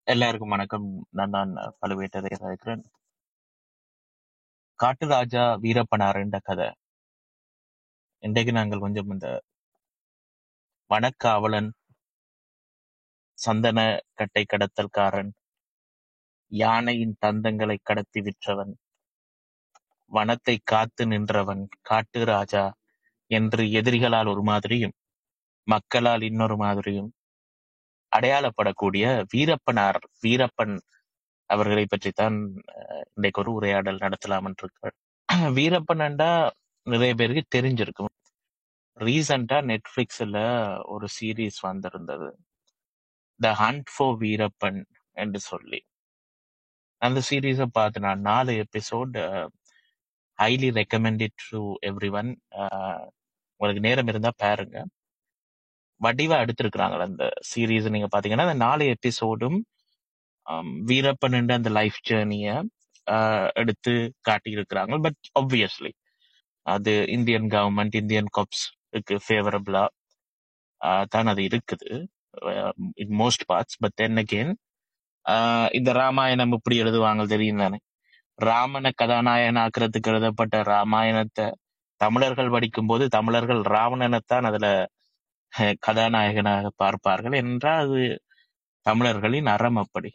எல்லாருக்கும் வணக்கம் நான் தான் பழுவேட்டரையர் இருக்கிறேன் காட்டுராஜா வீரப்பனாருன்ற கதை இன்றைக்கு நாங்கள் கொஞ்சம் இந்த வனக்காவலன் சந்தன கட்டை கடத்தல்காரன் யானையின் தந்தங்களை கடத்தி விற்றவன் வனத்தை காத்து நின்றவன் காட்டு ராஜா என்று எதிரிகளால் ஒரு மாதிரியும் மக்களால் இன்னொரு மாதிரியும் அடையாளப்படக்கூடிய வீரப்பனார் வீரப்பன் அவர்களை பற்றித்தான் அஹ், இன்றைக்கு ஒரு உரையாடல் நடத்தலாம் என்று இருக்கிறேன் வீரப்பன்டா நிறைய பேருக்கு தெரிஞ்சிருக்கும் ரீசெண்டா நெட்ஃபிளிக்ஸ்ல ஒரு சீரீஸ் வந்திருந்தது த ஹண்ட் ஃபார் வீரப்பன் என்று சொல்லி அந்த சீரீஸை பார்த்து நான் நாலு episode highly recommended to every one உங்களுக்கு நேரம் இருந்தா பாருங்க வடிவா எடுத்திருக்கிறாங்க அந்த சீரீஸ் நீங்க பாத்தீங்கன்னா அந்த நாலு எபிசோடும் வீரப்பன் என்ற அந்த லைஃப் ஜேர்னிய எடுத்து காட்டியிருக்கிறாங்க பட் ஆப்வியஸ்லி அது இந்தியன் கவர்மெண்ட் இந்தியன் கப்ஸ்க்கு ஃபேவரபிளா தான் அது இருக்குது in most parts but then again இந்த ராமாயணம் இப்படி எழுதுவாங்க தெரியும் தானே ராமனை கதாநாயகன் ஆக்குறதுக்கு எழுதப்பட்ட ராமாயணத்தை தமிழர்கள் படிக்கும்போது தமிழர்கள் ராவணனைத்தான் அதுல அஹ், கதாநாயகனாக பார்ப்பார்கள் என்றால் அது தமிழர்களின் அறம் அப்படி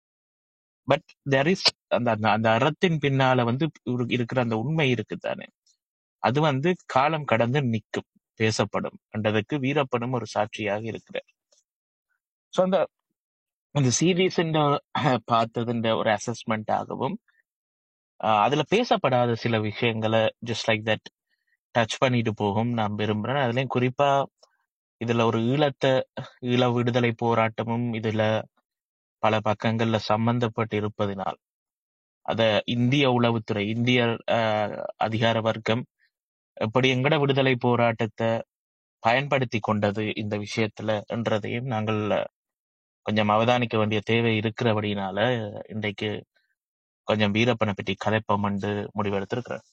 பட் தெர் இஸ் அந்த அந்த அந்த அறத்தின் பின்னால வந்து இரு- இருக்கிற அந்த உண்மை இருக்குதானே அது வந்து காலம் கடந்து நிற்கும் பேசப்படும் என்றதுக்கு வீரப்பனும் ஒரு சாட்சியாக இருக்கிறார் சோ அந்த அந்த சீரீஸ் பார்த்ததுன்ற ஒரு அசஸ்மெண்ட் ஆகவும் ஆஹ் அதுல பேசப்படாத சில விஷயங்களை ஜஸ்ட் லைக் தட் டச் பண்ணிட்டு போகும் நான் விரும்புறேன் அதுலயும் குறிப்பா இதுல ஒரு ஈழத்தை ஈழ விடுதலை போராட்டமும் இதுல பல பக்கங்கள்ல சம்பந்தப்பட்டு இருப்பதினால் அத இந்திய உளவுத்துறை இந்திய ஆஹ், அதிகார வர்க்கம் எப்படி எங்கட விடுதலை போராட்டத்தை பயன்படுத்தி கொண்டது இந்த விஷயத்துல என்றதையும் நாங்கள் கொஞ்சம் அவதானிக்க வேண்டிய தேவை இருக்கிறபடினால இன்றைக்கு கொஞ்சம் வீரப்பனை பற்றி கதைப்பம் என்று முடிவெடுத்திருக்கிறேன்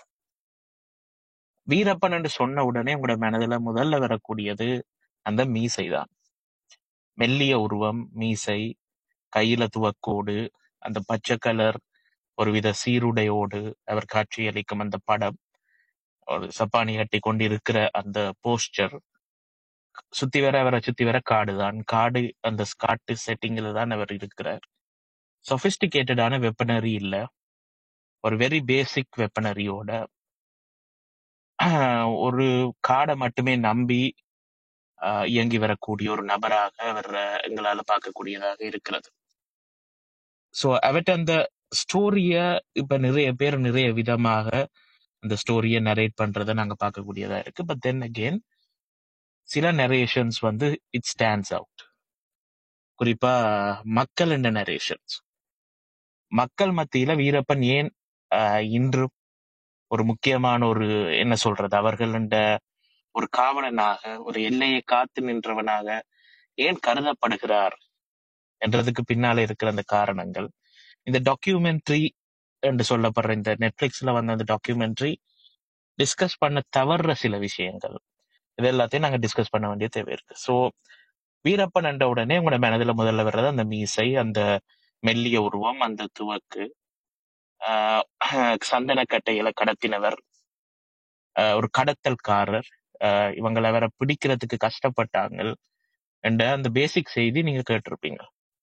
வீரப்பன் என்று சொன்ன உடனே உங்களோட மனதுல முதல்ல வரக்கூடியது அந்த மீசை தான் மெல்லிய உருவம் மீசை கையில துவக்கோடு அந்த பச்சை கலர் ஒருவித சீருடையோடு அவர் காட்சியளிக்கும் அந்த படம் ஒரு சப்பானி கட்டி கொண்டிருக்கிற அந்த போஸ்டர் சுத்தி வர அவரை சுத்தி வர காடு தான் காடு அந்த காட்டு செட்டிங்ல தான் அவர் இருக்கிறார் சொபிஸ்டிகேட்டடான வெப்பனரி இல்ல ஒரு வெரி பேசிக் வெப்பனரியோட ஒரு காடை மட்டுமே நம்பி ஆஹ், இயங்கி வரக்கூடிய ஒரு நபராக அவர் அஹ், எங்களால பார்க்கக்கூடியதாக இருக்கிறது சோ அவர்ட்ட அந்த ஸ்டோரிய இப்ப நிறைய பேர் நிறைய விதமாக அந்த ஸ்டோரியை நரேட் பண்றதை நாங்க பார்க்கக்கூடியதா இருக்கு பட் தென் அகெயின் சில நரேஷன்ஸ் வந்து இட் ஸ்டாண்ட்ஸ் அவுட் குறிப்பா மக்கள் என்ற நரேஷன்ஸ் மக்கள் மத்தியில வீரப்பன் ஏன் ஆஹ், இன்று ஒரு முக்கியமான ஒரு என்ன சொல்றது அவர்கள் என்ற ஒரு காவலனாக ஒரு எல்லையை காத்து நின்றவனாக ஏன் கருதப்படுகிறார் என்றதுக்கு பின்னால இருக்கிற அந்த காரணங்கள் இந்த டாக்குமெண்ட்ரி என்று சொல்லப்படுற இந்த நெட்ஃபிளிக்ஸ்ல வந்த அந்த டாக்குமெண்ட்ரி டிஸ்கஸ் பண்ண தவறுற சில விஷயங்கள் இது எல்லாத்தையும் நாங்க டிஸ்கஸ் பண்ண வேண்டிய தேவை இருக்கு சோ வீரப்பன் என்ற உடனே உங்களோட மனதுல முதல்ல வர்றது அந்த மீசை அந்த மெல்லிய உருவம் அந்த துவக்கு ஆஹ் சந்தனக்கட்டையில கடத்தினவர் ஆஹ் ஒரு கடத்தல்காரர் ஆஹ் இவங்களை வேற பிடிக்கிறதுக்கு கஷ்டப்பட்டாங்க என்ற அந்த பேசிக் செய்தி நீங்க கேட்டிருப்பீங்க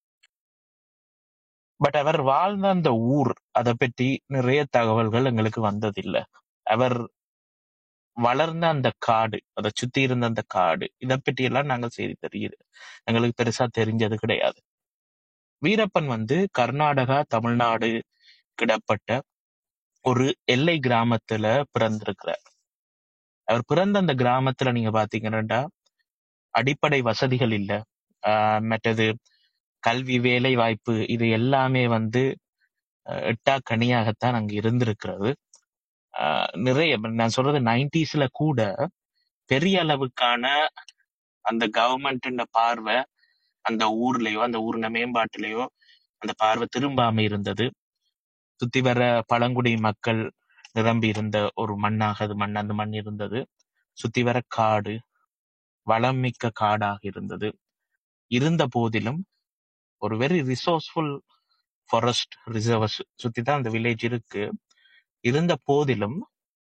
பட் அவர் வாழ்ந்த அந்த ஊர் அதை பற்றி நிறைய தகவல்கள் எங்களுக்கு வந்ததில்லை அவர் வளர்ந்த அந்த காடு அதை சுத்தி இருந்த அந்த காடு இதை பற்றி எல்லாம் நாங்கள் செய்தி தெரியுது எங்களுக்கு பெருசா தெரிஞ்சது கிடையாது வீரப்பன் வந்து கர்நாடகா தமிழ்நாடு கிடப்பட்ட ஒரு எல்லை கிராமத்துல பிறந்திருக்கிறார் அவர் பிறந்த அந்த கிராமத்துல நீங்க பாத்தீங்கன்னா அடிப்படை வசதிகள் இல்ல ஆஹ் மற்றது கல்வி வேலை வாய்ப்பு இது எல்லாமே வந்து அஹ், எட்டா கனியாகத்தான் அங்க இருந்திருக்கிறது ஆஹ் நிறைய நான் சொல்றது நைன்டிஸ்ல கூட பெரிய அளவுக்கான அந்த கவர்மெண்ட் பார்வை அந்த ஊர்லயோ அந்த ஊர்ன மேம்பாட்டுலயோ அந்த பார்வை திரும்பாம இருந்தது சுத்தி வர பழங்குடி மக்கள் நிரம்பி இருந்த ஒரு மண்ணாக அது மண் அந்த மண் இருந்தது சுத்தி வர காடு வளம் மிக்க காடாக இருந்தது இருந்த போதிலும் ஒரு வெரி ரிசோர்ஸ்ஃபுல் ஃபாரஸ்ட் ரிசர்வ் சுத்தி தான் அந்த வில்லேஜ் இருக்கு இருந்த போதிலும்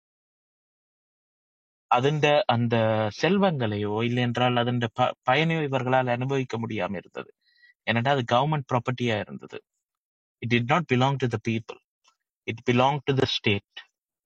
അതിന്റെ அந்த செல்வங்களையோ இல்லை என்றால் அதன் ப- பயனையோ இவர்களால் அனுபவிக்க முடியாம இருந்தது ஏனென்றால் அது கவர்மெண்ட் ப்ராப்பர்ட்டியா இருந்தது it did not belong to the people it belong to the state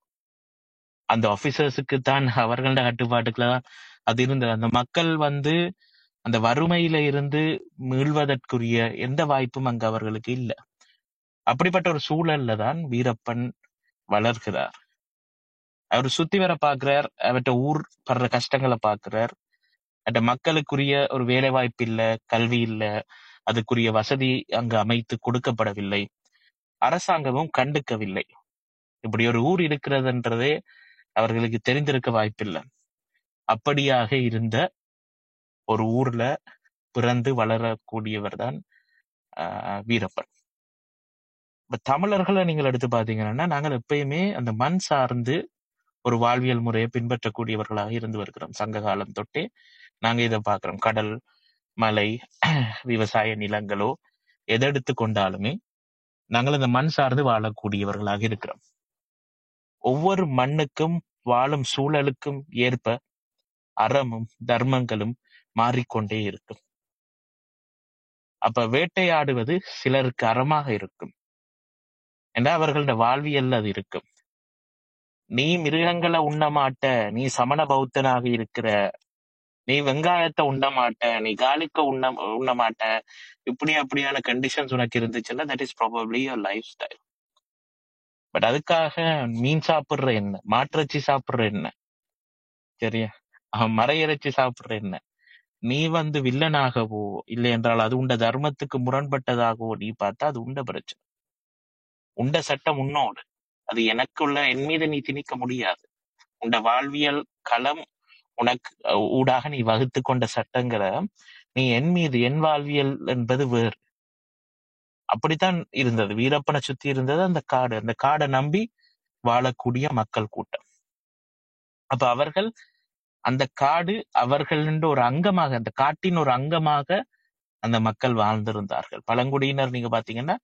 அந்த ஆபீசர்ஸுக்கு தான் அவர்களோட கட்டுப்பாட்டுக்குள்ள தான் அது இருந்தது அந்த மக்கள் வந்து அந்த வறுமையில இருந்து மீள்வதற்குரிய எந்த வாய்ப்பும் அங்க அவர்களுக்கு இல்ல அப்படிப்பட்ட ஒரு சூழல்ல தான் வீரப்பன் வளர்கிறார் அவர் சுத்தி வர பாக்குறார் அவர்கிட்ட ஊர் படுற கஷ்டங்களை பாக்குறார் அந்த மக்களுக்குரிய ஒரு வேலை வாய்ப்பு இல்ல கல்வி இல்ல அதுக்குரிய வசதி அங்கு அமைத்து கொடுக்கப்படவில்லை அரசாங்கமும் கண்டுக்கவில்லை இப்படி ஒரு ஊர் இருக்கிறதுன்றதே அவர்களுக்கு தெரிந்திருக்க வாய்ப்பில்லை அப்படியாக இருந்த ஒரு ஊர்ல பிறந்து வளரக்கூடியவர் தான் வீரப்பன் இப்ப தமிழர்களை நீங்கள் எடுத்து பாத்தீங்கன்னா நாங்கள் எப்பயுமே அந்த மண் சார்ந்து ஒரு வாழ்வியல் முறையை பின்பற்றக்கூடியவர்களாக இருந்து வருகிறோம் சங்க காலம் தொட்டே நாங்க இதை பார்க்கிறோம் கடல் மலை விவசாய நிலங்களோ எதை எடுத்து கொண்டாலுமே நாங்கள் அந்த மண் சார்ந்து வாழக்கூடியவர்களாக இருக்கிறோம் ஒவ்வொரு மண்ணுக்கும் வாழும் சூழலுக்கும் ஏற்ப அறமும் தர்மங்களும் மாறிக்கொண்டே இருக்கும் அப்ப வேட்டையாடுவது சிலருக்கு அறமாக இருக்கும் என்றால் அவர்களோட வாழ்வியல் அது இருக்கும் நீ மிருகங்களை உண்ண மாட்ட நீ சமண பௌத்தனாக இருக்கிற நீ வெங்காயத்தை உண்ண மாட்ட நீ காலிக்க உண்ண உண்ண மாட்ட இப்படி அப்படியான கண்டிஷன்ஸ் உனக்கு இருந்துச்சுன்னா that is probably your life style but அதுக்காக மீன் சாப்பிடுற என்ன மாட்டிறைச்சி சாப்பிடுற என்ன சரியா அஹ் மர இறைச்சி சாப்பிடுற என்ன நீ வந்து வில்லனாகவோ இல்லை என்றால் அது உண்ட தர்மத்துக்கு முரண்பட்டதாகவோ நீ பார்த்தா அது உண்ட பிரச்சனை உண்ட சட்டம் உன்னோடு அது எனக்குள்ள என் மீது நீ திணிக்க முடியாது உண்ட வாழ்வியல் களம் உனக்கு அஹ், ஊடாக நீ வகுத்து கொண்ட சட்டங்களை நீ என் மீது என் வாழ்வியல் என்பது வேறு அப்படித்தான் இருந்தது வீரப்பனை சுத்தி இருந்தது அந்த காடு அந்த காடை நம்பி வாழக்கூடிய மக்கள் கூட்டம் அப்ப அவர்கள் அந்த காடு அவர்களின் ஒரு அங்கமாக அந்த காட்டின் ஒரு அங்கமாக அந்த மக்கள் வாழ்ந்திருந்தார்கள் பழங்குடியினர் நீங்க பாத்தீங்கன்னா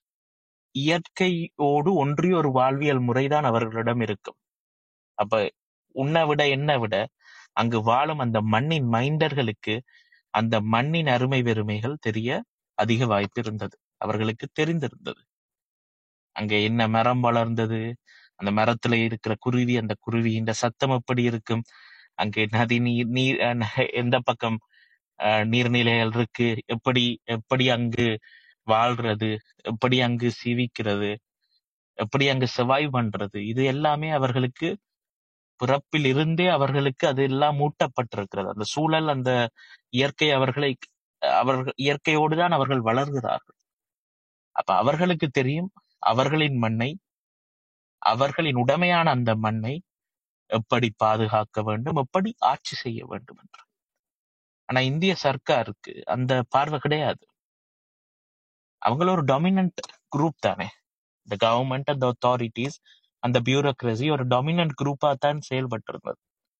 இயற்கையோடு ஒன்றிய ஒரு வாழ்வியல் முறைதான் அவர்களிடம் இருக்கும் அப்ப உன்னை விட என்ன விட அங்கு வாழும் அந்த மண்ணின் மைந்தர்களுக்கு அந்த மண்ணின் அருமை பெருமைகள் தெரிய அதிக வாய்ப்பு இருந்தது அவர்களுக்கு தெரிந்திருந்தது அங்க என்ன மரம் வளர்ந்தது அந்த மரத்துல இருக்கிற குருவி அந்த குருவியின் சத்தம் எப்படி இருக்கும் அங்கே நதி நீர் நீர் அஹ் எந்த பக்கம் அஹ், நீர்நிலைகள் இருக்கு எப்படி எப்படி அங்கு வாழ்றது எப்படி அங்கு சீவிக்கிறது எப்படி அங்கு சர்வைவ் பண்றது இது எல்லாமே அவர்களுக்கு பிறப்பில் இருந்தே அவர்களுக்கு அது எல்லாம் மூட்டப்பட்டிருக்கிறது அந்த சூழல் அந்த இயற்கை அவர்களை அவர்கள் இயற்கையோடு தான் அவர்கள் வளர்கிறார்கள் அப்ப அவர்களுக்கு தெரியும் அவர்களின் மண்ணை அவர்களின் உடைமையான அந்த மண்ணை எப்படி பாதுகாக்க வேண்டும் எப்படி ஆட்சி செய்ய வேண்டும் என்று ஆனா இந்திய சர்க்காருக்கு அந்த பார்வை கிடையாது அவங்கள ஒரு டாமினன்ட் குரூப் தானே இந்த கவர்மெண்ட் அந்த அத்தாரிட்டிஸ் அந்த பியூரோக்ரசி ஒரு டாமினன்ட் குரூப்பா தான் செயல்பட்டு இருந்தது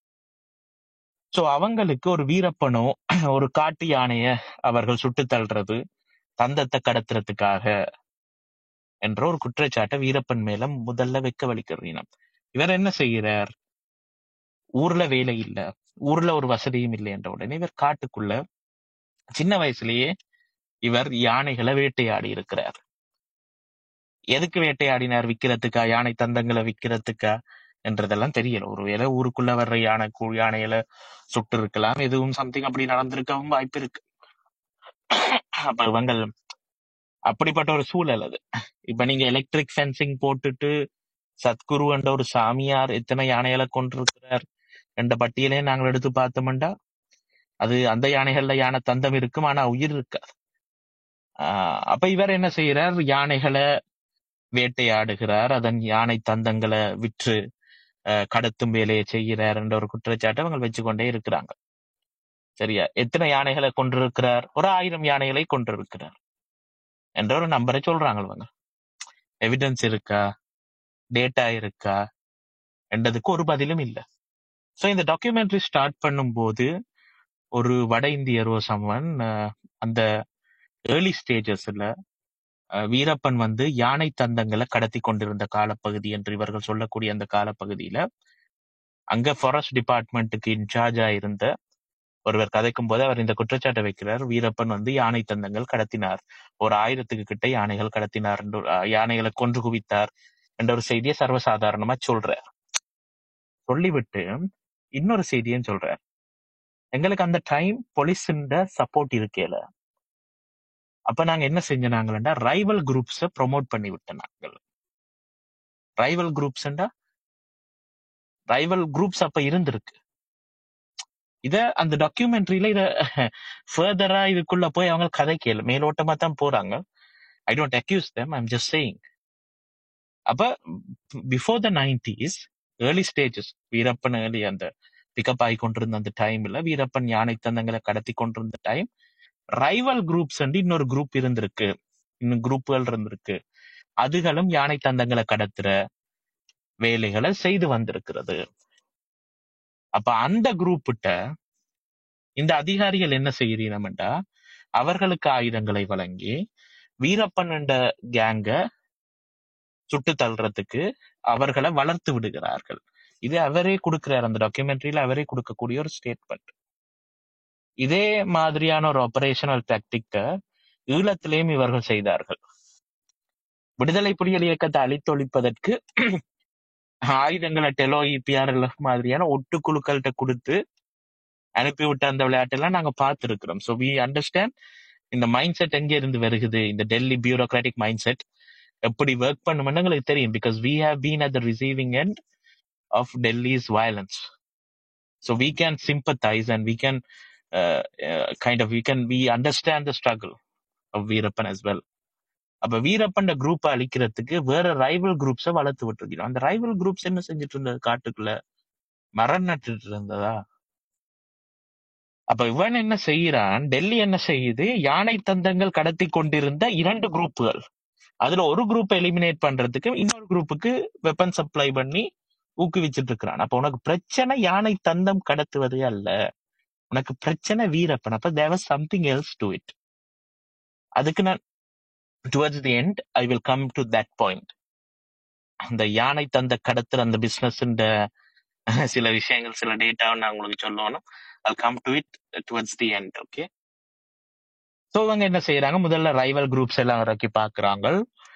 சோ அவங்களுக்கு ஒரு வீரப்பனோ ஒரு காட்டு யானைய அவர்கள் சுட்டு தள்ளுறது தந்தத்தை கடத்துறதுக்காக என்ற ஒரு குற்றச்சாட்டை வீரப்பன் மேல முதல்ல வைக்க வலிக்கிறீனம் இவர் என்ன செய்கிறார் ஊர்ல வேலை இல்ல ஊர்ல ஒரு வசதியும் இல்லை என்ற உடனே இவர் காட்டுக்குள்ள சின்ன வயசுலயே இவர் யானைகளை வேட்டையாடி இருக்கிறார் எதுக்கு வேட்டையாடினார் விக்கிறதுக்கா யானை தந்தங்களை விக்கிறதுக்கா என்றதெல்லாம் தெரியல ஒருவேளை ஊருக்குள்ள வர்ற யானை கூ- யானைகளை சுட்டு இருக்கலாம் எதுவும் சம்திங் அப்படி நடந்திருக்கவும் வாய்ப்பு இருக்கு அப்ப இவங்கள் அப்படிப்பட்ட ஒரு சூழல் அது இப்ப நீங்க எலக்ட்ரிக் ஃபென்சிங் போட்டுட்டு சத்குரு என்ற ஒரு சாமியார் எத்தனை யானைகளை கொண்டிருக்கிறார் என்ற பட்டியலே நாங்கள் எடுத்து பார்த்தோம்டா அது அந்த யானைகள்ல யானை தந்தம் இருக்கும் ஆனா உயிர் இருக்காது ஆஹ் அப்ப இவர் என்ன செய்யறார் யானைகளை வேட்டையாடுகிறார் அதன் யானை தந்தங்களை விற்று அஹ், கடத்தும் வேலையை செய்கிறார் என்ற ஒரு குற்றச்சாட்டை அவங்க வச்சுக்கொண்டே இருக்கிறாங்க சரியா எத்தனை யானைகளை கொண்டிருக்கிறார் ஒரு ஆயிரம் யானைகளை கொண்டிருக்கிறார் என்ற ஒரு நம்பரை சொல்றாங்க இவங்க எவிடன்ஸ் இருக்கா டேட்டா இருக்கா என்றதுக்கு ஒரு பதிலும் இல்ல சோ இந்த டாக்குமெண்ட்ரி ஸ்டார்ட் பண்ணும்போது ஒரு வட இந்தியரோ சம்மன் அந்த ஏர்லி ஸ்டேஜஸ்ல வீரப்பன் வந்து யானை தந்தங்களை கடத்தி கொண்டிருந்த காலப்பகுதி என்று இவர்கள் சொல்லக்கூடிய அந்த காலப்பகுதியில அங்க ஃபாரஸ்ட் டிபார்ட்மெண்ட்டுக்கு இன்சார்ஜா இருந்த ஒருவர் கதைக்கும் போது அவர் இந்த குற்றச்சாட்டை வைக்கிறார் வீரப்பன் வந்து யானை தந்தங்கள் கடத்தினார் ஒரு ஆயிரத்துக்கு கிட்ட யானைகள் கடத்தினார் என்று அஹ், யானைகளை கொன்று குவித்தார் என்ற ஒரு செய்தியை சர்வசாதாரணமா சொல்றார் சொல்லிவிட்டு இன்னொரு செய்தியும் சொல்றார் எங்களுக்கு அந்த டைம் போலீஸுண்ட சப்போர்ட் இருக்கேல அப்ப நாங்க என்ன செஞ்சனாங்களா ரைவல் குரூப்ஸ ப்ரோமோட் பண்ணி விட்ட நாங்கள் ரைவல் குரூப்ஸ்ண்டா ரைவல் குரூப்ஸ் அப்ப இருந்திருக்கு இத அந்த டாக்குமெண்ட்ரியில இத ஃபர்தரா இதுக்குள்ள போய் அவங்க கதை கேளு மேலோட்டமா தான் போறாங்க I don't accuse them I'm just saying அப்ப before the nineties early stages Veerappan early அந்த பிக்கப் ஆகி கொண்டிருந்த அந்த டைம்ல வீரப்பன் யானை தந்தங்களை கடத்தி கொண்டிருந்த டைம் ரைவல் குரூப்ஸ் வந்து இன்னொரு குரூப் இருந்திருக்கு இன்னும் குரூப்புகள் இருந்திருக்கு அதுகளும் யானை தந்தங்களை கடத்துற வேலைகளை செய்து வந்திருக்கிறது அப்ப அந்த குரூப்பிட்ட இந்த அதிகாரிகள் என்ன செய்யறீனம்டா அவர்களுக்கு ஆயுதங்களை வழங்கி வீரப்பன் என்ற கேங்க சுட்டு தள்ளுறதுக்கு அவர்களை வளர்த்து விடுகிறார்கள் இது அவரே கொடுக்கிறார் அந்த டாக்குமெண்ட்ரியில அவரே கொடுக்கக்கூடிய ஒரு ஸ்டேட்மெண்ட் இதே மாதிரியான ஒரு ஆபரேஷனல் டாக்டிக்க ஈழத்திலேயும் இவர்கள் செய்தார்கள் விடுதலை புலிகள் இயக்கத்தை அழித்தொழிப்பதற்கு ஆயுதங்களை டெலோ இபிஆர்எல்எஃப் மாதிரியான ஒட்டுக்குழுக்கள்கிட்ட கொடுத்து அனுப்பிவிட்ட அந்த விளையாட்டெல்லாம் நாங்க பார்த்திருக்கிறோம் ஸோ வி அண்டர்ஸ்டாண்ட் இந்த மைண்ட் செட் எங்க இருந்து வருகுது இந்த டெல்லி பியூரோக்ராட்டிக் மைண்ட் செட் எப்படி ஒர்க் பண்ணுமென்னு எங்களுக்கு தெரியும் because we have been at the receiving end of Delhi's violence so we can sympathise and we can kind of we can we understand the struggle of Veerappan as well அப்ப வீரப்பன் குரூப்பை அழிக்கிறதுக்கு வேற rival குரூப்ஸை வளர்த்து விட்டுருக்கிறோம் அந்த ரைவல் குரூப்ஸ் என்ன செஞ்சுட்டு இருந்தது காட்டுக்குள்ள மரம் நட்டுட்டு இருந்ததா அப்ப இவன் என்ன செய்யறான் டெல்லி என்ன செய்யுது யானை தந்தங்கள் கடத்தி கொண்டிருந்த இரண்டு குரூப்புகள் அதுல ஒரு குரூப் எலிமினேட் பண்றதுக்கு இன்னொரு குரூப்புக்கு வெப்பன் சப்ளை பண்ணி ஊக்குவிச்சிட்டு இருக்கிறான் அப்ப உனக்கு பிரச்சனை யானை தந்தம் கடத்துவது அல்ல உனக்கு பிரச்சனை வீரப்பன் அப்ப தேவர் சம்திங் எல்ஸ் டு இட் அதுக்கு நான் towards the end I will come to that point அந்த யானை தந்த கடத்துற அந்த பிசினஸ் சில விஷயங்கள் சில டேட்டா நான் உங்களுக்கு சொல்லணும் I come to it towards the end okay so இவங்க என்ன செய்யறாங்க முதல்ல ரைவல் குரூப்ஸ் எல்லாம் இறக்கி பாக்குறாங்க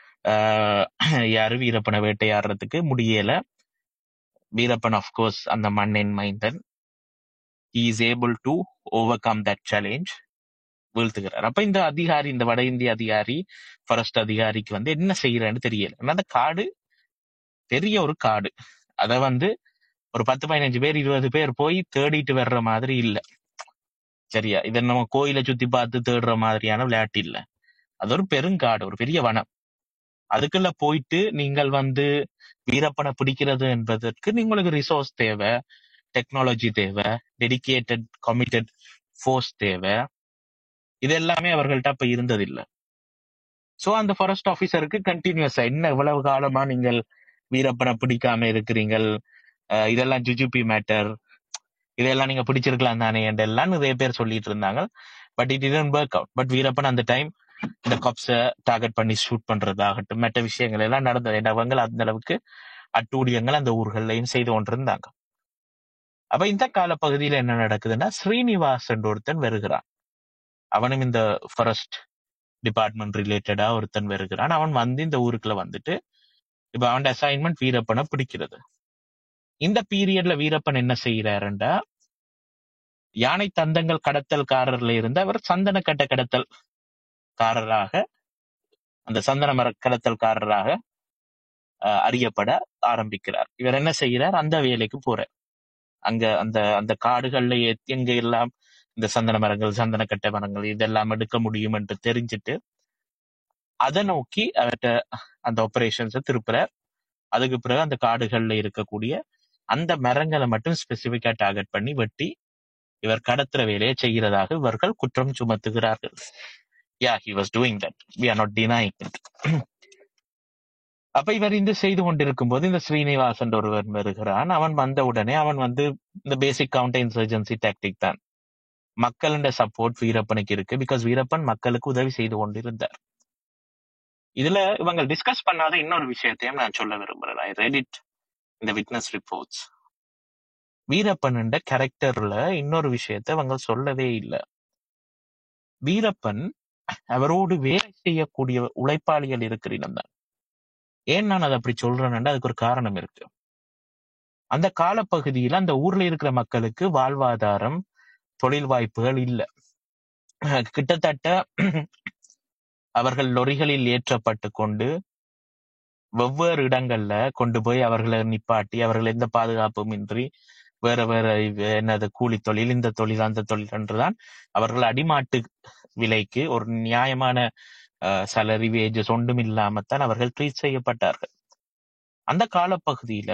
ஆஹ் யாரு வீரப்பனை வேட்டையாடுறதுக்கு முடியல வீரப்பன் அஃப்கோர்ஸ் அந்த மண்ணின் மைந்தன் is able to overcome that challenge வீழ்த்துகிறார் அப்ப இந்த அதிகாரி இந்த வட இந்திய அதிகாரி ஃபாரஸ்ட் அதிகாரிக்கு வந்து என்ன செய்யறேன்னு தெரியல ஏன்னா அந்த காடு பெரிய ஒரு காடு அத வந்து ஒரு பத்து பதினஞ்சு பேர் இருபது பேர் போய் தேடிட்டு வர்ற மாதிரி இல்ல சரியா இதை நம்ம கோயிலை சுத்தி பார்த்து தேடுற மாதிரியான விளையாட்டு இல்ல அது ஒரு பெருங்காடு ஒரு பெரிய வனம் அதுக்குள்ள போயிட்டு நீங்கள் வந்து வீரப்பனை பிடிக்கிறது என்பதற்கு உங்களுக்கு ரிசோர்ஸ் தேவை டெக்னாலஜி தேவை டெடிகேட்டட் கமிட்டட் ஃபோர்ஸ் தேவை இது எல்லாமே அவர்கள்ட்ட அப்ப இருந்ததில்லை சோ அந்த ஃபாரஸ்ட் ஆபீசருக்கு கண்டினியூஸா என்ன இவ்வளவு காலமா நீங்கள் வீரப்பனை பிடிக்காம இருக்கிறீங்கள் அஹ் இதெல்லாம் ஜுஜுபி மேட்டர் இதெல்லாம் நீங்க பிடிச்சிருக்கலாம் தானே எல்லாம் நிறைய பேர் சொல்லிட்டு இருந்தாங்க but it didn't work out but Veerappan அந்த டைம் இந்த கப்ஸ டார்கெட் பண்ணி ஷூட் பண்றதாகட்டும் மற்ற விஷயங்கள் எல்லாம் நடந்தது ஏன்னா அவங்க அந்த அளவுக்கு அட்டூழியங்கள் அந்த ஊர்கள்லயும் செய்து கொண்டிருந்தாங்க அப்ப இந்த கால பகுதியில என்ன நடக்குதுன்னா ஸ்ரீனிவாஸ் என்ற ஒருத்தன் வருகிறான் அவனும் இந்த ஃபாரஸ்ட் டிபார்ட்மெண்ட் ரிலேட்டடா ஒருத்தன் வருகிறான் அவன் வந்து இந்த ஊருக்குள்ள வந்துட்டு இப்ப அவன் அசைன்மெண்ட் வீரப்பனை பிடிக்கிறது இந்த பீரியட்ல வீரப்பன் என்ன செய்யறாருண்டா யானை தந்தங்கள் கடத்தல்காரர்ல இருந்து அவர் சந்தன கட்ட கடத்தல் காரராக அந்த சந்தன மர கடத்தல்காரராக அஹ், அறியப்பட ஆரம்பிக்கிறார் இவர் என்ன செய்யறார் அந்த வேலைக்கு போறார் அங்க அந்த அந்த காடுகள்ல எ- எங்க எல்லாம் இந்த சந்தன மரங்கள் சந்தன கட்ட மரங்கள் இதெல்லாம் எடுக்க முடியும் என்று தெரிஞ்சுட்டு அதை நோக்கி அவர்கிட்ட அந்த ஆபரேஷன்ஸை திருப்புறார் அதுக்கு பிறகு அந்த காடுகள்ல இருக்கக்கூடிய அந்த மரங்களை மட்டும் ஸ்பெசிபிக்கா டார்கெட் பண்ணி வெட்டி இவர் கடத்துற வேலையை செய்கிறதாக இவர்கள் குற்றம் சுமத்துகிறார்கள் yeah he was doing that we are not denying அப்ப இவர் இந்த செய்து கொண்டிருக்கும் போது இந்த ஸ்ரீனிவாசன் ஒருவன் வருகிறான் அவன் வந்த உடனே அவன் வந்து இந்த பேசிக் கவுண்டர் இன்சர்ஜென்சி டாக்டிக் தான் மக்களின் சப்போர்ட் வீரப்பனுக்கு இருக்கு பிகாஸ் வீரப்பன் மக்களுக்கு உதவி செய்து கொண்டிருந்தார் இதுல இவங்க டிஸ்கஸ் பண்ணாத இன்னொரு விஷயத்தையும் நான் சொல்ல விரும்புறேன் ஐ ரெட் இட் இந்த விட்னஸ் ரிப்போர்ட்ஸ் வீரப்பன் கேரக்டர்ல இன்னொரு விஷயத்தை இவங்க சொல்லவே இல்லை வீரப்பன் அவரோடு வேலை செய்யக்கூடிய உழைப்பாளிகள் இருக்கிற இடம்தான் ஏன் நான் அதை அப்படி சொல்றேன்னா அதுக்கு ஒரு காரணம் இருக்கு அந்த காலப்பகுதியில அந்த ஊர்ல இருக்கிற மக்களுக்கு வாழ்வாதாரம் தொழில் வாய்ப்புகள் இல்ல கிட்டத்தட்ட அவர்கள் லொரிகளில் ஏற்றப்பட்டு கொண்டு வெவ்வேறு இடங்கள்ல கொண்டு போய் அவர்களை நிப்பாட்டி அவர்கள் எந்த பாதுகாப்பும் இன்றி வேற வேற இது என்னது கூலி தொழில் இந்த தொழில் அந்த தொழில் என்றுதான் அவர்கள் அடிமாட்டு விலைக்கு ஒரு நியாயமான சலரி வேஜஸ் ஒன்றும் இல்லாமத்தான் அவர்கள் ட்ரீட் செய்யப்பட்டார்கள் அந்த காலப்பகுதியில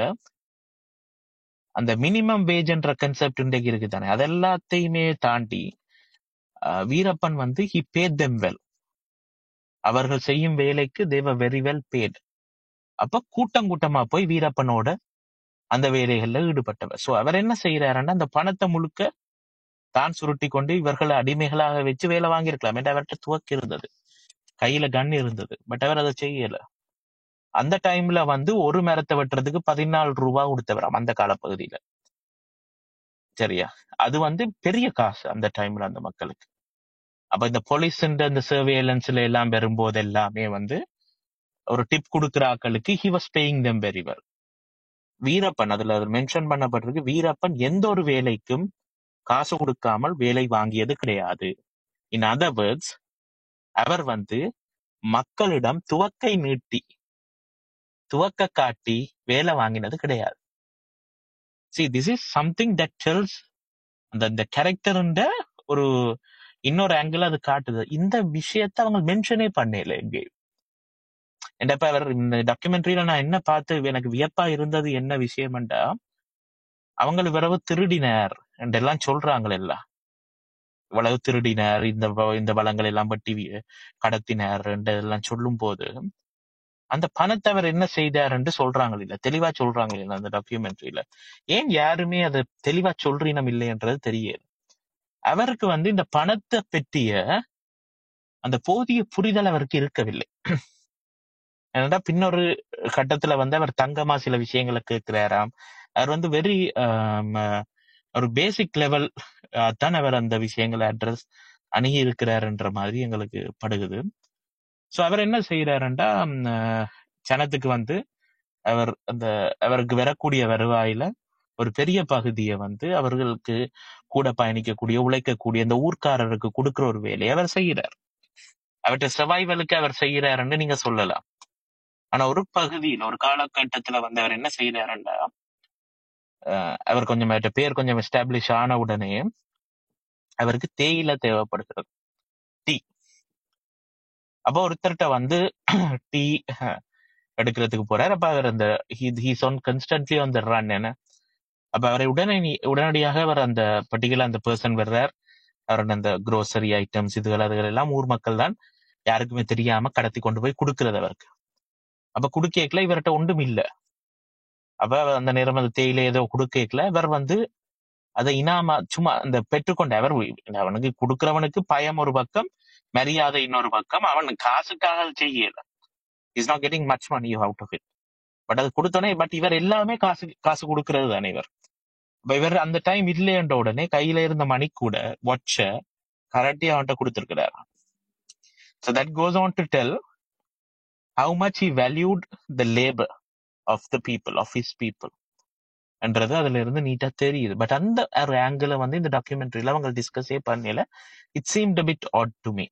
அந்த மினிமம் வேஜ் என்ற கன்செப்ட் இன்றைக்கு இருக்கு தானே அது எல்லாத்தையுமே தாண்டி அஹ், வீரப்பன் வந்து ஹி பேட் தெம் வெல் அவர்கள் செய்யும் வேலைக்கு தேவ வெரி வெல் பேட் அப்ப கூட்டம் கூட்டமா போய் வீரப்பனோட அந்த வேலைகள்ல ஈடுபட்டவர் சோ அவர் என்ன செய்யறாருன்னா அந்த பணத்தை முழுக்க தான் சுருட்டி கொண்டு இவர்களை அடிமைகளாக வச்சு வேலை வாங்கியிருக்கலாம் என்று அவர்கிட்ட துவக்கி இருந்தது கையில கன் இருந்தது பட் அவர் அதை செய்யல அந்த டைம்ல வந்து ஒரு மரத்தை வெட்டுறதுக்கு பதினாலு ரூபாய் கொடுத்தவராம் அந்த காலப்பகுதியில சரியா அது வந்து பெரிய காசு அந்த டைம்ல அந்த மக்களுக்கு அப்ப இந்த போலீஸ் இந்த சர்வேலன்ஸ்ல எல்லாம் வரும்போது எல்லாமே வந்து ஒரு டிப் கொடுக்குற ஆட்களுக்கு he was paying them very well Veerappan அதுல மென்ஷன் பண்ணப்பட்டிருக்கு வீரப்பன் எந்த ஒரு வேலைக்கும் காசு கொடுக்காமல் வேலை வாங்கியது கிடையாது இன் அதர் வேர்ட்ஸ் அவர் வந்து மக்களிடம் துவக்கை நீட்டி துவக்க காட்டி வேலை வாங்கினது கிடையாது see this is something that tells அந்த இந்த கேரக்டருண்ட ஒரு இன்னொரு ஆங்கிள் அது காட்டுது இந்த விஷயத்தை அவங்க மென்ஷனே பண்ணல எங்கே என்னப்பா அவர் இந்த டாக்குமெண்ட்ரியில நான் என்ன பார்த்து எனக்கு வியப்பா இருந்தது என்ன விஷயம்டா அவங்க இவ்வளவு திருடினார் என்றெல்லாம் சொல்றாங்களே எல்லாம் இவ்வளவு திருடினார் இந்த வ- இந்த வளங்கள் எல்லாம் பட்டி வி- கடத்தினார் என்றெல்லாம் சொல்லும் போது அந்த பணத்தை அவர் என்ன செய்தார் என்று சொல்றாங்க இல்ல தெளிவா சொல்றாங்க இல்ல அந்த டாக்குமெண்ட்ரியில ஏன் யாருமே அதை தெளிவா சொல்றீனம் இல்லைன்றது தெரியல அவருக்கு வந்து இந்த பணத்தை பற்றிய அந்த போதிய புரிதல் அவருக்கு இருக்கவில்லை ஏன்னா பின்னொரு கட்டத்துல வந்து அவர் தங்கமா சில விஷயங்களை கேட்கிறாராம் அவர் வந்து வெரி ஒரு பேசிக் லெவல் தான் அவர் அந்த விஷயங்களை அட்ரஸ் அணுகி இருக்கிறாருன்ற மாதிரி எங்களுக்கு படுகுது சோ அவர் என்ன செய்யறாருண்டா ஜனத்துக்கு வந்து அவர் அந்த அவருக்கு வரக்கூடிய வருவாயில ஒரு பெரிய பகுதியை வந்து அவர்களுக்கு கூட பயணிக்கக்கூடிய உழைக்கக்கூடிய அந்த ஊர்க்காரருக்கு கொடுக்கிற ஒரு வேலையை அவர் செய்யறார் அவர்கிட்ட சர்வைவலுக்கு அவர் செய்யறாருன்னு நீங்க சொல்லலாம் ஆனா ஒரு பகுதியில் ஒரு காலகட்டத்துல வந்து அவர் என்ன செய்யறாருன்னா அஹ், அவர் கொஞ்சம் அவர்ட்ட பேர் கொஞ்சம் எஸ்டாப்ளிஷ் ஆன உடனே அவருக்கு தேயிலை தேவைப்படுகிறது டீ அப்போ ஒருத்தர்கிட்ட வந்து டீ எடுக்கிறதுக்கு போறாரு அப்ப அவர் அந்த he's on constantly on the run என்ன அப்ப அவரை உடனே உடனடியாக அவர் அந்த பர்டிகுலர் அந்த பர்சன் வர்றார் அவர் அந்த grocery ஐட்டம்ஸ் இதுகள் அதுகள் எல்லாம் ஊர் மக்கள் தான் யாருக்குமே தெரியாம கடத்தி கொண்டு போய் கொடுக்கிறது அவருக்கு அப்ப குடுக்கேக்கல இவர்கிட்ட ஒன்றும் இல்ல அப்ப அவர் அந்த நேரம் அந்த தேயிலை ஏதோ குடுக்கேக்கல இவர் வந்து அதை இனாமா சும்மா அந்த பெற்றுக்கொண்ட அவர் உ- அவனுக்கு கொடுக்கிறவனுக்கு பயம் ஒரு பக்கம் மரியாதை இன்னொரு பக்கம் அவன் காசுக்காக அது செய்யல is not getting much money out of it but அது கொடுத்தோடனே பட் இவர் எல்லாமே காசு காசு கொடுக்கிறது தானே இவர் இப்ப இவர் அந்த டைம் இல்லையன்ற உடனே கையில இருந்த மணி கூட வாட்ச கரட்டி அவன்கிட்ட கொடுத்திருக்கிறார் So that goes on to tell how much he valued the labor of the people, of his people. என்றது அதுல இருந்து நீட்டா தெரியுது பட் அந்த ஒரு ஆங்கிள் வந்து இந்த டாக்குமெண்ட்ரியில அவங்க டிஸ்கஸே பண்ணல it seemed bit odd to me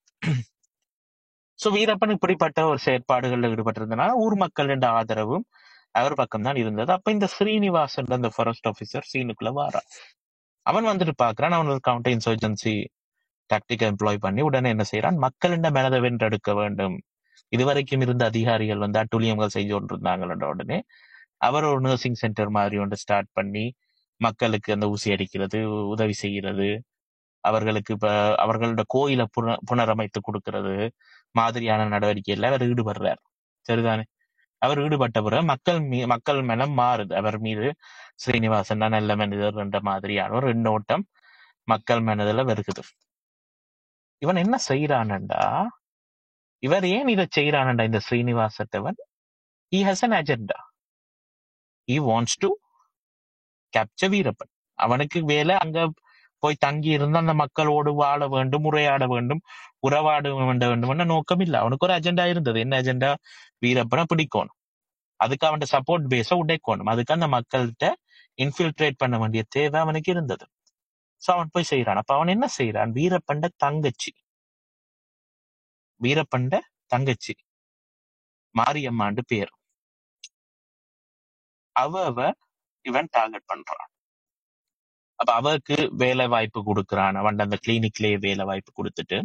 so Veerappan இப்படிப்பட்ட ஒரு செயற்பாடுகள்ல ஈடுபட்டிருந்தனால ஊர் மக்களின் ஆதரவும் அவர் பக்கம் தான் இருந்தது அப்ப இந்த ஸ்ரீனிவாசன் அந்த ஃபாரஸ்ட் ஆபீசர் சீனுக்குள்ள வாரான் அவன் வந்துட்டு பாக்குறான் அவன் ஒரு கவுண்டர் இன்சர்ஜென்சி டாக்டிக் எம்ப்ளாய் பண்ணி உடனே என்ன செய்யறான் மக்களின் மனதை வென்றெடுக்க வேண்டும் இதுவரைக்கும் இருந்த அதிகாரிகள் வந்து அட்டூழியங்கள் செய்து கொண்டிருந்தாங்கன்ற உடனே அவர் ஒரு நர்சிங் சென்டர் மாதிரி ஒன்று ஸ்டார்ட் பண்ணி மக்களுக்கு அந்த ஊசி அடிக்கிறது உதவி செய்கிறது அவர்களுக்கு இப்ப அவர்களோட கோயிலை புன புனரமைத்து கொடுக்கிறது மாதிரியான நடவடிக்கையில அவர் ஈடுபடுறார் சரிதானே அவர் ஈடுபட்ட பிறகு மக்கள் மீ மக்கள் மனம் மாறுது அவர் மீது ஸ்ரீனிவாசன் தான் நல்ல மனிதர் என்ற மாதிரியான ஒரு எண்ணோட்டம் மக்கள் மனதுல வருகுது இவன் என்ன செய்யறானண்டா இவர் ஏன் இதை செய்யறானண்டா இந்த ஸ்ரீனிவாசத்தவன் he has an agenda he wants to capture Veerappan அவனுக்கு வேலை அங்க போய் தங்கி இருந்து அந்த மக்களோடு வாழ வேண்டும் உரையாட வேண்டும் உறவாட வேண்ட வேண்டும் நோக்கம் இல்ல அவனுக்கு ஒரு அஜெண்டா இருந்தது என்ன அஜெண்டா வீரப்பனை பிடிக்கணும் அதுக்கு அவன் சப்போர்ட் பேஸ உடைக்கணும் அதுக்கு அந்த மக்கள்கிட்ட இன்ஃபில்ட்ரேட் பண்ண வேண்டிய தேவை அவனுக்கு இருந்தது சோ அவன் போய் செய்யறான் அப்ப அவன் என்ன செய்யறான் வீரப்பண்ட தங்கச்சி வீரப்பண்ட தங்கச்சி மாரியம்மாண்டு பேர் அவ அவ இவன் டார்கெட் பண்றான் அப்ப அவருக்கு வேலை வாய்ப்பு கொடுக்கறான் அவன் அந்த கிளினிக்லயே வேலை வாய்ப்பு கொடுத்துட்டு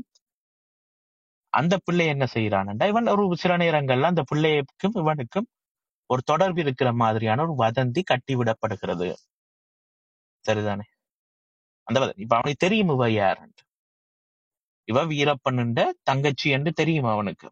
அந்த பிள்ளை என்ன செய்யறான்டா இவன் ஒரு சில நேரங்கள்ல அந்த பிள்ளைக்கும் இவனுக்கும் ஒரு தொடர்பு இருக்கிற மாதிரியான ஒரு வதந்தி கட்டி விடப்படுகிறது சரிதானே அந்த வதந்தி இப்ப அவனுக்கு தெரியும் இவ யார் இவ வீரப்பண்ணுண்ட தங்கச்சி என்று தெரியும் அவனுக்கு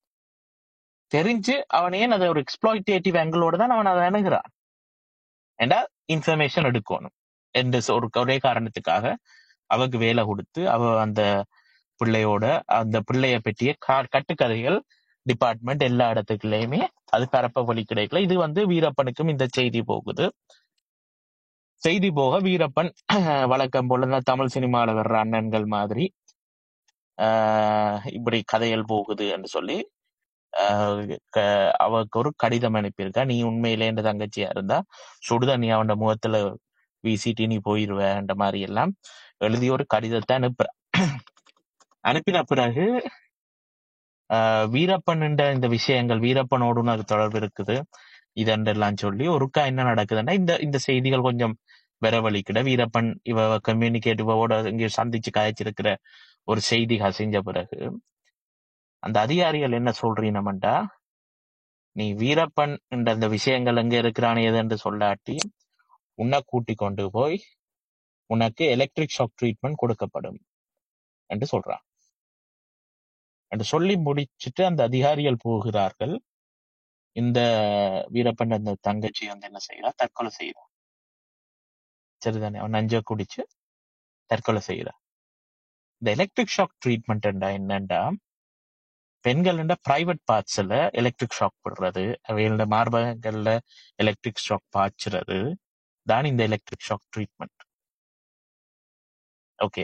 தெரிஞ்சு அவன் ஏன் அதை ஒரு எக்ஸ்ப்ளாய்டேட்டிவ் ஆங்கிளோட தான் அவன் அதை அணுகிறான் ஏண்டா இன்ஃபர்மேஷன் எடுக்கணும் என்ற ஒரு ஒரே காரணத்துக்காக அவக்கு வேலை கொடுத்து அவ அந்த பிள்ளையோட அந்த பிள்ளைய பற்றிய கா- கட்டுக்கதைகள் டிபார்ட்மெண்ட் எல்லா இடத்துக்குள்ளயுமே அது பரப்ப வழி கிடைக்கல இது வந்து வீரப்பனுக்கும் இந்த செய்தி போகுது செய்தி போக வீரப்பன் வழக்கம் போல இந்த தமிழ் சினிமால வர்ற அண்ணன்கள் மாதிரி ஆஹ் இப்படி கதைகள் போகுது என்று சொல்லி ஆஹ் க- அவருக்கு ஒரு கடிதம் அனுப்பியிருக்கா நீ உண்மையிலே என்ற தங்கச்சியா இருந்தா சுடுதண்ணி அவன் முகத்துல வீசிட்டு நீ போயிருவேன்ற மாதிரி எல்லாம் எழுதி ஒரு கடிதத்தை அனுப்புற அனுப்பின பிறகு ஆஹ் வீரப்பன் இந்த விஷயங்கள் வீரப்பனோடு உனக்கு தொடர்பு இருக்குது இதெல்லாம் சொல்லி ஒருக்கா என்ன நடக்குதுன்னா இந்த இந்த செய்திகள் கொஞ்சம் வரவழிக்கிட வீரப்பன் இவ கம்யூனிகேட் இவோட இங்க சந்திச்சு காய்ச்சிருக்கிற ஒரு செய்தி கசிஞ்ச பிறகு அந்த அதிகாரிகள் என்ன சொல்றீனமெண்டா நீ வீரப்பன் என்ற அந்த விஷயங்கள் எங்க இருக்கிறான் எதுன்னு சொல்லாட்டி உன்னை கூட்டி கொண்டு போய் உனக்கு எலக்ட்ரிக் ஷாக் ட்ரீட்மெண்ட் கொடுக்கப்படும் என்று சொல்றான் என்று சொல்லி முடிச்சிட்டு அந்த அதிகாரிகள் போகிறார்கள் இந்த வீரப்பன் அந்த தங்கச்சி வந்து என்ன செய்யறா தற்கொலை செய்யறா சரிதானே அவன் நஞ்ச குடிச்சு தற்கொலை செய்யறா இந்த எலக்ட்ரிக் ஷாக் ட்ரீட்மெண்ட் என்னண்டா பெண்களோட பிரைவேட் பார்ட்ஸ்ல எலக்ட்ரிக் ஷாக் போடுறது அவைகளோட மார்பகங்கள்ல எலக்ட்ரிக் ஷாக் பாய்ச்சுறது தான் இந்த எலக்ட்ரிக் ஷாக் ட்ரீட்மெண்ட் ஓகே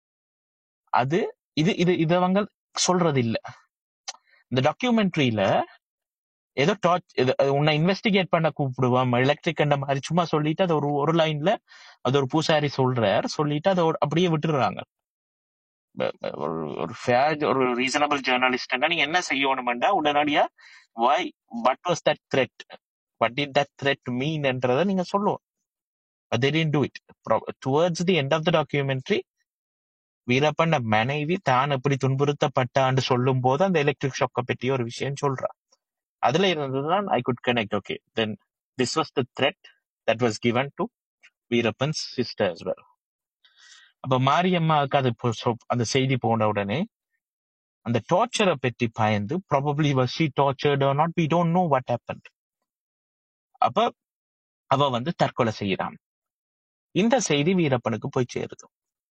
அது இது இது இது அவங்க சொல்றது இல்ல இந்த டாக்குமெண்ட்ரியில ஏதோ டார்ச் உன்னை இன்வெஸ்டிகேட் பண்ண கூப்பிடுவான் எலக்ட்ரிக் அந்த மாதிரி சும்மா சொல்லிட்டு அது ஒரு ஒரு லைன்ல அது ஒரு பூசாரி சொல்றார் சொல்லிட்டு அதை ஒரு- அப்படியே விட்டுடுறாங்க ப- ப- ஒரு ஒரு ஃபேர் ஒரு ரீசனபிள் ஜேர்னலிஸ்ட்னா நீங்க என்ன செய்யணும்டா உடனடியா why but was that threat what did that threat mean என்றதை நீங்க சொல்லுவோம் but they didn't do it Pro- towards the end of the documentary Veerappan மனைவி தான் எப்படி துன்புறுத்தப்பட்டான்னு சொல்லும் போது அந்த எலக்ட்ரிக் ஷாக்கை பற்றி ஒரு விஷயம் சொல்றா அதுல இருந்துதான் I could connect okay then this was the threat that was given to Veerappan's sister as well அப்ப மாரியம்மாவுக்கு அது போ- சொ- அந்த செய்தி போன உடனே அந்த டார்ச்சரை பற்றி பயந்து probably was she tortured or not we don't know what happened அப்ப அவ வந்து தற்கொலை செய்யறான் இந்த செய்தி வீரப்பனுக்கு போய் சேருது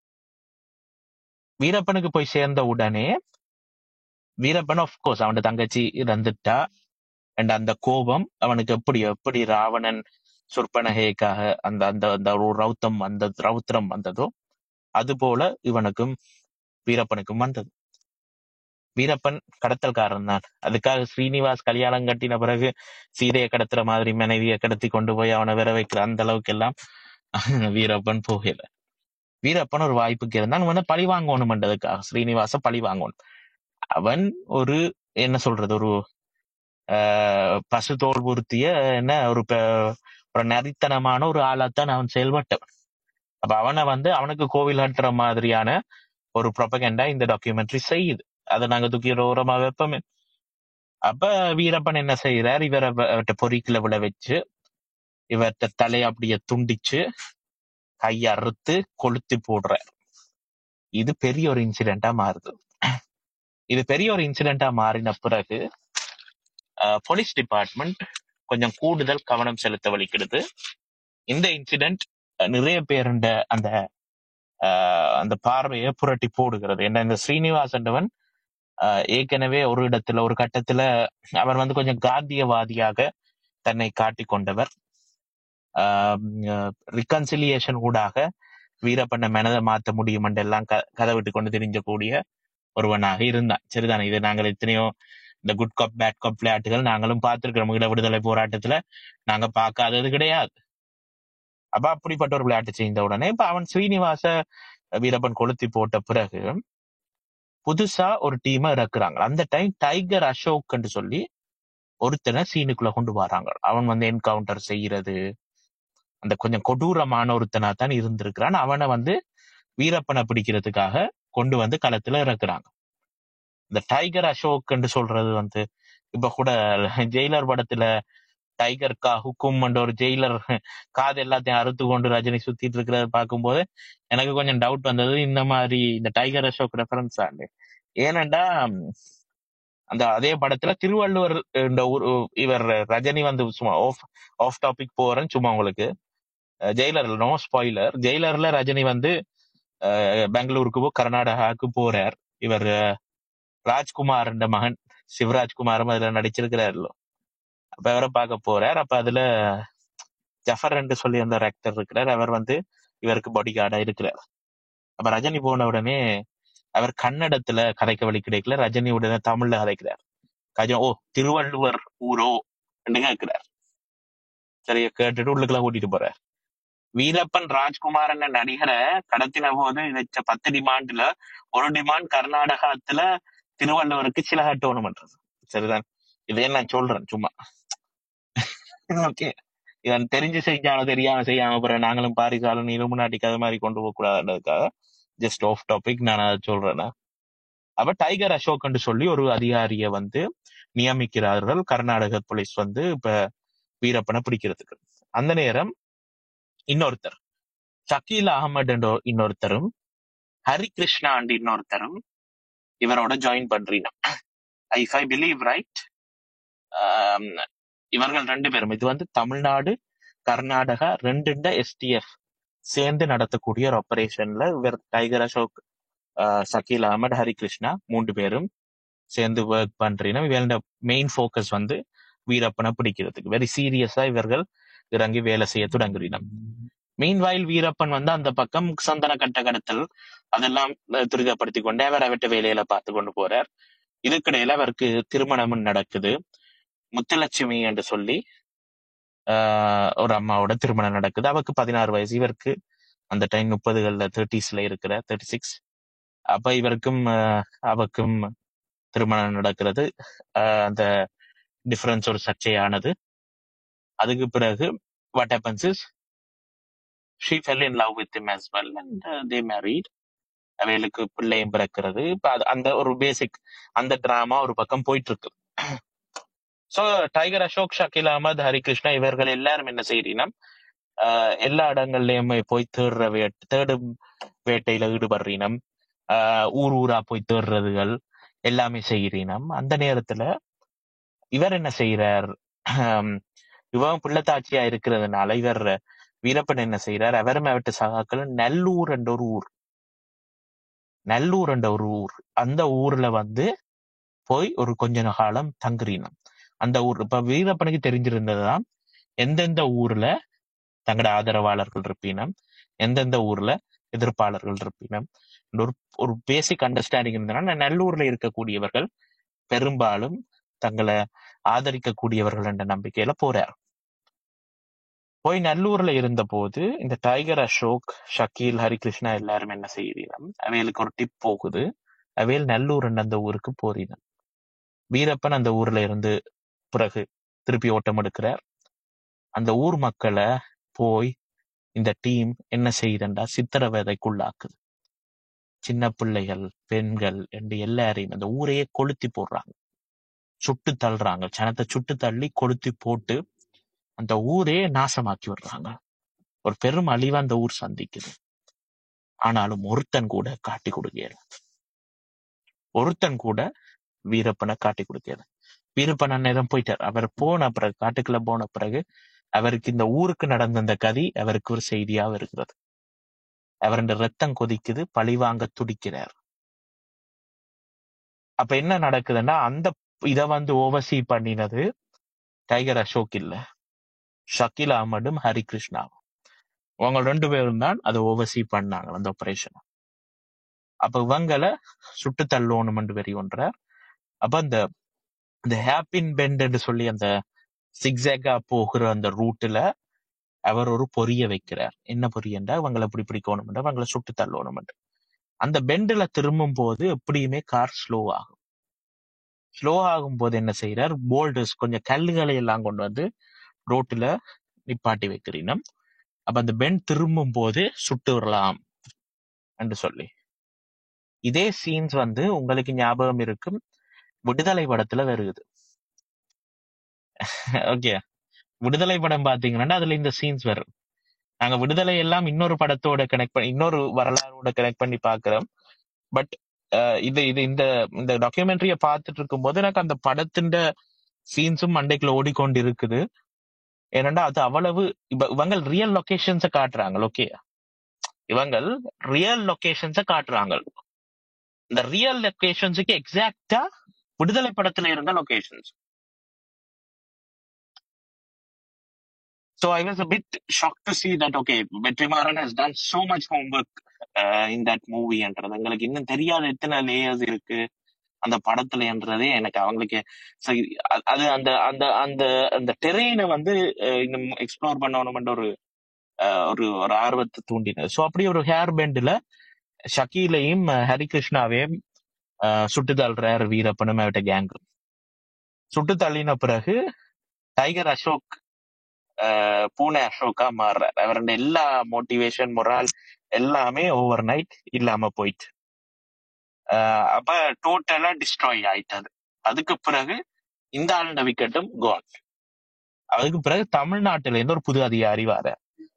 வீரப்பனுக்கு போய் சேர்ந்த உடனே வீரப்பன் கோர்ஸ் அவன் தங்கச்சி இறந்துட்டா அண்ட் அந்த கோபம் அவனுக்கு எப்படி எப்படி ராவணன் சொற்பனகைக்காக அந்த அந்த அந்த ஒரு ரௌத்தம் அந்த ரௌத்திரம் வந்ததோ அது போல இவனுக்கும் வீரப்பனுக்கும் வந்தது வீரப்பன் கடத்தல்காரன் தான் அதுக்காக ஸ்ரீனிவாஸ் கல்யாணம் கட்டின பிறகு சீதையை கடத்துற மாதிரி மனைவியை கடத்தி கொண்டு போய் அவனை வர வைக்கிற அந்த அளவுக்கு எல்லாம் வீரப்பன் போகல வீரப்பன் ஒரு வாய்ப்புக்கு இருந்தான் வந்து பழி வாங்கணும்ன்றதுக்காக ஸ்ரீனிவாச பழி வாங்கணும் அவன் ஒரு என்ன சொல்றது ஒரு ஆஹ், பசு தோல் பொருத்திய என்ன ஒரு ப- ஒரு நரித்தனமான ஒரு ஆளாத்தான் அவன் செயல்பட்டவன் அப்ப அவனை வந்து அவனுக்கு கோவில் கட்டுற மாதிரியான ஒரு ப்ரொபகண்டா இந்த டாக்குமெண்ட்ரி செய்யுது அதை நாங்க தூக்கி ஒரு ஓரமா வைப்போமே அப்ப வீரப்பன் என்ன செய்யறார் இவரை வ- அவர்ட்ட பொறிக்குல விழ வச்சு இவர்ட்ட தலையை அப்படியே துண்டிச்சு கையை அறுத்து கொளுத்தி போடுற இது பெரிய ஒரு இன்சிடென்டா மாறுது இது பெரிய ஒரு இன்சிடென்டா மாறின பிறகு போலீஸ் டிபார்ட்மெண்ட் கொஞ்சம் கூடுதல் கவனம் செலுத்த வலிக்கிறது இந்த இன்சிடென்ட் நிறைய பேருண்ட அந்த ஆஹ் அந்த பார்வையை புரட்டி போடுகிறது என்ன இந்த ஸ்ரீனிவாஸ் என்றவன் ஆஹ் ஏற்கனவே ஒரு இடத்துல ஒரு கட்டத்துல அவர் வந்து கொஞ்சம் காந்தியவாதியாக தன்னை காட்டிக் கொண்டவர் ரிகன்சிலியேஷன் ஊடாக வீரப்பண்ண மனதை மாத்த முடியும் எல்லாம் க கதை விட்டு கொண்டு தெரிஞ்சக்கூடிய ஒருவனாக இருந்தான் சரிதானே இது நாங்கள் எத்தனையோ இந்த குட் கப் பேட் கப் விளையாட்டுகள் நாங்களும் பார்த்திருக்கிறோம் ஈழ விடுதலை போராட்டத்துல நாங்க பார்க்காதது கிடையாது அப்ப அப்படிப்பட்ட ஒரு விளையாட்டு செய்த உடனே இப்ப அவன் ஸ்ரீனிவாச வீரப்பன் கொளுத்தி போட்ட பிறகு புதுசா ஒரு டீமை இறக்குறாங்க அந்த டைம் டைகர் அசோக் சொல்லி ஒருத்தனை சீனுக்குள்ள கொண்டு வராங்க அவன் வந்து என்கவுண்டர் செய்யறது அந்த கொஞ்சம் கொடூரமான ஒருத்தனா தான் இருந்திருக்கிறான் அவனை வந்து வீரப்பனை பிடிக்கிறதுக்காக கொண்டு வந்து களத்துல இறக்குறாங்க இந்த டைகர் அசோக் சொல்றது வந்து இப்ப கூட ஜெயிலர் படத்துல டைகர் கா ஹுக்கும் ஒரு ஜெயிலர் காது எல்லாத்தையும் அறுத்து கொண்டு ரஜினி சுத்திட்டு இருக்கிறத பார்க்கும்போது எனக்கு கொஞ்சம் டவுட் வந்தது இந்த மாதிரி இந்த டைகர் அசோக் ரெஃபரன்ஸ் ஆண்டு ஏனண்டா அந்த அதே படத்துல திருவள்ளுவர் இந்த ஒரு இவர் ரஜினி வந்து சும்மா ஆஃப் ஆஃப் டாபிக் போறேன் சும்மா உங்களுக்கு ஜெயிலர்ல நோ ஸ்பாயிலர் ஜெயிலர்ல ரஜினி வந்து அஹ், பெங்களூருக்கு போ கர்நாடகாவுக்கு போறார் இவர் ராஜ்குமார் என்ற மகன் சிவராஜ்குமாரும் அதுல நடிச்சிருக்கிறாருல அப்ப அவரை பார்க்க போறார் அப்ப அதுல ஜஃபர் என்று சொல்லி அந்த ஆக்டர் இருக்கிறார் அவர் வந்து இவருக்கு பாடி கார்டா இருக்கிறார் அப்ப ரஜினி போன உடனே அவர் கன்னடத்துல கதைக்க வழி கிடைக்கல ரஜினி உடனே தமிழ்ல கதைக்கிறார் கஜம் ஓ திருவள்ளுவர் ஊரோ என்று கேட்கிறார் சரியா கேட்டுட்டு உள்ளுக்குள்ள கூட்டிட்டு போறார் வீரப்பன் ராஜ்குமார் என்ற நடிகரை கடத்தின போது வச்ச பத்து டிமாண்ட்ல ஒரு டிமாண்ட் கர்நாடகத்துல திருவள்ளுவருக்கு சில டோர்னமெண்ட் சரிதான் இதே நான் சொல்றேன் சும்மா ஓகே இவன் தெரிஞ்சு செஞ்சாலும் தெரியாம செய்யாம அப்புறம் நாங்களும் பாரிசாலும் இலுமினாட்டிக்கு அது மாதிரி கொண்டு போக கூடாதுன்றதுக்காக ஜஸ்ட் ஆஃப் டாபிக் நான் அதை சொல்றேன் அப்ப டைகர் அசோக் சொல்லி ஒரு அதிகாரியை வந்து நியமிக்கிறார்கள் கர்நாடக போலீஸ் வந்து இப்ப வீரப்பனை பிடிக்கிறதுக்கு அந்த நேரம் இன்னொருத்தர் ஷக்கீல் அகமது என்ற இன்னொருத்தரும் ஹரிகிருஷ்ணா அண்ட் இன்னொருத்தரும் இவரோட ஜாயின் பண்றீங்க இஃப் ஐ பிலீவ் ரைட் இவர்கள் ரெண்டு பேரும் இது வந்து தமிழ்நாடு கர்நாடகா ரெண்டுண்ட எஸ்டிஎஃப் சேர்ந்து நடத்தக்கூடிய ஒரு ஆபரேஷன்ல இவர் டைகர் அசோக் ஆஹ் சக்கீல் அகமது ஹரிகிருஷ்ணா மூன்று பேரும் சேர்ந்து ஒர்க் பண்றீங்க இவரோட மெயின் ஃபோக்கஸ் வந்து வீரப்பனை பிடிக்கிறதுக்கு வெரி சீரியஸா இவர்கள் இறங்கி வேலை செய்ய தொடங்குறீனம் மெயின் வாயில் வீரப்பன் வந்து அந்த பக்கம் சந்தன கட்ட கடத்தல் அதெல்லாம் அஹ், துரிதப்படுத்தி கொண்டு அவர் அவற்ற வேலையில பார்த்து கொண்டு போறார் இதுக்கிடையில அவருக்கு திருமணமும் நடக்குது முத்துலட்சுமி என்று சொல்லி ஆஹ், ஒரு அம்மாவோட திருமணம் நடக்குது அவருக்கு பதினாறு வயசு இவருக்கு அந்த டைம் முப்பதுகள்ல தேர்ட்டிஸ்ல இருக்கிற தேர்ட்டி சிக்ஸ் அப்ப இவருக்கும் ஆஹ், அவருக்கும் திருமணம் நடக்கிறது ஆஹ், அந்த டிஃபரன்ஸ் ஒரு சர்ச்சையானது அதுக்கு பிறகு what happens is she fell in love with him as well and uh, they married அவைகளுக்கு பிள்ளையும் பிறக்கிறது இப்ப அது அந்த ஒரு பேசிக் அந்த டிராமா ஒரு பக்கம் போயிட்டு இருக்கு சோ டைகர் அசோக் ஷக்கீல் அகமது ஹரிகிருஷ்ணா இவர்கள் எல்லாரும் என்ன செய்யறீங்கன்னா ஆஹ் எல்லா இடங்கள்லயுமே போய் தேடுற வேட் தேடும் வேட்டையில ஈடுபடுறீனம் ஆஹ் ஊர் ஊரா போய் தேடுறதுகள் எல்லாமே செய்கிறீனம் அந்த நேரத்துல இவர் என்ன செய்யறார் இவன் பிள்ளைத்தாட்சியா இருக்கிறதுனால இவர் வீரப்பன் என்ன செய்யறார் அவரும் அவட்டு சகாக்கள் நல்லூர் என்ற ஒரு ஊர் நல்லூர் என்ற ஒரு ஊர் அந்த ஊர்ல வந்து போய் ஒரு கொஞ்ச காலம் தங்குறீனம் அந்த ஊர் இப்ப வீரப்பனுக்கு தெரிஞ்சிருந்ததுதான் எந்தெந்த ஊர்ல தங்களோட ஆதரவாளர்கள் இருப்பினம் எந்தெந்த ஊர்ல எதிர்ப்பாளர்கள் இருப்பினம் ஒரு ஒரு பேசிக் அண்டர்ஸ்டாண்டிங் இருந்ததுன்னா நல்லூர்ல இருக்கக்கூடியவர்கள் பெரும்பாலும் தங்களை ஆதரிக்கக்கூடியவர்கள் என்ற நம்பிக்கையில போறார் போய் நல்லூர்ல இருந்த போது இந்த டைகர் அசோக் ஷக்கீல் ஹரிகிருஷ்ணா எல்லாரும் என்ன செய்யறீனம் அவைகளுக்கு ஒரு டிப் போகுது அவையில் நல்லூர் என்ற அந்த ஊருக்கு போறீனம் வீரப்பன் அந்த ஊர்ல இருந்து பிறகு திருப்பி ஓட்டம் எடுக்கிறார் அந்த ஊர் மக்களை போய் இந்த டீம் என்ன செய்யுதுண்டா சித்திரவதைக்குள்ளாக்குது சின்ன பிள்ளைகள் பெண்கள் என்று எல்லாரையும் அந்த ஊரையே கொளுத்தி போடுறாங்க சுட்டு தள்ளுறாங்க சனத்தை சுட்டு தள்ளி கொளுத்தி போட்டு அந்த ஊரே நாசமாக்கி விடுறாங்க ஒரு பெரும் அழிவை அந்த ஊர் சந்திக்குது ஆனாலும் ஒருத்தன் கூட காட்டி கொடுக்கல ஒருத்தன் கூட வீரப்பனை காட்டி கொடுக்கல வீரப்பன் அந்நேரம் போயிட்டார் அவர் போன பிறகு காட்டுக்குள்ள போன பிறகு அவருக்கு இந்த ஊருக்கு நடந்த அந்த கதி அவருக்கு ஒரு செய்தியாக இருக்கிறது அவருடைய ரத்தம் கொதிக்குது பழிவாங்க துடிக்கிறார் அப்ப என்ன நடக்குதுன்னா அந்த இத வந்து ஓவர்சீ பண்ணினது டைகர் அசோக் இல்ல ஷக்கீல் அகமடும் ஹரிகிருஷ்ணாவும் அவங்க ரெண்டு பேரும் தான் அதை ஓவர்சீ பண்ணாங்க அந்த ஆபரேஷன் அப்ப இவங்களை சுட்டு தள்ளோணும் வெறி ஒன்றார் அப்ப அந்த இந்த ஹேப்பின் பெண்ட் சொல்லி அந்த சிக்ஸாகா போகிற அந்த ரூட்ல அவர் ஒரு பொரிய வைக்கிறார் என்ன பொரியண்டா இவங்களை இப்படி பிடிக்கணும் அவங்களை சுட்டு தள்ளணும் அந்த பெண்டில் திரும்பும் போது எப்படியுமே கார் ஸ்லோ ஆகும் ஸ்லோ ஆகும் போது என்ன செய்யறார் போல்டர்ஸ் கொஞ்சம் கல்லுகளை எல்லாம் கொண்டு வந்து ரோட்டுல நிப்பாட்டி வைக்கிறீனம் அப்ப அந்த பெண்ட் திரும்பும் போது சுட்டு விடலாம் என்று சொல்லி இதே சீன்ஸ் வந்து உங்களுக்கு ஞாபகம் இருக்கும் விடுதலை படத்துல வருது ஓகே விடுதலை படம் பாத்தீங்கன்னா அதுல இந்த சீன்ஸ் வரும் நாங்க விடுதலை எல்லாம் இன்னொரு படத்தோட கனெக்ட் பண்ணி இன்னொரு வரலாறோட கனெக்ட் பண்ணி பாக்குறோம் பட் இது இது இந்த இந்த டாக்குமெண்ட்ரிய பார்த்துட்டு இருக்கும்போது எனக்கு அந்த படத்தின் சீன்ஸும் மண்டைக்குள்ள ஓடிக்கொண்டு இருக்குது ஏனண்டா அது அவ்வளவு இவ- இவங்க ரியல் லொகேஷன்ஸ காட்டுறாங்க ஓகே இவங்க ரியல் லொகேஷன்ஸ காட்டுறாங்க இந்த ரியல் லொகேஷன்ஸுக்கு எக்ஸாக்டா விடுதலை படத்துல இருந்த locations So I was a bit shocked to see that okay, Vetrimaran has done so much homework uh, in that movie என்றது எங்களுக்கு இன்னும் தெரியாத எத்தனை லேயர்ஸ் இருக்கு அந்த படத்துலன்றதே எனக்கு அவங்களுக்கு சரி, அ- அது அந்த அந்த அந்த அந்த டெரெயினை வந்து அஹ், இன்னும் எக்ஸ்ப்ளோர் பண்ணணும்ன்ற ஒரு அஹ், ஒரு ஒரு ஆர்வத்தை தூண்டினது ஸோ அப்படி ஒரு ஹேர் பெண்ட்ல ஷக்கீலையும் அஹ், ஹரிகிருஷ்ணாவையும் அஹ், சுட்டு தள்ளுறாரு வீரப்பனும் அவட்ட கேங்கு சுட்டு தள்ளின பிறகு டைகர் அசோக் அஹ், பூனே அசோக்கா மாறுறாரு அவரோட எல்லா மோட்டிவேஷன் மொரால் எல்லாமே ஓவர் நைட் இல்லாம போயிட்டு அஹ், அப்ப டோட்டலா டிஸ்ட்ராய் ஆயிட்டது அதுக்கு பிறகு இந்த ஆளுண்ட விக்கெட்டும் கோன் அதுக்கு பிறகு தமிழ்நாட்டுல இருந்து ஒரு புது அதிகாரி வர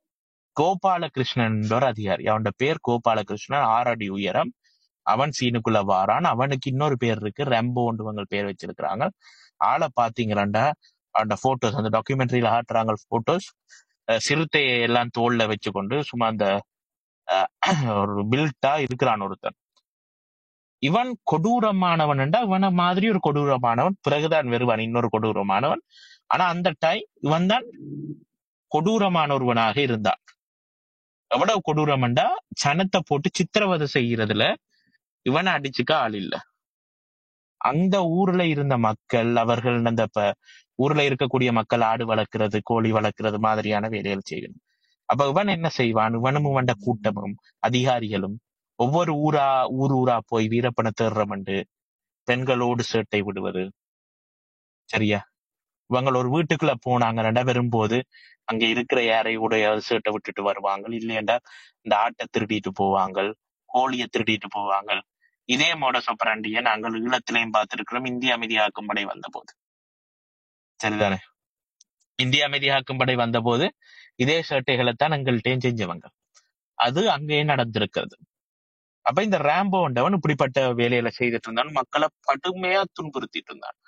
கோபாலகிருஷ்ணன் ஒரு அதிகாரி அவனோட பேர் கோபாலகிருஷ்ணன் ஆறு அடி உயரம் அவன் சீனுக்குள்ள வாரான் அவனுக்கு இன்னொரு பேர் இருக்கு ரெம்போன்னு இவங்க பேர் வச்சிருக்கிறாங்க ஆளை பாத்தீங்களாண்டா அந்த போட்டோஸ் அந்த டாக்குமெண்ட்ரியில ஆட்டுறாங்க போட்டோஸ் சிறுத்தையை எல்லாம் தோல்ல வச்சுக்கொண்டு சும்மா அந்த அஹ், ஒரு பில்ட்டா இருக்கிறான் ஒருத்தன் இவன் கொடூரமானவன்டா இவன மாதிரி ஒரு கொடூரமானவன் பிறகுதான் வருவான் இன்னொரு கொடூரமானவன் ஆனா அந்த டைம் இவன் தான் கொடூரமான ஒருவனாக இருந்தான் எவ்வளவு கொடூரம்டா சனத்தை போட்டு சித்திரவதை செய்யறதுல இவனை அடிச்சுக்க ஆள் இல்ல அந்த ஊர்ல இருந்த மக்கள் அவர்கள் அந்த இப்ப ஊர்ல இருக்கக்கூடிய மக்கள் ஆடு வளர்க்கறது கோழி வளர்க்கறது மாதிரியான வேலைகள் செய்யணும் அப்ப இவன் என்ன செய்வான் இவனும் இவன்ட கூட்டமும் அதிகாரிகளும் ஒவ்வொரு ஊரா ஊர் ஊரா போய் வீரப்பனை தேடுறமண்டு பெண்களோடு சேட்டை விடுவது சரியா இவங்க ஒரு வீட்டுக்குள்ள போனாங்க ரெண்டா வரும்போது அங்க இருக்கிற யாரையோட சேட்டை விட்டுட்டு வருவாங்க இல்லையண்டா இந்த ஆட்டை திருடிட்டு போவாங்க கோழியை திருடிட்டு போவாங்க இதே மோடஸ் ஆபரண்டியை நாங்கள் ஈழத்திலையும் பார்த்திருக்கிறோம் இந்திய அமைதியாக்கும் படை வந்த போது சரிதானே இந்திய அமைதியாக்கும் படை வந்த போது இதே சேட்டைகளைத்தான் எங்கள்கிட்டயும் செஞ்சவங்க அது அங்கேயே நடந்திருக்கிறது அப்ப இந்த ரேம்போண்டவன் இப்படிப்பட்ட வேலையில செய்துட்டு இருந்தான் மக்களை கடுமையா துன்புறுத்திட்டு இருந்தான்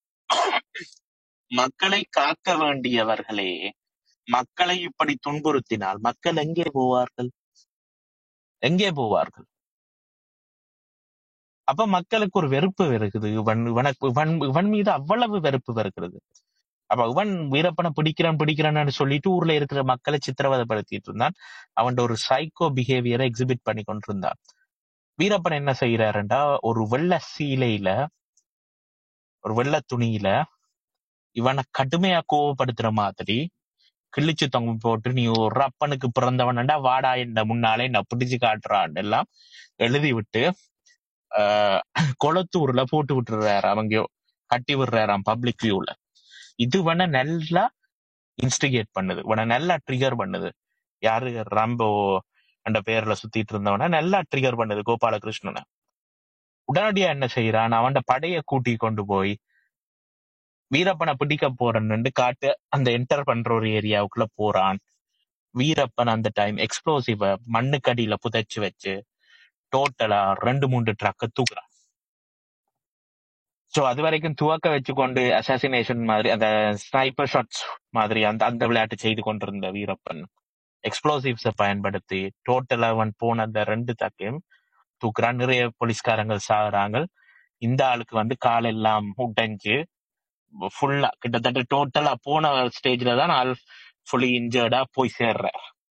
மக்களை காக்க வேண்டியவர்களே மக்களை இப்படி துன்புறுத்தினால் மக்கள் எங்கே போவார்கள் எங்கே போவார்கள் அப்ப மக்களுக்கு ஒரு வெறுப்பு வருகிறது இவன் இவனுக்கு இவன் இவன் மீது அவ்வளவு வெறுப்பு வருகிறது அப்ப இவன் வீரப்பனை பிடிக்கிறான் பிடிக்கிறான்னு சொல்லிட்டு ஊர்ல இருக்கிற மக்களை சித்திரவதைப்படுத்திட்டு இருந்தான் அவன் ஒரு சைக்கோ பிஹேவியரை எக்ஸிபிட் பண்ணி கொண்டிருந்தான் வீரப்பன் என்ன செய்யறாருண்டா ஒரு வெள்ள சீலையில ஒரு வெள்ள துணியில இவனை கடுமையா கோவப்படுத்துற மாதிரி கிழிச்சு தொங்க போட்டு நீ ஒரு அப்பனுக்கு பிறந்தவனண்டா வாடா என்ன முன்னாலே நான் பிடிச்சு காட்டுறான் எல்லாம் எழுதி விட்டு ஆஹ் கொளத்தூர்ல போட்டு விட்டுறாரு அவங்க கட்டி விடுறாராம் பப்ளிக் வியூல இது வேணா நல்லா இன்ஸ்டிகேட் பண்ணுது உன நல்லா ட்ரிகர் பண்ணுது யாரு ரம்போ என்ற பேர்ல சுத்திட்டு இருந்தவன நல்லா ட்ரிகர் பண்ணுது கோபாலகிருஷ்ணனை உடனடியா என்ன செய்யறான் அவன் படைய கூட்டி கொண்டு போய் வீரப்பனை பிடிக்க போறேன்னு காட்டு அந்த என்டர் பண்ற ஒரு ஏரியாவுக்குள்ள போறான் வீரப்பன் அந்த டைம் எக்ஸ்ப்ளோசிவ மண்ணுக்கடியில புதைச்சு வச்சு டோட்டலா ரெண்டு மூன்று ட்ரக்க தூக்குறான் சோ அது வரைக்கும் துவக்க வச்சு கொண்டு அசாசினேஷன் மாதிரி அந்த ஸ்னைப்பர் ஷாட்ஸ் மாதிரி அந்த அந்த விளையாட்டு செய்து கொண்டிருந்த வீரப்பன் எக்ஸ்ப்ளோசிவ்ஸை பயன்படுத்தி டோட்டலா அவன் போன அந்த ரெண்டு தக்கையும் தூக்குறான் நிறைய போலீஸ்காரங்க சாகுறாங்க இந்த ஆளுக்கு வந்து காலெல்லாம் உடைஞ்சு ஃபுல்லா கிட்டத்தட்ட டோட்டலா போன ஸ்டேஜ்ல தான் ஆள் ஃபுல்லி இன்ஜர்டா போய் சேர்ற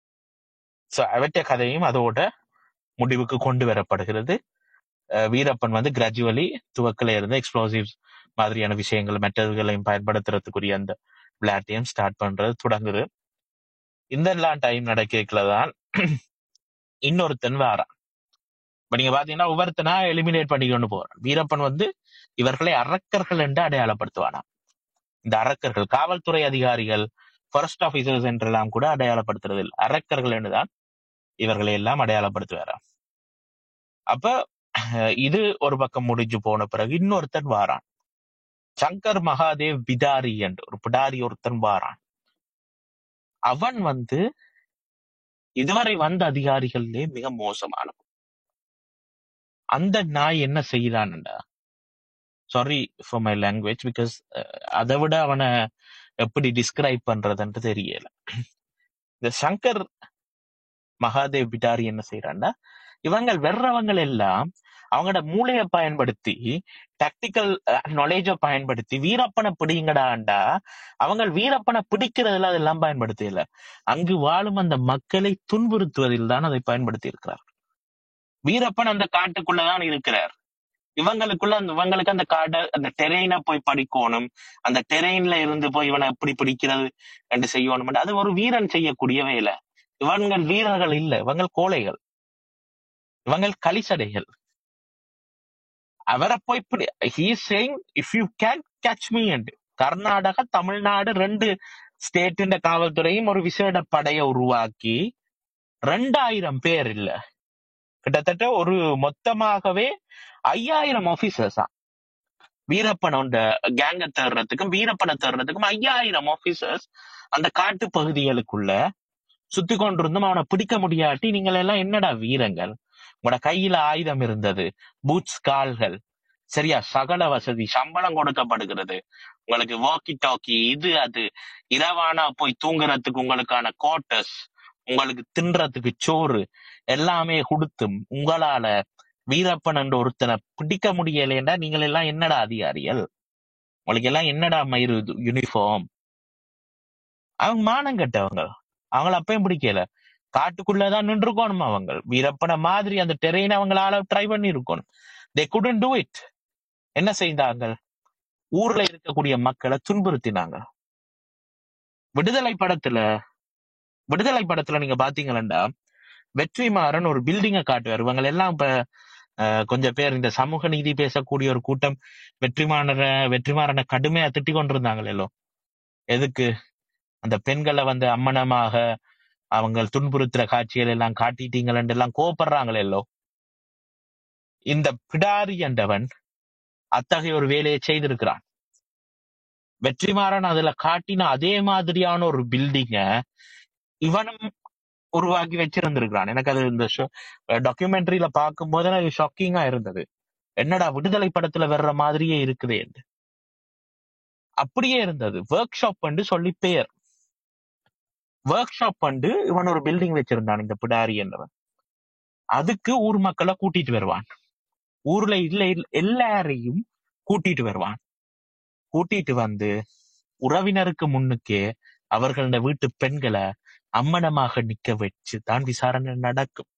சோ அவற்ற கதையும் அதோட முடிவுக்கு கொண்டு வரப்படுகிறது அஹ் வீரப்பன் வந்து கிராஜுவலி துவக்கில இருந்து எக்ஸ்ப்ளோசிவ்ஸ் மாதிரியான விஷயங்கள் மெட்டல்களையும் பயன்படுத்துறதுக்குரிய அந்த விளையாட்டையும் ஸ்டார்ட் பண்றது தொடங்குது இந்த எல்லாம் டைம் நடக்கல தான் இன்னொருத்தன் வாரான் இப்ப நீங்க பாத்தீங்கன்னா ஒவ்வொருத்தனா எலிமினேட் பண்ணிக்கொண்டு போறான் வீரப்பன் வந்து இவர்களை அரக்கர்கள் என்று அடையாளப்படுத்துவானா இந்த அரக்கர்கள் காவல்துறை அதிகாரிகள் ஃபாரஸ்ட் ஆபீசர்ஸ் என்றெல்லாம் கூட அடையாளப்படுத்துறது இல்லை அரக்கர்கள் என்றுதான் இவர்களை எல்லாம் அடையாளப்படுத்துவாராம் அப்ப அஹ், இது ஒரு பக்கம் முடிஞ்சு போன பிறகு இன்னொருத்தன் வாரான் சங்கர் மகாதேவ் பிடாரி என்று ஒரு பிடாரி ஒருத்தன் வாரான் அவன் வந்து இதுவரை வந்த அதிகாரிகளிலே மிக மோசமானவன் அந்த நாய் என்ன செய்யறான்டா sorry for my language because அதை விட அவனை எப்படி டிஸ்கிரைப் பண்றதுன்ட்டு தெரியல இந்த சங்கர் மகாதேவ் பிடாரி என்ன செய்யறான்டா இவங்க வெர்றவங்க எல்லாம் அவங்களோட மூளையை பயன்படுத்தி டாக்டிக்கல் நாலேஜ பயன்படுத்தி வீரப்பனை பிடிங்கடாண்டா அவங்க வீரப்பனை பிடிக்கிறதுல அதெல்லாம் பயன்படுத்தி இல்ல அங்கு வாழும் அந்த மக்களை துன்புறுத்துவதில் தான் அதை பயன்படுத்தி இருக்கிறார் வீரப்பன் அந்த காட்டுக்குள்ளதான் இருக்கிறார் இவங்களுக்குள்ள அந்த இவங்களுக்கு அந்த காட்டை அந்த டெரெயினை போய் படிக்கணும் அந்த டெரெயின்ல இருந்து போய் இவனை எப்படி பிடிக்கிறது என்று செய்யணும் அது ஒரு வீரன் செய்யக்கூடிய வேலை இவங்கள் வீரர்கள் இல்ல இவங்கள் கோழைகள் இவங்கள் களிசடைகள் அவரை போய் he saying if you can catch me என்று கர்நாடகா தமிழ்நாடு ரெண்டு ஸ்டேட்டின் காவல்துறையும் ஒரு விசேட படையை உருவாக்கி ரெண்டாயிரம் பேர் இல்ல கிட்டத்தட்ட ஒரு மொத்தமாகவே ஐயாயிரம் ஆபீசர்ஸா வீரப்பனோட கேங்க தேடுறதுக்கும் வீரப்பனை தேடுறதுக்கும் ஐயாயிரம் ஆபீசர்ஸ் அந்த காட்டு பகுதிகளுக்குள்ள சுத்தி கொண்டிருந்தும் அவனை பிடிக்க முடியாட்டி நீங்கள் எல்லாம் என்னடா வீரங்கள் உங்களோட கையில ஆயுதம் இருந்தது பூட்ஸ் கால்கள் சரியா சகல வசதி சம்பளம் கொடுக்கப்படுகிறது உங்களுக்கு வாக்கி டாக்கி இது அது இரவானா போய் தூங்குறதுக்கு உங்களுக்கான கோட்டஸ் உங்களுக்கு தின்றதுக்கு சோறு எல்லாமே கொடுத்தும் உங்களால வீரப்பன் என்ற ஒருத்தனை பிடிக்க முடியலைன்னா நீங்கள் எல்லாம் என்னடா அதிகாரிகள் உங்களுக்கு எல்லாம் என்னடா மயிறு யூனிஃபார்ம் அவங்க மானம் கெட்டவங்க அவங்கள அப்பயும் பிடிக்கல காட்டுக்குள்ளதான் நின்றுக்கணும் அவங்க வீரப்பனை மாதிரி அந்த டெரெயின் அவங்களால ட்ரை பண்ணி இருக்கணும் தே குடன் டூ இட் என்ன செய்தாங்க ஊர்ல இருக்கக்கூடிய மக்களை துன்புறுத்தினாங்க விடுதலை படத்துல விடுதலை படத்துல நீங்க பாத்தீங்கன்னா வெற்றிமாறன் ஒரு பில்டிங்க காட்டுவார் இவங்க எல்லாம் இப்ப அஹ், கொஞ்சம் பேர் இந்த சமூக நீதி பேசக்கூடிய ஒரு கூட்டம் வெற்றிமாறன வெற்றிமாறனை கடுமையா திட்டிக் கொண்டிருந்தாங்களே எல்லாம் எதுக்கு அந்த பெண்களை வந்து அம்மனமாக அவங்க துன்புறுத்துற காட்சிகள் எல்லாம் காட்டிட்டீங்களன்னு எல்லாம் கோபப்படுறாங்களே எல்லோ இந்த பிடாரி என்றவன் அத்தகைய ஒரு வேலையை செய்திருக்கிறான் வெற்றிமாறன் அதுல காட்டின அதே மாதிரியான ஒரு பில்டிங்க இவனும் உருவாக்கி வச்சிருந்திருக்கிறான் எனக்கு அது இந்த டாக்குமெண்ட்ரியில பார்க்கும்போது எனக்கு ஷாக்கிங்கா இருந்தது என்னடா விடுதலை படத்துல வர்ற மாதிரியே இருக்குதே என்று. அப்படியே இருந்தது ஒர்க் ஷாப் பண்ணு சொல்லி பேர் ஒர்க் ஷாப் பண்ணு இவன் ஒரு பில்டிங் வச்சிருந்தான் இந்த பிடாரி என்றவன் அதுக்கு ஊர் மக்களை கூட்டிட்டு வருவான் ஊர்ல இல்ல இல்ல- எல்லாரையும் கூட்டிட்டு வருவான் கூட்டிட்டு வந்து உறவினருக்கு முன்னுக்கே அவர்களோட வீட்டு பெண்களை அம்மனமாக நிக்க வச்சு தான் விசாரணை நடக்கும்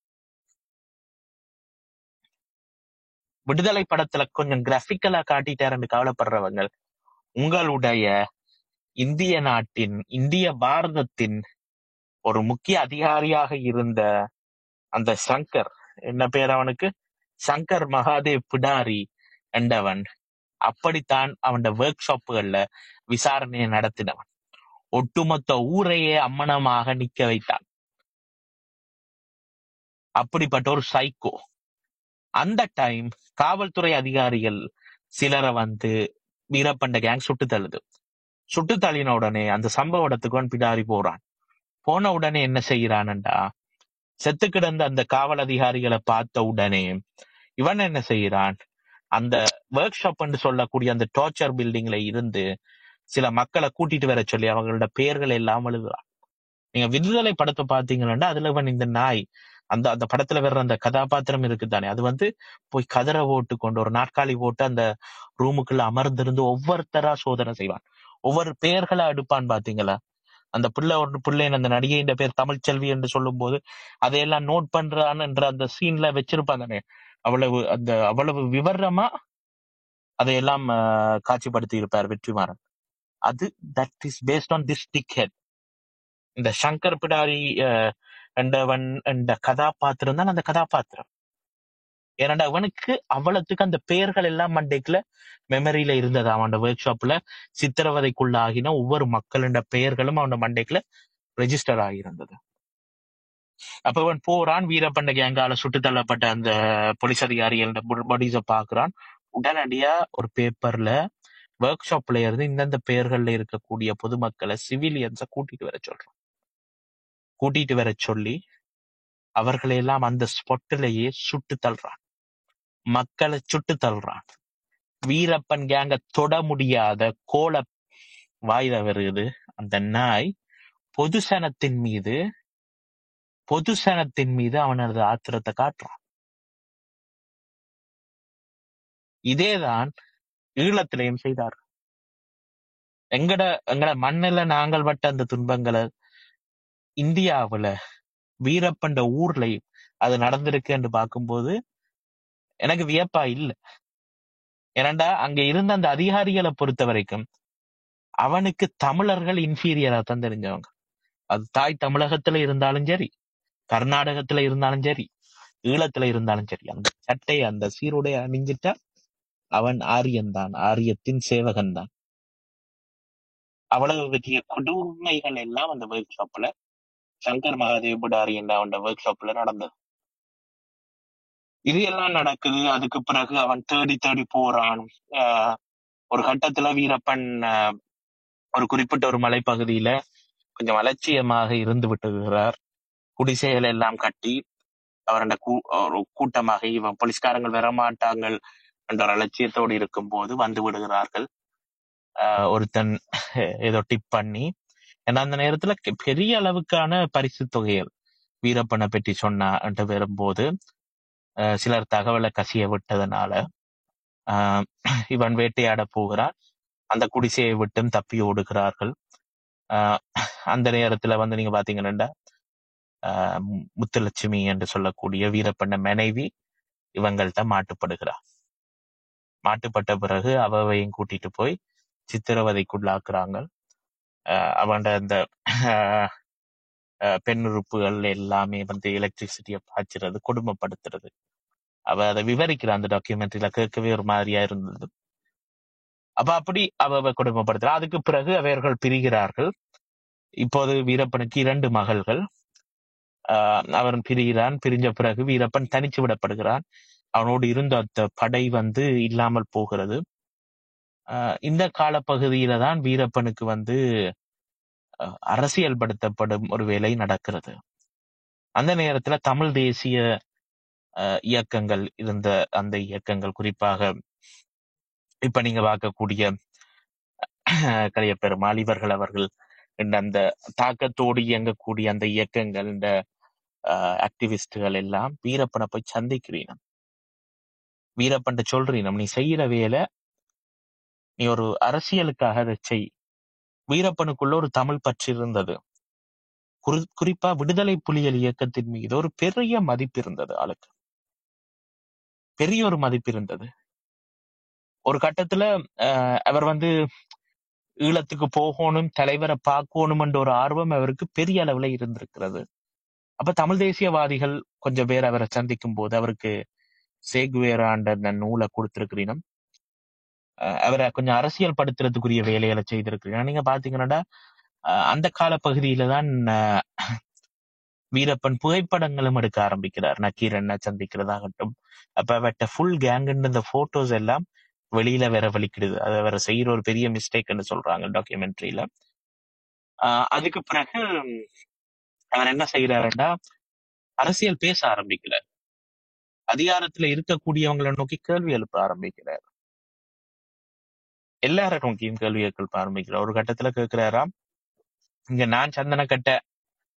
விடுதலை படத்துல கொஞ்சம் கிராபிக்கலா காட்டிட்டாருன்னு கவலைப்படுறவங்க உங்களுடைய இந்திய நாட்டின் இந்திய பாரதத்தின் ஒரு முக்கிய அதிகாரியாக இருந்த அந்த சங்கர் என்ன பேர் அவனுக்கு சங்கர் மகாதேவ் பிடாரி என்றவன் அப்படித்தான் அவன் ஒர்க் ஷாப்புகள்ல விசாரணையை நடத்தினவன் ஒட்டுமொத்த ஊரையே அம்மனமாக நிக்க வைத்தான் அப்படிப்பட்ட ஒரு சைக்கோ அந்த டைம் காவல்துறை அதிகாரிகள் சிலரை வந்து வீரப்பண்ட கேங் சுட்டு தள்ளுது சுட்டு தள்ளின உடனே அந்த சம்பவ இடத்துக்கு அவன் பிடாரி போறான் போன உடனே என்ன செய்யறான்டா செத்து கிடந்த அந்த காவல் அதிகாரிகளை பார்த்த உடனே இவன் என்ன செய்யறான் அந்த ஒர்க் ஷாப் சொல்லக்கூடிய அந்த டார்ச்சர் பில்டிங்ல இருந்து சில மக்களை கூட்டிட்டு வர சொல்லி அவங்களோட பெயர்களை எல்லாம் எழுதுறான் நீங்க விடுதலை படத்தை பாத்தீங்கன்னா அதுல வந்து இந்த நாய் அந்த அந்த படத்துல வர்ற அந்த கதாபாத்திரம் இருக்குதானே அது வந்து போய் கதரை ஓட்டு கொண்டு ஒரு நாற்காலி போட்டு அந்த ரூமுக்குள்ள அமர்ந்திருந்து ஒவ்வொருத்தரா சோதனை செய்வான் ஒவ்வொரு பெயர்களா எடுப்பான் பாத்தீங்களா அந்த பிள்ளை ஒரு பிள்ளைன்னு அந்த நடிகையின் பேர் தமிழ்ச்செல்வி என்று சொல்லும் போது அதையெல்லாம் நோட் பண்றான் என்ற அந்த சீன்ல வச்சிருப்பான் தானே அவ்வளவு அந்த அவ்வளவு விவரமா அதையெல்லாம் ஆஹ், காட்சிப்படுத்தி இருப்பார் வெற்றிமாறன் அது that is based on this dick head இந்த சங்கர் பிடாரி ஆஹ், என்றவன் என்ற கதாபாத்திரம் தான் அந்த கதாபாத்திரம் ஏன்னா அவனுக்கு அவ்வளவுக்கு அந்த பெயர்கள் எல்லாம் மண்டைக்குள்ள மெமரியில இருந்தது அவன் ஒர்க் ஷாப்ல சித்திரவதைக்குள்ளாகின ஒவ்வொரு மக்களின் பெயர்களும் அவன் மண்டைக்குள்ள ரெஜிஸ்டர் ஆகியிருந்தது அப்ப அவன் போறான் வீரப்பண்ட கேங்கால சுட்டு தள்ளப்பட்ட அந்த போலீஸ் அதிகாரிகளோட பாடிஸ பாக்குறான் உடனடியா ஒரு பேப்பர்ல ஒர்க் ஷாப்ல இருந்து இந்தந்த பெயர்கள்ல இருக்கக்கூடிய பொதுமக்களை சிவிலியன்ஸ கூட்டிட்டு வர சொல்றான் கூட்டிட்டு வர சொல்லி அவர்களை எல்லாம் அந்த ஸ்பாட்டிலேயே சுட்டு தள்ளுறான் மக்களை சுட்டு தள்ளுறான் வீரப்பன் கேங்க தொட முடியாத கோல வாயில வருது அந்த நாய் பொதுசனத்தின் மீது பொதுசனத்தின் மீது அவனது ஆத்திரத்தை காட்டுறான் இதேதான் ஈழத்திலையும் செய்தார் எங்கட எங்கட மண்ணில நாங்கள் பட்ட அந்த துன்பங்களை இந்தியாவுல வீரப்பண்ட ஊர்லயும் அது நடந்திருக்கு என்று பார்க்கும்போது எனக்கு வியப்பா இல்ல ஏனண்டா அங்க இருந்த அந்த அதிகாரிகளை பொறுத்த வரைக்கும் அவனுக்கு தமிழர்கள் இன்ஃபீரியரா தான் தெரிஞ்சவங்க அது தாய் தமிழகத்துல இருந்தாலும் சரி கர்நாடகத்துல இருந்தாலும் சரி ஈழத்துல இருந்தாலும் சரி அந்த சட்டை அந்த சீருடை அணிஞ்சிட்டா அவன் ஆரியன் தான் ஆரியத்தின் சேவகன் தான் அவ்வளவு பெரிய கொடுமைகள் எல்லாம் அந்த ஒர்க் ஷாப்ல சங்கர் மகாதேவ் பிடாரி என்ற அவன் ஒர்க் ஷாப்ல நடந்தது இது எல்லாம் நடக்குது அதுக்கு பிறகு அவன் தேடி தேடி போறான் ஆஹ் ஒரு கட்டத்துல வீரப்பன் ஆஹ் ஒரு குறிப்பிட்ட ஒரு மலைப்பகுதியில கொஞ்சம் அலட்சியமாக இருந்து விட்டுகிறார் குடிசைகள் எல்லாம் கட்டி அவரோட கூ- ஒரு கூட்டமாக இவன் போலீஸ்காரங்கள் வரமாட்டாங்கள் என்ற ஒரு அலட்சியத்தோடு இருக்கும் போது வந்து விடுகிறார்கள் ஆஹ் ஒருத்தன் ஏதோ டிப் பண்ணி ஏன்னா அந்த நேரத்துல கெ- பெரிய அளவுக்கான பரிசு தொகைகள் வீரப்பனை பற்றி சொன்னா என்று வரும்போது ஆஹ் சிலர் தகவலை கசிய விட்டதனால ஆஹ் இவன் வேட்டையாட போகிறான் அந்த குடிசையை விட்டும் தப்பி ஓடுகிறார்கள் ஆஹ் அந்த நேரத்துல வந்து நீங்க பாத்தீங்கன்னா ஆஹ் மு- முத்துலட்சுமி என்று சொல்லக்கூடிய வீரப்பண்ண மனைவி இவங்கள்ட்ட மாட்டுப்படுகிறார் மாட்டுப்பட்ட பிறகு அவவையும் கூட்டிட்டு போய் சித்திரவதைக்குள்ளாக்குறாங்க ஆஹ் அவன் அந்த ஆஹ் ஆஹ் பெண் உறுப்புகள் எல்லாமே வந்து எலக்ட்ரிசிட்டியை பாய்ச்சுறது கொடுமைப்படுத்துறது அவ அதை விவரிக்கிற அந்த டாக்குமெண்ட்ரியில கேட்கவே ஒரு மாதிரியா இருந்தது அப்ப அப்படி அவ அவ கொடுமைப்படுத்துறா அதுக்கு பிறகு அவர்கள் பிரிகிறார்கள் இப்போது வீரப்பனுக்கு இரண்டு மகள்கள் ஆஹ் அவன் பிரிகிறான் பிரிஞ்ச பிறகு வீரப்பன் தனிச்சு விடப்படுகிறான் அவனோடு இருந்த அந்த படை வந்து இல்லாமல் போகிறது ஆஹ் இந்த காலப்பகுதியில தான் வீரப்பனுக்கு வந்து அஹ், அரசியல்படுத்தப்படும் ஒரு வேலை நடக்கிறது அந்த நேரத்துல தமிழ் தேசிய அஹ், இயக்கங்கள் இருந்த அந்த இயக்கங்கள் குறிப்பாக இப்ப நீங்க பார்க்கக்கூடிய கலையப்பெருமாள் இவர்கள் அவர்கள் இந்த அந்த தாக்கத்தோடு இயங்கக்கூடிய அந்த இயக்கங்கள் இந்த ஆக்டிவிஸ்டுகள் எல்லாம் வீரப்பனை போய் சந்திக்கிறீனம் வீரப்பன்ட்ட சொல்றீனம் நீ செய்யற வேலை நீ ஒரு அரசியலுக்காக அதை செய் வீரப்பனுக்குள்ள ஒரு தமிழ் பற்று இருந்தது குறி- குறிப்பா விடுதலை புலிகள் இயக்கத்தின் மீது ஒரு பெரிய மதிப்பு இருந்தது ஆளுக்கு பெரிய ஒரு மதிப்பு இருந்தது ஒரு கட்டத்துல அஹ், அவர் வந்து ஈழத்துக்கு போகணும் தலைவரை பார்க்கணும் என்ற ஒரு ஆர்வம் அவருக்கு பெரிய அளவுல இருந்திருக்கிறது அப்ப தமிழ் தேசியவாதிகள் கொஞ்சம் பேர் அவரை சந்திக்கும் போது அவருக்கு சேகுவேரான்ற அந்த நூலை கொடுத்திருக்கிறீனம் அஹ், அவரை கொஞ்சம் அரசியல் படுத்துறதுக்குரிய வேலைகளை செய்திருக்கிறீங்க நீங்க பாத்தீங்கன்னா அஹ், அந்த கால பகுதியில தான் அஹ், வீரப்பன் புகைப்படங்களும் எடுக்க ஆரம்பிக்கிறார் நக்கீரனை சந்திக்கிறதாகட்டும் அப்ப அவர்கிட்ட ஃபுல் கேங்குன்னு இந்த போட்டோஸ் எல்லாம் வெளியில வேற வலிக்கிடுது அது அவர் செய்யற ஒரு பெரிய மிஸ்டேக்னு சொல்றாங்க டாக்குமெண்ட்ரியில அதுக்கு பிறகு அவர் என்ன செய்யறாருன்னா அரசியல் பேச ஆரம்பிக்கிறார் அதிகாரத்துல இருக்கக்கூடியவங்களை நோக்கி கேள்வி எழுப்ப ஆரம்பிக்கிறார் எல்லாரும் நோக்கியும் கேள்வி எழுப்ப ஆரம்பிக்கிறார் ஒரு கட்டத்துல கேட்கிறாராம் இங்க நான் சந்தன கட்ட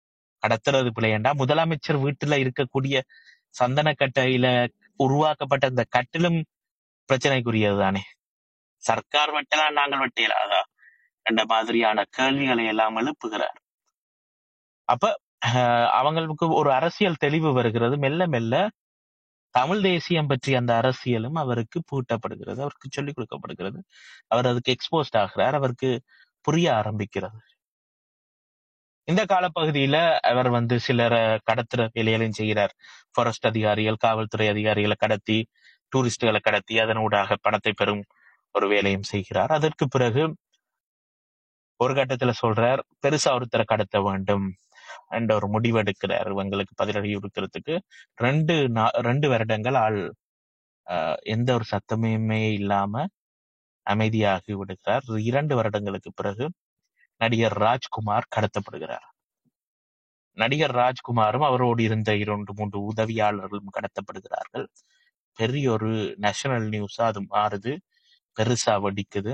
கடத்துறது பிள்ளையண்டா முதலமைச்சர் வீட்டுல இருக்கக்கூடிய சந்தன கட்டையில உருவாக்கப்பட்ட அந்த கட்டிலும் பிரச்சனைக்குரியது தானே சர்க்கார் வெட்டலாம் நாங்கள் வெட்டலாதா என்ற மாதிரியான கேள்விகளை எல்லாம் எழுப்புகிறார் அப்ப அஹ், அவங்களுக்கு ஒரு அரசியல் தெளிவு வருகிறது மெல்ல மெல்ல தமிழ் தேசியம் பற்றிய அந்த அரசியலும் அவருக்கு பூட்டப்படுகிறது அவருக்கு சொல்லிக் கொடுக்கப்படுகிறது அவர் அதுக்கு எக்ஸ்போஸ்ட் ஆகிறார் அவருக்கு புரிய ஆரம்பிக்கிறது இந்த காலப்பகுதியில அவர் வந்து சிலரை கடத்துற வேலைகளையும் செய்கிறார் ஃபாரஸ்ட் அதிகாரிகள் காவல்துறை அதிகாரிகளை கடத்தி டூரிஸ்டுகளை கடத்தி அதனூடாக பணத்தை பெறும் ஒரு வேலையும் செய்கிறார் அதற்கு பிறகு ஒரு கட்டத்துல சொல்றார் பெருசா ஒருத்தரை கடத்த வேண்டும் என்ற ஒரு முடிவெடுக்கிறார் இவங்களுக்கு பதிலடி கொடுக்கறதுக்கு ரெண்டு நா- ரெண்டு வருடங்கள் ஆள் ஆஹ், எந்த ஒரு சத்தமுமே இல்லாம அமைதியாகி விடுகிறார் இரண்டு வருடங்களுக்கு பிறகு நடிகர் ராஜ்குமார் கடத்தப்படுகிறார் நடிகர் ராஜ்குமாரும் அவரோடு இருந்த இரண்டு மூன்று உதவியாளர்களும் கடத்தப்படுகிறார்கள் பெரிய ஒரு நேஷனல் நியூஸா அது மாறுது பெருசா வெடிக்குது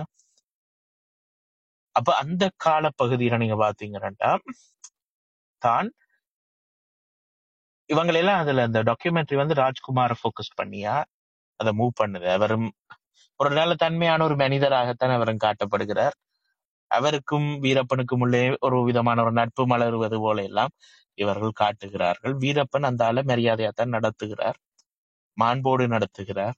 அப்ப அந்த கால பகுதியில நீங்க பாத்தீங்கன்னா தான் இவங்களெல்லாம் அதுல அந்த டாக்குமெண்ட்ரி வந்து ராஜ்குமாரை ஃபோக்கஸ் பண்ணியா அதை மூவ் பண்ணுது அவரும் ஒரு நல்ல தன்மையான ஒரு மனிதராகத்தான் அவரும் காட்டப்படுகிறார் அவருக்கும் வீரப்பனுக்கும் உள்ளே ஒரு விதமான ஒரு நட்பு மலருவது போல எல்லாம் இவர்கள் காட்டுகிறார்கள் வீரப்பன் அந்த ஆள மரியாதையாத்தான் நடத்துகிறார் மாண்போடு நடத்துகிறார்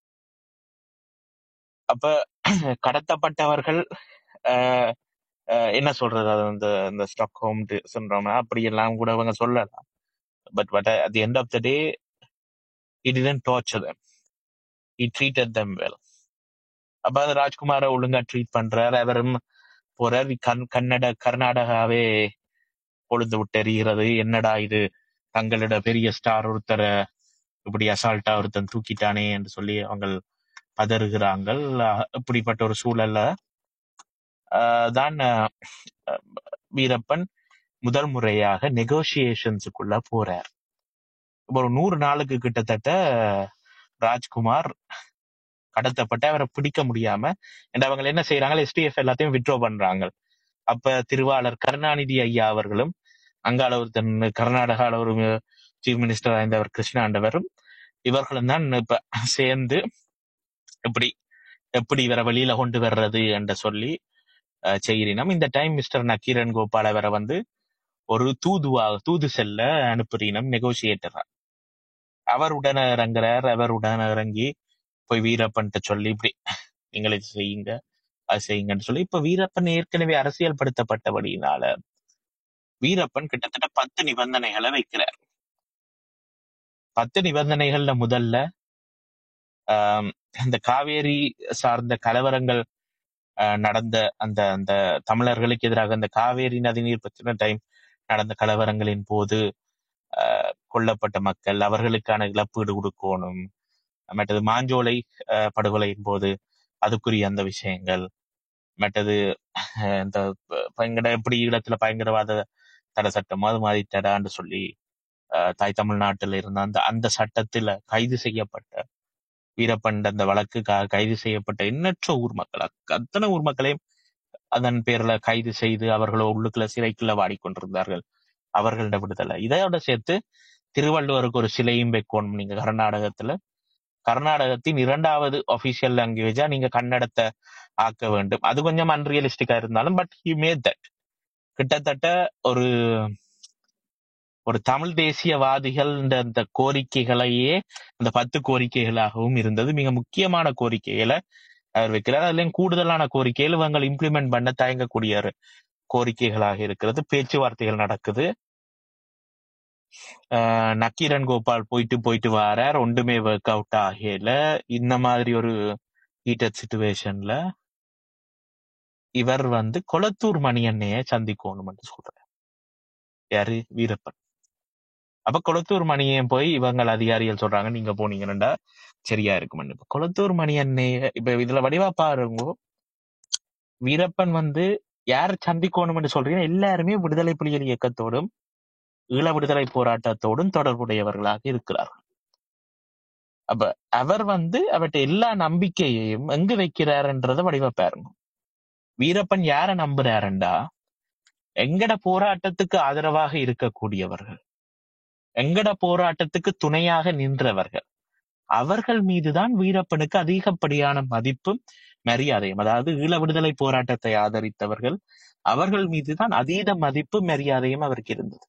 அப்ப கடத்தப்பட்டவர்கள் ஆஹ், ஆஹ், என்ன சொல்றது அது அந்த அந்த ஸ்டாக் ஹோம் சின்ரோம் அப்படி எல்லாம் கூட அவங்க சொல்லலாம் but but at the end of the day he didn't torture them he treated them well அப்ப அது ராஜ்குமாரை ஒழுங்கா ட்ரீட் பண்றார் அவரும் போறார் கண் கன்னட கர்நாடகாவே பொழுது விட்டு எறிகிறது என்னடா இது தங்களிட பெரிய ஸ்டார் ஒருத்தரை இப்படி அசால்ட்டா ஒருத்தன் தூக்கிட்டானே என்று சொல்லி அவங்க பதறுகிறாங்கள் அஹ் இப்படிப்பட்ட ஒரு சூழல்ல ஆஹ் தான் ஆஹ் வீரப்பன் முதல் முறையாக நெகோசியேஷன்ஸுக்குள்ள போறார் இப்ப ஒரு நூறு நாளுக்கு கிட்டத்தட்ட ராஜ்குமார் கடத்தப்பட்டு அவரை பிடிக்க முடியாம and அவங்க என்ன செய்யறாங்க எஸ்டிஎஃப் எல்லாத்தையும் வித்ட்ரா பண்றாங்க அப்ப திருவாளர் கருணாநிதி ஐயா அவர்களும் அங்கால ஒருத்தன் கர்நாடகால ஒரு சீஃப் மினிஸ்டர் இருந்தவர் கிருஷ்ணாண்டவரும் இவர்களும் தான் இப்ப சேர்ந்து எப்படி எப்படி இவரை வெளியில கொண்டு வர்றது என்று சொல்லி அஹ், செய்கிறோம் இந்த டைம் மிஸ்டர் நக்கீரன் கோபால் அவரை வந்து ஒரு தூதுவா தூது செல்ல அனுப்புறீனம் நெகோசியேட்டர் அவர் உடனே இறங்குறார் அவர் உடனே இறங்கி போய் வீரப்பன்ட்ட சொல்லி இப்படி நீங்கள் இது செய்யுங்க அது செய்யுங்கன்னு சொல்லி இப்ப வீரப்பன் ஏற்கனவே அரசியல் படுத்தப்பட்டபடியினால வீரப்பன் கிட்டத்தட்ட பத்து நிபந்தனைகளை வைக்கிறார் பத்து நிபந்தனைகள்ல முதல்ல ஆம், இந்த காவேரி சார்ந்த கலவரங்கள் ஆஹ், நடந்த அந்த அந்த தமிழர்களுக்கு எதிராக அந்த காவேரி நதிநீர் பிரச்சனை டைம் நடந்த கலவரங்களின் போது ஆஹ், கொல்லப்பட்ட மக்கள் அவர்களுக்கான இழப்பீடு கொடுக்கணும் மற்றது மாஞ்சோலை ஆஹ், படுகொலையின் போது அதுக்குரிய அந்த விஷயங்கள் மற்றது ஆஹ், இந்த ப- பயங்கர எப்படி ஈழத்துல பயங்கரவாத தடை சட்டம் அது மாதிரி தடான்னு சொல்லி ஆஹ், தாய் தமிழ்நாட்டில் இருந்த அந்த அந்த சட்டத்துல கைது செய்யப்பட்ட வீரப்பன் அந்த வழக்குக்காக கைது செய்யப்பட்ட எண்ணற்ற ஊர் மக்கள் அக்- அத்தனை ஊர் மக்களையும் அதன் பேர்ல கைது செய்து அவர்களோ உள்ளுக்குள்ள சிறைக்குள்ள வாடிக்கொண்டிருந்தார்கள் அவர்களோட விடுதலை இதையோட சேர்த்து திருவள்ளுவருக்கு ஒரு சிலையும் வைக்கணும் நீங்க கர்நாடகத்துல கர்நாடகத்தின் இரண்டாவது ஒபிஷியல் லாங்குவேஜா நீங்க கன்னடத்தை ஆக்க வேண்டும் அது கொஞ்சம் அன்ரியலிஸ்டிக்கா இருந்தாலும் பட் ஹி மேட் தட் கிட்டத்தட்ட ஒரு ஒரு தமிழ் தேசியவாதிகள் இந்த இந்த கோரிக்கைகளையே அந்த பத்து கோரிக்கைகளாகவும் இருந்தது மிக முக்கியமான கோரிக்கைகளை அவர் வைக்கிறார் அதுலயும் கூடுதலான கோரிக்கைகள் இவங்க இம்ப்ளிமெண்ட் பண்ண தயங்கக்கூடிய ஒரு கோரிக்கைகளாக இருக்கிறது பேச்சுவார்த்தைகள் நடக்குது ஆஹ் நக்கீரன் கோபால் போயிட்டு போயிட்டு வாரார் ஒன்றுமே ஒர்க் அவுட் ஆகல இந்த மாதிரி ஒரு ஹீட்டட் சுச்சுவேஷன்ல இவர் வந்து கொளத்தூர் மணியண்ணைய சந்திக்கணும்னு சொல்றார் யாரு வீரப்பன் அப்ப கொளத்தூர் மணியன் போய் இவங்க அதிகாரிகள் சொல்றாங்க நீங்க போனீங்கன்னா சரியா இருக்கும்னு இப்ப கொளத்தூர் மணியண்ணைய இப்ப இதுல வடிவா பாருங்க வீரப்பன் வந்து யார் சந்திக்கணும்னு சொல்றீங்க எல்லாருமே விடுதலை புலிகள் இயக்கத்தோடும் ஈழ விடுதலை போராட்டத்தோடும் தொடர்புடையவர்களாக இருக்கிறார்கள் அப்ப அவர் வந்து அவர்ட்ட எல்லா நம்பிக்கையையும் எங்க வைக்கிறாருன்றத வடிவா பாருங்க வீரப்பன் யார நம்புறாருண்டா எங்கட போராட்டத்துக்கு ஆதரவாக இருக்கக்கூடியவர்கள் எங்கட போராட்டத்துக்கு துணையாக நின்றவர்கள் அவர்கள் மீதுதான் வீரப்பனுக்கு அதிகப்படியான மதிப்பும் மரியாதையும் அதாவது ஈழ விடுதலை போராட்டத்தை ஆதரித்தவர்கள் அவர்கள் மீதுதான் அதீத மதிப்பு மரியாதையும் அவருக்கு இருந்தது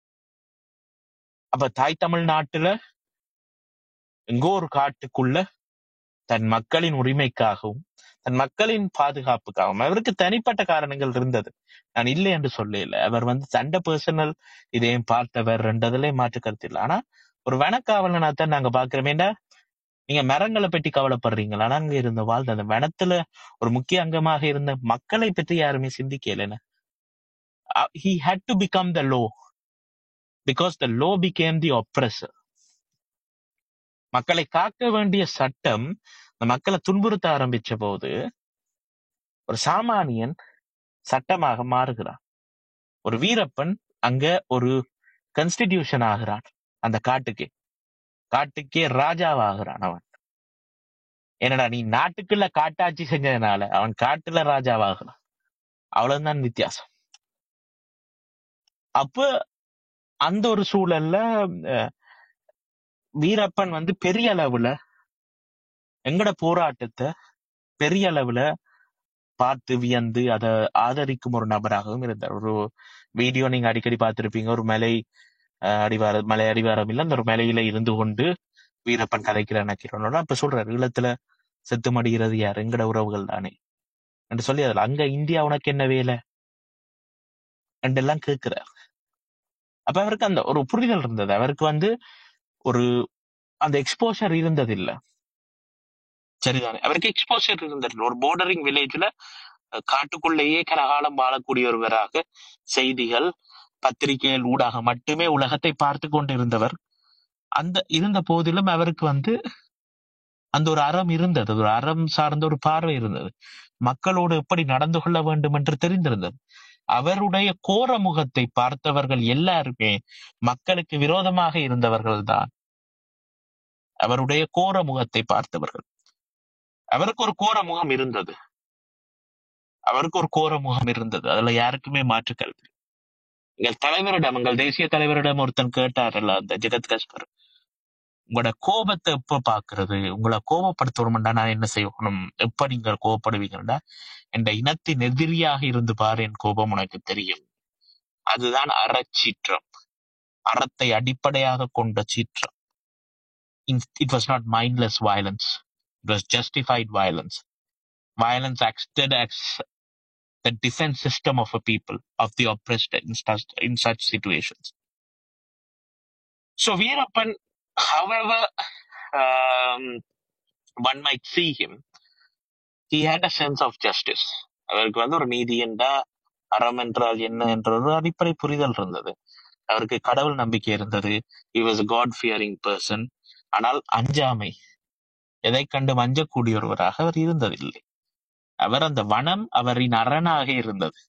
அப்ப தாய் தமிழ்நாட்டுல எங்கோ ஒரு காட்டுக்குள்ள தன் மக்களின் உரிமைக்காகவும் தன் மக்களின் பாதுகாப்புக்காகவும் அவருக்கு தனிப்பட்ட காரணங்கள் இருந்தது நான் இல்லை என்று சொல்லல அவர் வந்து சண்டை பர்சனல் இதையும் பார்த்தவர் ரெண்டதுலயும் மாற்று கருத்து இல்லை ஆனா ஒரு வனக்காவலனா தான் நாங்க பாக்குறோமேண்டா நீங்க மரங்களை பற்றி கவலைப்படுறீங்களா ஆனா அங்க இருந்த வாழ்ந்த அந்த வனத்துல ஒரு முக்கிய அங்கமாக இருந்த மக்களை பற்றி யாருமே சிந்திக்கல he had to become the law because the law became the oppressor மக்களை காக்க வேண்டிய சட்டம் இந்த மக்களை துன்புறுத்த ஆரம்பிச்ச போது ஒரு சாமானியன் சட்டமாக மாறுகிறான் ஒரு வீரப்பன் அங்க ஒரு கன்ஸ்டிடியூஷன் ஆகிறான் அந்த காட்டுக்கு காட்டுக்கே ராஜாவாகிறான் அவன் என்னடா நீ நாட்டுக்குள்ள காட்டாட்சி செஞ்சதுனால அவன் காட்டுல ராஜாவாகிறான் அவ்வளவுதான் வித்தியாசம் அப்ப அந்த ஒரு சூழல்ல அஹ், வீரப்பன் வந்து பெரிய அளவுல எங்கட போராட்டத்தை பெரிய அளவுல பார்த்து வியந்து அதை ஆதரிக்கும் ஒரு நபராகவும் இருந்தார் ஒரு வீடியோ நீங்க அடிக்கடி பார்த்திருப்பீங்க ஒரு மலை அஹ், அடிவார மலை அடிவாரம் இல்ல அந்த ஒரு மலையில இருந்து கொண்டு வீரப்பன் கதைக்கிற நினைக்கிறோம் அப்ப சொல்றாரு ஈழத்துல செத்து மடிகிறது யார் எங்கட உறவுகள் தானே என்று சொல்லி அதுல அங்க இந்தியா உனக்கு என்ன வேலை என்றெல்லாம் கேட்கிறார் அப்ப அவருக்கு அந்த ஒரு புரிதல் இருந்தது அவருக்கு வந்து ஒரு அந்த எக்ஸ்போஷர் இருந்தது இல்ல சரிதானே அவருக்கு எக்ஸ்போஷர் இருந்தது ஒரு போர்டரிங் வில்லேஜ்ல காட்டுக்குள்ளேயே கனகாலம் வாழக்கூடிய ஒருவராக செய்திகள் பத்திரிகைகள் ஊடாக மட்டுமே உலகத்தை பார்த்து கொண்டிருந்தவர் அந்த இருந்த போதிலும் அவருக்கு வந்து அந்த ஒரு அறம் இருந்தது ஒரு அறம் சார்ந்த ஒரு பார்வை இருந்தது மக்களோடு எப்படி நடந்து கொள்ள வேண்டும் என்று தெரிந்திருந்தது அவருடைய கோர முகத்தை பார்த்தவர்கள் எல்லாருமே மக்களுக்கு விரோதமாக இருந்தவர்கள் தான் அவருடைய கோர முகத்தை பார்த்தவர்கள் அவருக்கு ஒரு கோர முகம் இருந்தது அவருக்கு ஒரு கோர முகம் இருந்தது அதுல யாருக்குமே மாற்று கருத்து இல்லை. எங்கள் தலைவரிடம் எங்கள் தேசிய தலைவரிடம் ஒருத்தன் கேட்டார்ல அந்த ஜெகத் கஸ்பர் உங்களோட கோபத்தை எப்ப பாக்குறது உங்களை கோபப்படுத்தணும்டா நான் என்ன செய்யணும் எப்ப நீங்கள் கோபப்படுவீங்கடா என்ற இனத்தின் எதிரியாக இருந்து பாரு என் கோபம் உனக்கு தெரியும் அதுதான் அறச்சீற்றம் அறத்தை அடிப்படையாக கொண்ட சீற்றம் it was not mindless violence it was justified violence violence acted as the defense system of a people of the oppressed in such, in such situations so veerappan however um, one might see him he had a sense of justice அவருக்கு வந்து ஒரு நீதி என்றா அறம் என்றால் என்ன என்ற ஒரு அடிப்படை புரிதல் இருந்தது அவருக்கு கடவுள் நம்பிக்கை இருந்தது he was a god fearing person ஆனால் அஞ்சாமை எதை கண்டு அஞ்சக்கூடிய ஒருவராக அவர் இருந்ததில்லை அவர் அந்த வனம் அவரின் அரணாக இருந்தது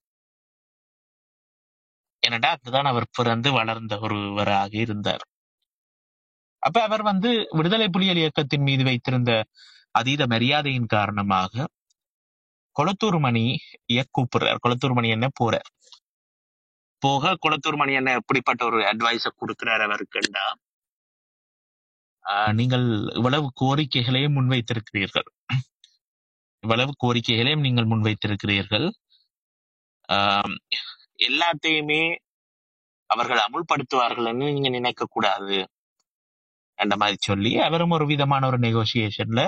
ஏனடா அதுதான் அவர் பிறந்து வளர்ந்த ஒருவராக இருந்தார் அப்ப அவர் வந்து விடுதலை புலிகள் இயக்கத்தின் மீது வைத்திருந்த அதீத மரியாதையின் காரணமாக கொளத்தூர் மணி கூப்பிடுறார் கொளத்தூர் மணி என்ன போறார் போக கொளத்தூர் மணி என்ன எப்படிப்பட்ட ஒரு அட்வைஸ கொடுக்கிறார் அவருக்குண்டா ஆஹ் நீங்கள் இவ்வளவு கோரிக்கைகளையும் முன்வைத்திருக்கிறீர்கள் இவ்வளவு கோரிக்கைகளையும் நீங்கள் முன்வைத்திருக்கிறீர்கள் ஆஹ் எல்லாத்தையுமே அவர்கள் அமுல்படுத்துவார்கள்னு நீங்க நினைக்க கூடாது அந்த மாதிரி சொல்லி அவரும் ஒரு விதமான ஒரு நெகோசியேஷன்ல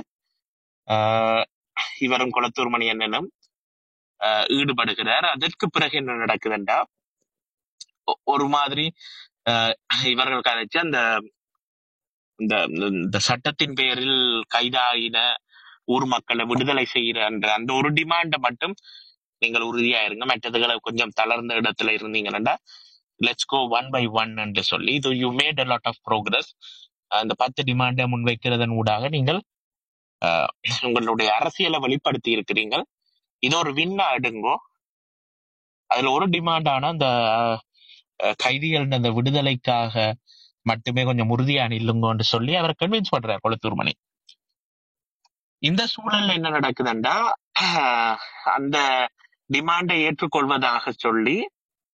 இவரும் குளத்தூர் மணி அண்ணனும் ஆஹ் ஈடுபடுகிறார் அதற்கு பிறகு என்ன நடக்குதுண்டா ஒ- ஒரு மாதிரி ஆஹ் இவர்கள் கதைச்சு அந்த இந்த இந்த சட்டத்தின் பேரில் கைதாகின ஊர் மக்களை விடுதலை செய்கிற அந்த அந்த ஒரு டிமாண்ட மட்டும் நீங்கள் உறுதியா இருங்க மற்றதுகளை கொஞ்சம் தளர்ந்த இடத்துல இருந்தீங்கன்னா let's go one by one என்று சொல்லி இது you made a lot of progress அந்த பத்து டிமாண்டை முன்வைக்கிறதன் ஊடாக நீங்கள் ஆஹ், உங்களுடைய அரசியலை வெளிப்படுத்தி இருக்கிறீர்கள் இது ஒரு வின்னா எடுங்கோ அதுல ஒரு டிமாண்டான அந்த ஆஹ், கைதிகள் அந்த விடுதலைக்காக மட்டுமே கொஞ்சம் உறுதியா நில்லுங்கன்னு சொல்லி அவரை கன்வின்ஸ் பண்றார் கொளத்தூர் மணி இந்த சூழல்ல என்ன நடக்குதுண்டா ஆஹ், அந்த டிமாண்டை ஏற்றுக்கொள்வதாக சொல்லி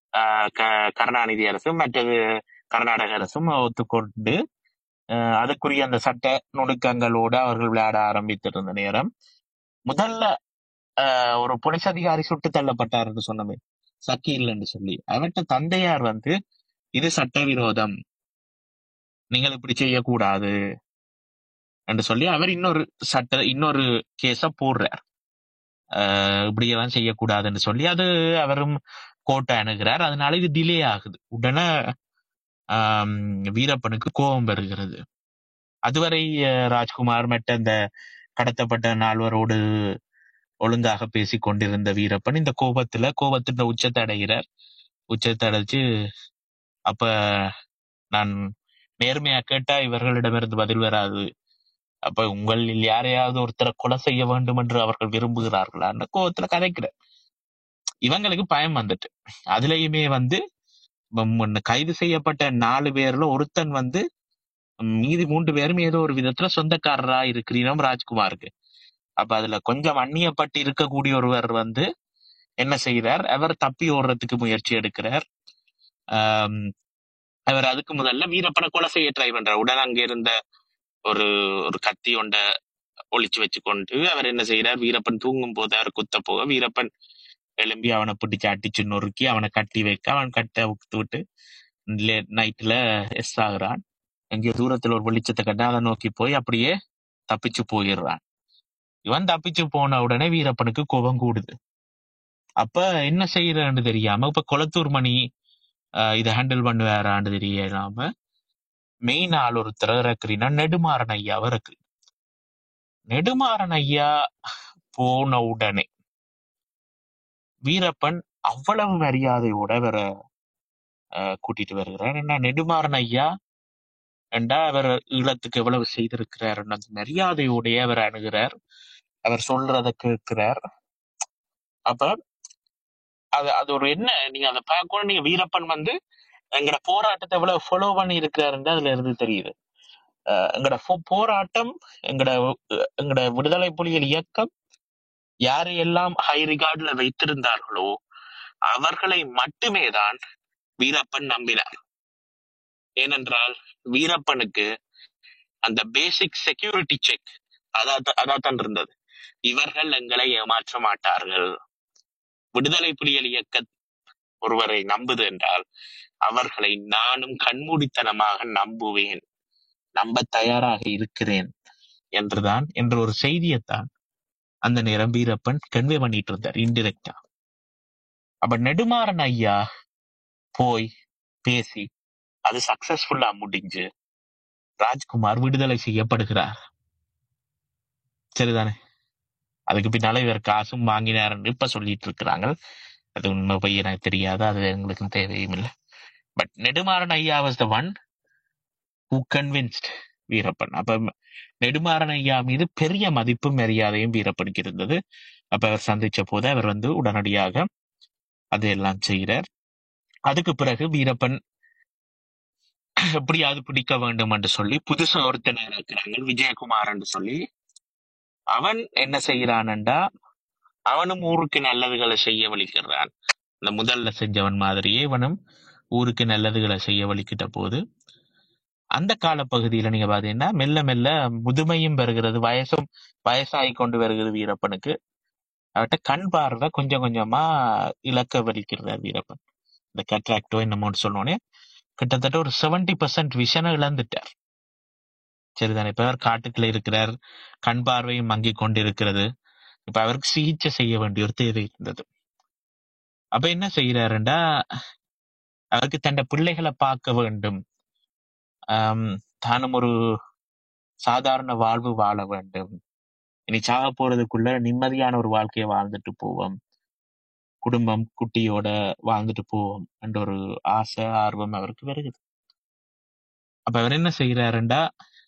ஆஹ் க- கருணாநிதி அரசும் மற்றது கர்நாடக அரசும் ஒத்துக்கொண்டு ஆஹ் அதுக்குரிய அந்த சட்ட நுணுக்கங்களோடு அவர்கள் விளையாட ஆரம்பித்திருந்த நேரம் முதல்ல ஆஹ் ஒரு போலீஸ் அதிகாரி சுட்டு தள்ளப்பட்டார் என்று சொன்னமே சக்கீல் என்று சொல்லி அவர்கிட்ட தந்தையார் வந்து இது சட்டவிரோதம் நீங்கள் இப்படி செய்யக்கூடாது என்று சொல்லி அவர் இன்னொரு சட்ட இன்னொரு கேஸ போடுறார் ஆஹ் இப்படியெல்லாம் செய்யக்கூடாதுன்னு சொல்லி அது அவரும் கோர்ட்டை அணுகிறார் அதனால இது டிலே ஆகுது உடனே ஆம், வீரப்பனுக்கு கோபம் வருகிறது அதுவரை அஹ், ராஜ்குமார் மற்ற அந்த கடத்தப்பட்ட நால்வரோடு ஒழுங்காக பேசிக் கொண்டிருந்த வீரப்பன் இந்த கோபத்துல கோபத்தின் உச்சத்தை அடைகிறார் உச்சத்தை அடைச்சு அப்ப நான் நேர்மையா கேட்டா இவர்களிடமிருந்து பதில் வராது அப்ப உங்களில் யாரையாவது ஒருத்தரை கொலை செய்ய வேண்டும் என்று அவர்கள் விரும்புகிறார்களா கோபத்துல கதைக்கிறார் இவங்களுக்கு பயம் வந்துட்டு அதுலயுமே வந்து ம- முன்ன கைது செய்யப்பட்ட நாலு பேர்ல ஒருத்தன் வந்து மீதி மூன்று பேரும் ஏதோ ஒரு விதத்துல சொந்தக்காரரா இருக்கிறீனும் ராஜ்குமாருக்கு அப்ப அதுல கொஞ்சம் அந்நியப்பட்டு இருக்கக்கூடிய ஒருவர் வந்து என்ன செய்கிறார் அவர் தப்பி ஓடுறதுக்கு முயற்சி எடுக்கிறார் ஆம், அவர் அதுக்கு முதல்ல வீரப்பனை கொலை செய்ய ட்ரை பண்றார் உடனே அங்க இருந்த ஒரு ஒரு கத்தி ஒண்ட ஒளிச்சு வச்சு கொண்டு அவர் என்ன செய்யறார் வீரப்பன் தூங்கும் போது அவர் குத்த போக வீரப்பன் எழும்பி அவனை பிடிச்சு அடிச்சு நொறுக்கி அவனை கட்டி வைக்க அவன் கட்ட உத்து விட்டு லேட் நைட்ல எஸ் ஆகுறான் எங்கேயோ தூரத்துல ஒரு வெளிச்சத்தை கண்டு அதை நோக்கி போய் அப்படியே தப்பிச்சு போயிடுறான் இவன் தப்பிச்சு போன உடனே வீரப்பனுக்கு கோபம் கூடுது அப்ப என்ன செய்யறன்னு தெரியாம இப்ப கொளத்தூர் மணி ஆஹ் இதை ஹேண்டில் பண்ணுவாரான்னு தெரியாம மெயின் ஆள் ஒருத்தர் இறக்குறீன்னா நெடுமாறன் ஐயாவை இறக்கு நெடுமாறன் ஐயா போன உடனே வீரப்பன் அவ்வளவு மரியாதையோட வேற கூட்டிட்டு வருகிறார் என்ன நெடுமாறன் ஐயா என்றா அவர் ஈழத்துக்கு எவ்வளவு செய்திருக்கிறார் அந்த மரியாதையோடய அவர் அணுகிறார் அவர் சொல்றத கேட்கிறார் அப்ப அது அது ஒரு என்ன நீங்க அதை பார்க்கணும் நீங்க வீரப்பன் வந்து எங்கட போராட்டத்தை எவ்வளவு ஃபாலோ பண்ணி இருக்கிறாருன்னு அதுல இருந்து தெரியுது அஹ் எங்கட போ- போராட்டம் எங்கட அஹ் எங்கட விடுதலை புலிகள் இயக்கம் யாரை எல்லாம் ஹை ரிகார்ட்ல வைத்திருந்தார்களோ அவர்களை மட்டுமே தான் வீரப்பன் நம்பினார் ஏனென்றால் வீரப்பனுக்கு அந்த பேசிக் செக்யூரிட்டி செக் அதான் அதான் இருந்தது இவர்கள் எங்களை ஏமாற்ற மாட்டார்கள் விடுதலை புலிகள் இயக்க ஒருவரை நம்புது என்றால் அவர்களை நானும் கண்மூடித்தனமாக நம்புவேன் நம்ப தயாராக இருக்கிறேன் என்றுதான் என்ற ஒரு செய்தியைத்தான் அந்த நேரம் வீரப்பன் கன்வே பண்ணிட்டு இருந்தார் இன்டிரெக்டா அப்ப நெடுமாறன் ஐயா போய் பேசி அது சக்சஸ்ஃபுல்லா முடிஞ்சு ராஜ்குமார் விடுதலை செய்யப்படுகிறார் சரிதானே அதுக்கு பின்னால இவர் காசும் வாங்கினாருன்னு இப்ப சொல்லிட்டு இருக்கிறாங்க அது உண்மை போய் எனக்கு தெரியாது அது எங்களுக்கு தேவையும் இல்லை பட் நெடுமாறன் ஐயா was the one who convinced Veerappan அப்ப நெடுமாறன் ஐயா மீது பெரிய மதிப்பும் மரியாதையும் வீரப்பனுக்கு இருந்தது அப்ப அவர் சந்திச்ச போது அவர் வந்து உடனடியாக அதையெல்லாம் செய்கிறார் அதுக்கு பிறகு வீரப்பன் எப்படியாவது பிடிக்க வேண்டும் என்று சொல்லி புதுசா ஒருத்தனை இருக்கிறாங்க விஜயகுமார் என்று சொல்லி அவன் என்ன செய்யறான்டா அவனும் ஊருக்கு நல்லதுகளை செய்ய வலிக்கிறான் இந்த முதல்ல செஞ்சவன் மாதிரியே இவனும் ஊருக்கு நல்லதுகளை செய்ய வலிக்கிட்ட போது அந்த காலப்பகுதியில நீங்க பாத்தீங்கன்னா மெல்ல மெல்ல முதுமையும் வருகிறது வயசும் வயசாகி கொண்டு வருகிறது வீரப்பனுக்கு அவட்ட கண் பார்வை கொஞ்சம் கொஞ்சமா இழக்க வலிக்கிறார் வீரப்பன் இந்த கட்ராக்டோ என்னமோன்னு சொன்னோடனே கிட்டத்தட்ட ஒரு செவன்டி பர்சன்ட் விஷனை இழந்துட்டார் சரிதானே இப்ப அவர் காட்டுக்குள்ள இருக்கிறார் கண் பார்வையும் மங்கி கொண்டிருக்கிறது இப்ப அவருக்கு சிகிச்சை செய்ய வேண்டிய ஒரு தேவை இருந்தது அப்ப என்ன செய்யறாருண்டா அவருக்கு தன்னை பிள்ளைகளை பார்க்க வேண்டும் ஆம், தானும் ஒரு சாதாரண வாழ்வு வாழ வேண்டும் இனி சாக போறதுக்குள்ள நிம்மதியான ஒரு வாழ்க்கையை வாழ்ந்துட்டு போவோம் குடும்பம் குட்டியோட வாழ்ந்துட்டு போவோம் என்ற ஒரு ஆசை ஆர்வம் அவருக்கு வருகிறது அப்ப அவர் என்ன செய்யறாருண்டா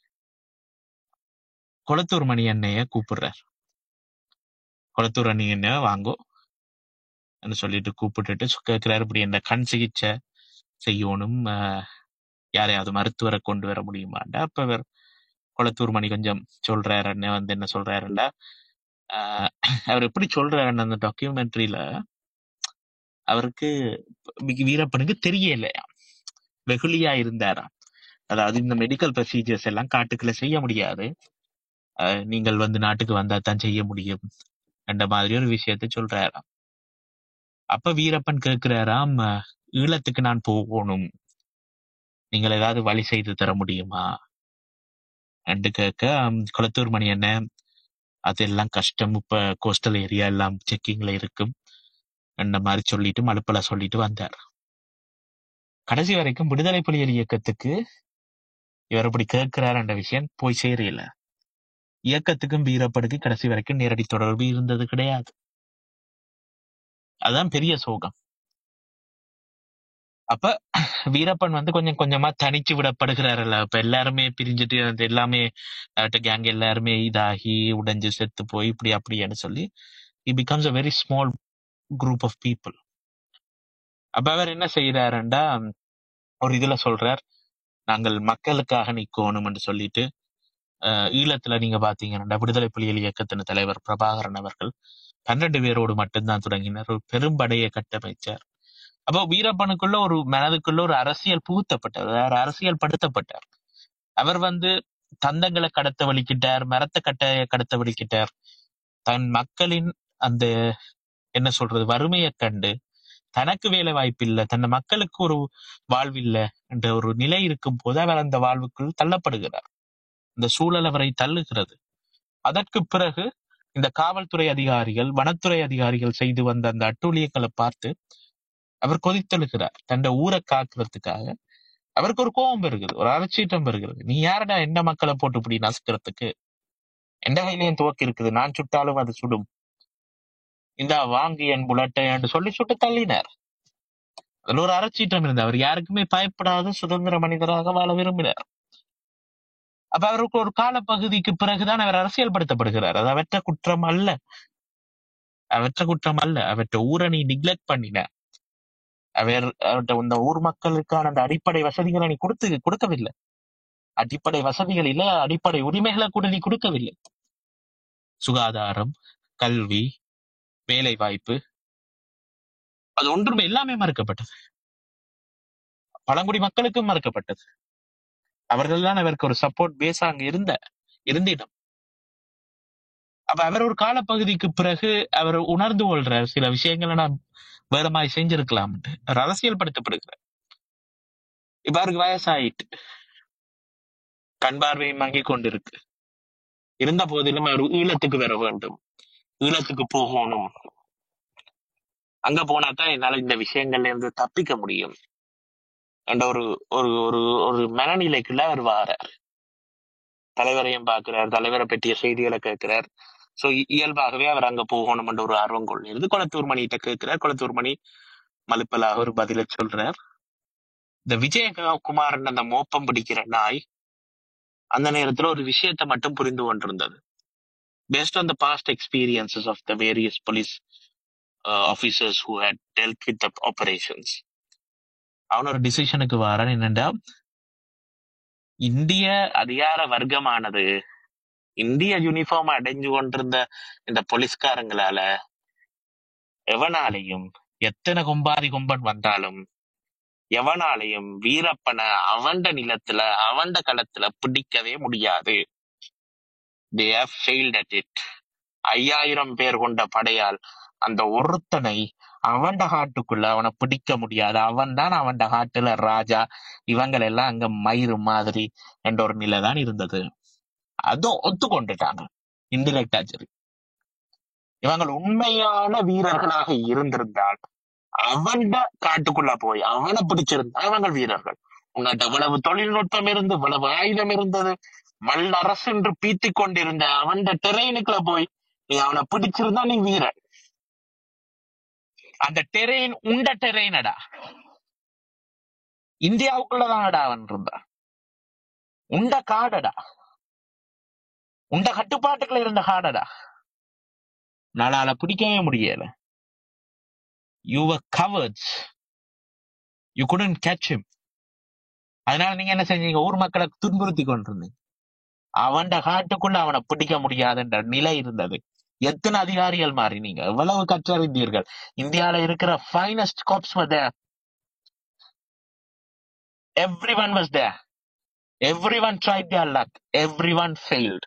குளத்தூர் மணி அண்ணைய கூப்பிடுறார் குளத்தூர் அணி என்ன வாங்கோ என்று சொல்லிட்டு கூப்பிட்டுட்டு சு- கேட்கிறாரு இப்படி இந்த கண் சிகிச்சை செய்யணும் ஆஹ், யாரையாவது மருத்துவரை கொண்டு வர முடியுமாண்டா அப்ப அவர் குளத்தூர் மணி கொஞ்சம் சொல்றாரு அண்ணன் வந்து என்ன சொல்றாருண்டா ஆஹ், அவர் எப்படி சொல்றாருன்னு அந்த டாக்குமெண்ட்ரியில அவருக்கு வி- வீரப்பனுக்கு தெரியலையா வெகுளியா இருந்தாராம் அதாவது இந்த மெடிக்கல் ப்ரொசீஜர்ஸ் எல்லாம் காட்டுக்குள்ள செய்ய முடியாது அஹ் நீங்கள் வந்து நாட்டுக்கு வந்தா தான் செய்ய முடியும் என்ற மாதிரி ஒரு விஷயத்த சொல்றாராம் அப்ப வீரப்பன் கேட்கிறாராம் அஹ், ஈழத்துக்கு நான் போகணும் நீங்கள் ஏதாவது வழி செய்து தர முடியுமா என்று கேட்க ஹம், குளத்தூர் மணி என்ன அதெல்லாம் கஷ்டம் இப்ப கோஸ்டல் ஏரியா எல்லாம் செக்கிங்ல இருக்கும் என்ற மாதிரி சொல்லிட்டு மலுப்பல சொல்லிட்டு வந்தார் கடைசி வரைக்கும் விடுதலை புலிகள் இயக்கத்துக்கு இவர் இப்படி கேட்கிறார் என்ற விஷயம் போய் சேரல இயக்கத்துக்கும் வீரப்பனுக்கு கடைசி வரைக்கும் நேரடி தொடர்பு இருந்தது கிடையாது அதான் பெரிய சோகம் அப்ப வீரப்பன் வந்து கொஞ்சம் கொஞ்சமா தனிச்சு விடப்படுகிறாருல்ல இப்ப எல்லாருமே பிரிஞ்சுட்டு அது எல்லாமே கேங் எல்லாருமே இதாகி உடைஞ்சு செத்து போய் இப்படி அப்படின்னு சொல்லி he becomes a very small group of people அப்ப அவர் என்ன செய்யறாருண்டா ஒரு இதுல சொல்றார் நாங்கள் மக்களுக்காக நிக்கணும்னு சொல்லிட்டு அஹ், ஈழத்துல நீங்க பாத்தீங்கன்னா விடுதலை புலிகள் இயக்கத்தின் தலைவர் பிரபாகரன் அவர்கள் பன்னெண்டு பேரோடு மட்டும்தான் தொடங்கினார் ஒரு பெரும்படையை கட்டமைச்சார் அப்போ வீரப்பனுக்குள்ள ஒரு மனதுக்குள்ள ஒரு அரசியல் புகுத்தப்பட்டார் ஒரு அரசியல் படுத்தப்பட்டார் அவர் வந்து தந்தங்களை கடத்த வலிக்கிட்டார் மரத்தை கட்டைய கடத்த வலிக்கிட்டார் தன் மக்களின் அந்த என்ன சொல்றது வறுமையை கண்டு தனக்கு வேலை வாய்ப்பு இல்ல தன் மக்களுக்கு ஒரு வாழ்வில்ல என்ற ஒரு நிலை இருக்கும் போது அவர் அந்த வாழ்வுக்குள் தள்ளப்படுகிறார் இந்த சூழல் அவரை தள்ளுகிறது அதற்கு பிறகு இந்த காவல்துறை அதிகாரிகள் வனத்துறை அதிகாரிகள் செய்து வந்த அந்த அட்டூழியங்களை பார்த்து அவர் கொதித்தெழுகிறார் தன் ஊரை காக்கிறதுக்காக அவருக்கு ஒரு கோபம் பெறுகிறது ஒரு அலட்சியம் பெறுகிறது நீ யாரடா எந்த மக்களை போட்டு இப்படி நசுக்கிறதுக்கு எந்த கையிலையும் துவக்கி இருக்குது நான் சுட்டாலும் அது சுடும் இந்த வாங்கி என் புலட்டை என்று சொல்லி சுட்டு தள்ளினார் அதுல ஒரு அறச்சீற்றம் இருந்தது அவர் யாருக்குமே பயப்படாத சுதந்திர மனிதராக வாழ விரும்பினார் அப்ப அவருக்கு ஒரு காலப்பகுதிக்கு பிறகுதான் அவர் அரசியல்படுத்தப்படுகிறார் அது அவற்ற குற்றம் அல்ல அவற்ற குற்றம் அல்ல அவற்ற ஊரை நீ நிக்லெக்ட் பண்ணின அவர் அவர்ட்ட இந்த ஊர் மக்களுக்கான அந்த அடிப்படை வசதிகளை நீ கொடுத்து கொடுக்கவில்லை அடிப்படை வசதிகள் இல்ல அடிப்படை உரிமைகளை கூட நீ கொடுக்கவில்லை சுகாதாரம் கல்வி வேலை வாய்ப்பு அது ஒன்றுமே எல்லாமே மறுக்கப்பட்டது பழங்குடி மக்களுக்கும் மறுக்கப்பட்டது அவர்கள் தான் அவருக்கு ஒரு சப்போர்ட் பேஸா அங்க இருந்த இருந்திடம் அப்ப அவர் ஒரு காலப்பகுதிக்கு பிறகு அவர் உணர்ந்து கொள்றார் சில விஷயங்களை நான் வேற மாதிரி செஞ்சிருக்கலாம் அவர் அரசியல் படுத்தப்படுகிறார் இப்ப அவருக்கு வயசாயிட்டு கண் பார்வையும் மங்கி கொண்டிருக்கு இருந்த போதிலும் அவர் ஈழத்துக்கு வர வேண்டும் ஈழத்துக்கு போகணும் அங்க போனாதான் என்னால இந்த விஷயங்கள்ல இருந்து தப்பிக்க முடியும் என்ற ஒரு ஒரு ஒரு ஒரு மனநிலைக்குள்ள அவர் வாரார் தலைவரையும் பார்க்கிறார் தலைவரை பற்றிய செய்திகளை கேட்கிறார் சோ இயல்பாகவே அவர் அங்க போகணும் என்ற ஒரு ஆர்வம் கொள்ளுது குளத்தூர் மணிகிட்ட கேட்கிறார் குளத்தூர் மணி மலுப்பலாக ஒரு பதில சொல்றார் இந்த விஜயகுமாரன் அந்த மோப்பம் பிடிக்கிற நாய் அந்த நேரத்துல ஒரு விஷயத்தை மட்டும் புரிந்து கொண்டிருந்தது based on the past experiences of the various police uh, officers who had dealt with the operations அவன் ஒரு டிசிஷனுக்கு வாரான் என்னண்டா இந்திய அதிகார வர்க்கமானது இந்திய யூனிஃபார்ம் அடைஞ்சு கொண்டிருந்த இந்த போலீஸ்காரங்களால எவனாலையும் எத்தனை கொம்பாதி கொம்பன் வந்தாலும் எவனாலையும் வீரப்பனை அவண்ட நிலத்துல அவண்ட களத்துல பிடிக்கவே முடியாது தே have failed at it ஐயாயிரம் பேர் கொண்ட படையால் அந்த ஒருத்தனை அவன்ட காட்டுக்குள்ள அவனை பிடிக்க முடியாது அவன் தான் அவன்ட காட்டுல ராஜா இவங்கள் எல்லாம் அங்க மயிறு மாதிரி என்ற ஒரு நிலை தான் இருந்தது அதுவும் ஒத்துக்கொண்டுட்டாங்க இன்டிரெக்டா சரி இவங்கள் உண்மையான வீரர்களாக இருந்திருந்தால் அவன்ட காட்டுக்குள்ள போய் அவனை பிடிச்சிருந்தா அவங்கள் வீரர்கள் உங்கள்கிட்ட இவ்வளவு தொழில்நுட்பம் இருந்து இவ்வளவு ஆயுதம் இருந்தது வல்லரசு என்று பீத்திக் கொண்டிருந்த அவன்ட டெரெயினுக்குள்ள போய் நீ அவனை பிடிச்சிருந்தா நீ வீரன் அந்த டெரெயின் உண்ட டெரெயினடா இந்தியாவுக்குள்ளதானடா அவன் இருந்தான் உண்ட காடடா உண்ட கட்டுப்பாட்டுக்குள்ள இருந்த காடடா நாளால பிடிக்கவே முடியல you were cowards you couldn't catch him அதனால நீங்க என்ன செஞ்சீங்க ஊர் மக்களை துன்புறுத்தி கொண்டிருந்தீங்க அவன்ட காட்டுக்குள்ள அவனை பிடிக்க முடியாதுன்ற நிலை இருந்தது எத்தனை அதிகாரிகள் மாறினீங்க எவ்வளவு கற்றறிந்தீர்கள் இந்தியால இருக்கிற finest cops every one was there every one try their luck every one failed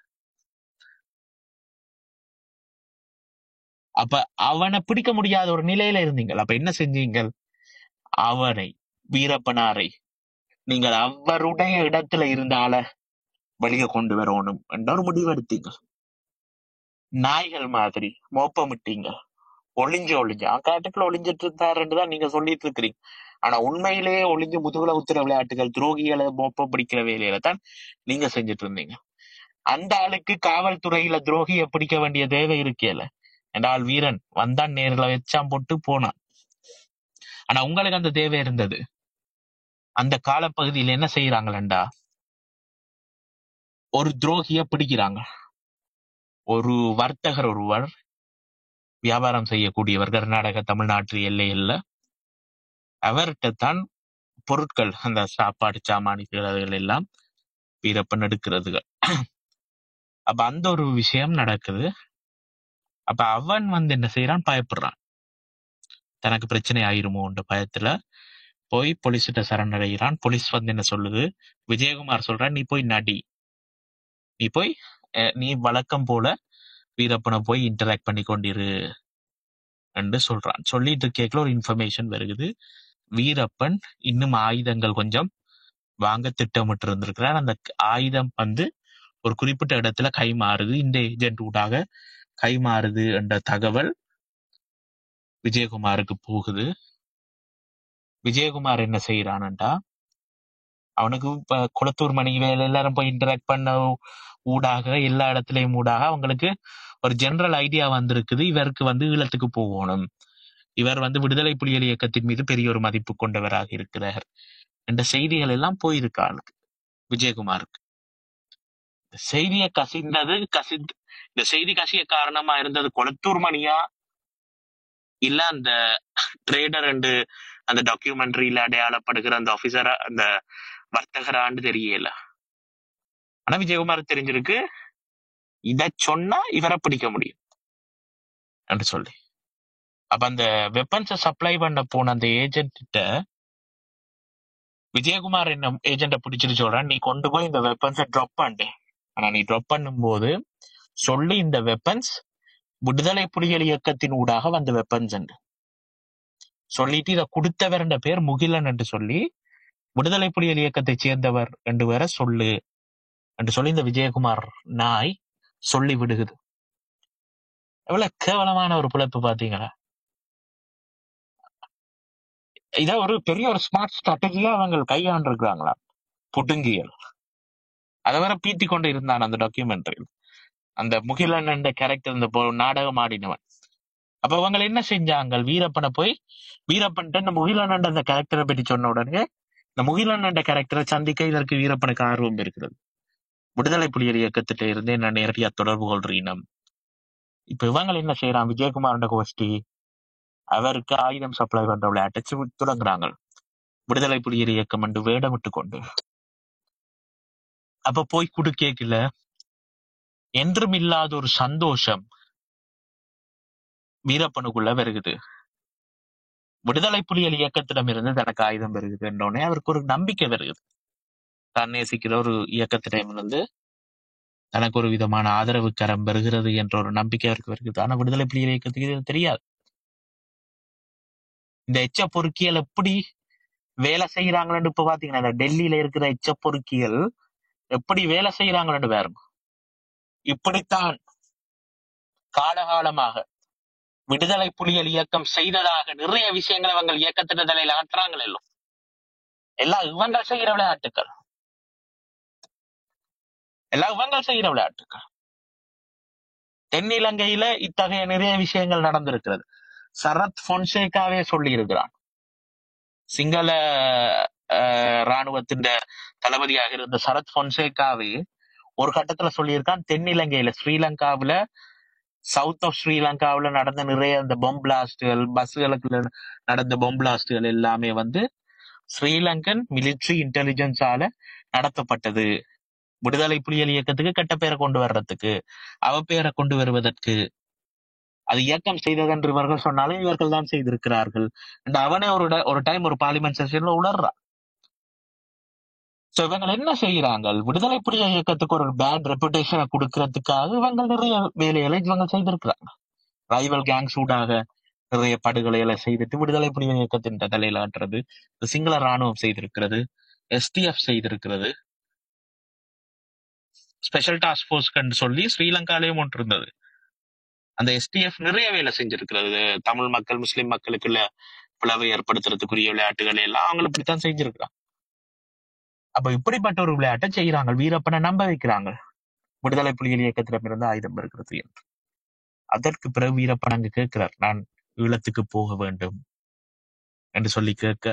அப்ப அவனை பிடிக்க முடியாத ஒரு நிலையில இருந்தீங்கள் அப்ப என்ன செஞ்சீங்கள் அவனை வீரப்பனாரை நீங்கள் அவருடைய இடத்துல இருந்தால வெளியே கொண்டு வரணும் என்ற ஒரு முடிவு எடுத்தீங்க நாய்கள் மாதிரி மோப்பமிட்டீங்க ஒளிஞ்சு ஒளிஞ்சு அவன் காட்டுக்குள்ள ஒளிஞ்சிட்டு இருந்தாருன்னு தான் நீங்க சொல்லிட்டு இருக்கிறீங்க ஆனா உண்மையிலேயே ஒளிஞ்சு முதுகுல உத்துற விளையாட்டுகள் துரோகிகளை மோப்பம் பிடிக்கிற வேலையில தான் நீங்க செஞ்சுட்டு இருந்தீங்க அந்த ஆளுக்கு காவல்துறையில துரோகியை பிடிக்க வேண்டிய தேவை இருக்கேல என்றால் வீரன் வந்தான் நேரில் வச்சான் போட்டு போனான் ஆனா உங்களுக்கு அந்த தேவை இருந்தது அந்த காலப்பகுதியில் என்ன செய்யறாங்களா ஒரு துரோகிய பிடிக்கிறாங்க ஒரு வர்த்தகர் ஒருவர் வியாபாரம் செய்யக்கூடியவர் கர்நாடக தமிழ்நாட்டு எல்லையில அவர்கிட்ட தான் பொருட்கள் அந்த சாப்பாடு சாமானிகள் எல்லாம் வீரப்பன் எடுக்கிறதுகள் அப்ப அந்த ஒரு விஷயம் நடக்குது அப்ப அவன் வந்து என்ன செய்யறான் பயப்படுறான் தனக்கு பிரச்சனை ஆயிருமோன்ற பயத்துல போய் போலீஸ்கிட்ட சரணடைகிறான் போலீஸ் வந்து என்ன சொல்லுது விஜயகுமார் சொல்றான் நீ போய் நடி நீ போய் அஹ், நீ வழக்கம் போல வீரப்பனை போய் இன்டராக்ட் பண்ணி கொண்டிரு என்று சொல்றான் சொல்லிட்டு கேட்கல ஒரு இன்ஃபர்மேஷன் வருகுது வீரப்பன் இன்னும் ஆயுதங்கள் கொஞ்சம் வாங்க திட்டமிட்டு இருந்திருக்கிறார் அந்த ஆயுதம் வந்து ஒரு குறிப்பிட்ட இடத்துல கைமாறுது இந்த ஏஜென்ட் ஊடாக கைமாறுது என்ற தகவல் விஜயகுமாருக்கு போகுது விஜயகுமார் என்ன செய்யறான்டா அவனுக்கு இப்ப குளத்தூர் மணி வேலை எல்லாரும் போய் இன்டராக்ட் பண்ண ஊடாக எல்லா இடத்துலயும் ஊடாக அவங்களுக்கு ஒரு ஜெனரல் ஐடியா வந்திருக்குது இவருக்கு வந்து ஈழத்துக்கு போகணும் இவர் வந்து விடுதலை புலிகள் இயக்கத்தின் மீது பெரிய ஒரு மதிப்பு கொண்டவராக இருக்கிறார் என்ற செய்திகள் எல்லாம் போயிருக்கு ஆளுக்கு விஜயகுமாருக்கு இந்த செய்தியை கசிந்தது கசிந்து இந்த செய்தி கசிய காரணமா இருந்தது கொளத்தூர் மணியா இல்ல அந்த ட்ரேடர் அண்டு அந்த டாக்குமெண்ட்ரியில அடையாளப்படுகிற அந்த ஆபீசரா அந்த வர்த்தகரான்னு தெரியல ஆனா விஜயகுமார் தெரிஞ்சிருக்கு இத சொன்னா இவரை பிடிக்க முடியும் என்று சொல்லி அப்ப அந்த வெப்பன்ஸை சப்ளை பண்ண போன அந்த ஏஜென்ட் கிட்ட விஜயகுமார் என்ன ஏஜென்ட பிடிச்சிட்டு சொல்றான் நீ கொண்டு போய் இந்த வெப்பன்ஸை ட்ராப் பண்ணு ஆனா நீ ட்ராப் பண்ணும்போது சொல்லி இந்த வெப்பன்ஸ் விடுதலை புலிகள் இயக்கத்தின் ஊடாக வந்த வெப்பன்ஸ் என்று சொல்லிட்டு இதை கொடுத்தவர் என்ற பேர் முகிலன் என்று சொல்லி விடுதலை புலிகள் இயக்கத்தை சேர்ந்தவர் என்று வேற சொல்லு என்று சொல்லி இந்த விஜயகுமார் நாய் சொல்லி விடுகுது எவ்வளவு கேவலமான ஒரு பிழைப்பு பாத்தீங்களா இத ஒரு பெரிய ஒரு ஸ்மார்ட் ஸ்ட்ராட்டஜியா அவங்க கையாண்டிருக்கிறாங்களா புடுங்கியல் அதை வேற பீத்தி கொண்டு இருந்தான் அந்த டாக்குமெண்ட்ரியில் அந்த முகிலன் என்ற கேரக்டர் இந்த பொ- நாடகம் ஆடினவன் அப்ப அவங்க என்ன செஞ்சாங்க வீரப்பனை போய் வீரப்பன் இந்த முகிலன் என்ற அந்த கேரக்டரை பற்றி சொன்ன உடனே இந்த முகிலன் என்ற கேரக்டரை சந்திக்க இதற்கு வீரப்பனுக்கு ஆர்வம் இருக்கிறது விடுதலை புலிகள் இயக்கத்திட்ட இருந்து என்ன நேரடியா தொடர்பு கொள்றீனம் இப்ப இவங்க என்ன செய்யறான் விஜயகுமார் கோஷ்டி அவருக்கு ஆயுதம் சப்ளை பண்ற விளையாட்டை சு- தொடங்குறாங்க விடுதலை புலிகள் இயக்கம் என்று வேடமிட்டு கொண்டு அப்ப போய் குடு கேக்கல என்றும் இல்லாத ஒரு சந்தோஷம் வீரப்பனுக்குள்ள வருகுது விடுதலை புலிகள் இயக்கத்திடமிருந்து தனக்கு ஆயுதம் வருகுது என்றோடனே அவருக்கு ஒரு நம்பிக்கை வருகுது தான் நேசிக்கிற ஒரு இயக்கத்திடமிருந்து தனக்கு ஒரு விதமான ஆதரவு கரம் வருகிறது என்ற ஒரு நம்பிக்கை அவருக்கு வருகிறது ஆனா விடுதலை புலிகள் இயக்கத்துக்கு இது தெரியாது இந்த எச்ச பொறுக்கியல் எப்படி வேலை செய்யறாங்கன்னு இப்ப பாத்தீங்கன்னா இந்த டெல்லியில இருக்கிற எச்ச பொறுக்கியல் எப்படி வேலை செய்யறாங்கன்னு பாருங்க இப்படித்தான் காலகாலமாக விடுதலை புலிகள் இயக்கம் செய்ததாக நிறைய விஷயங்களை அவங்க இயக்கத்திட்ட தலையில ஆட்டுறாங்களே எல்லாம் எல்லாம் இவங்க செய்யற விளையாட்டுக்கள் எல்லாம் இவங்க செய்யற விளையாட்டுக்கள் தென்னிலங்கையில இத்தகைய நிறைய விஷயங்கள் நடந்திருக்கிறது சரத் பொன்சேகாவே சொல்லி இருக்கிறான் சிங்கள அஹ், ராணுவத்தின் தளபதியாக இருந்த சரத் பொன்சேகாவே ஒரு கட்டத்துல சொல்லியிருக்கான் தென்னிலங்கையில ஸ்ரீலங்காவுல சவுத் ஆஃப் ஸ்ரீலங்காவுல நடந்த நிறைய அந்த பொம் பிளாஸ்டுகள் பஸ்களுக்குள்ள நடந்த பொம் பிளாஸ்டுகள் எல்லாமே வந்து ஸ்ரீலங்கன் மிலிட்ரி இன்டெலிஜென்ஸால நடத்தப்பட்டது விடுதலை புலிகள் இயக்கத்துக்கு கெட்ட பேரை கொண்டு வர்றதுக்கு அவ பேரை கொண்டு வருவதற்கு அது இயக்கம் செய்தது என்று இவர்கள் சொன்னாலும் இவர்கள் தான் செய்திருக்கிறார்கள் and அவனே ஒரு ட- ஒரு டைம் ஒரு பார்லிமெண்ட் செஷன்ல உணர்றான் சோ இவங்க என்ன செய்யறாங்க விடுதலை புலிகள் இயக்கத்துக்கு ஒரு பேட் ரெப்புடேஷனை கொடுக்கறதுக்காக இவங்க நிறைய வேலைகளை இவங்க செய்திருக்கிறாங்க ரைவல் கேங்ஸ் ஊடாக நிறைய படுகொலைகளை செய்துட்டு விடுதலை புலிகள் இயக்கத்தின் தலையில ஆட்டுறது இந்த சிங்கள ராணுவம் செய்திருக்கிறது எஸ்டிஎஃப் செய்திருக்கிறது ஸ்பெஷல் டாஸ்க் போர்ஸ்க்கு சொல்லி ஸ்ரீலங்காலயும் ஒன்று இருந்தது அந்த எஸ்டிஎஃப் நிறைய வேலை செஞ்சிருக்கிறது தமிழ் மக்கள் முஸ்லிம் மக்களுக்குள்ள பிளவை ஏற்படுத்துறதுக்குரிய விளையாட்டுகளை எல்லாம் அவங்க இப்படித்தான் செஞ்சிருக்கிறாங்க அப்ப இப்படிப்பட்ட ஒரு விளையாட்டை செய்யறாங்க வீரப்பனை நம்ப வைக்கிறாங்க விடுதலை புலிகள் இயக்கத்திடமிருந்து ஆயுதம் இருக்கிறது என்று அதற்கு பிறகு வீரப்பன் அங்கு கேட்கிறார் நான் ஈழத்துக்கு போக வேண்டும் என்று சொல்லி கேட்க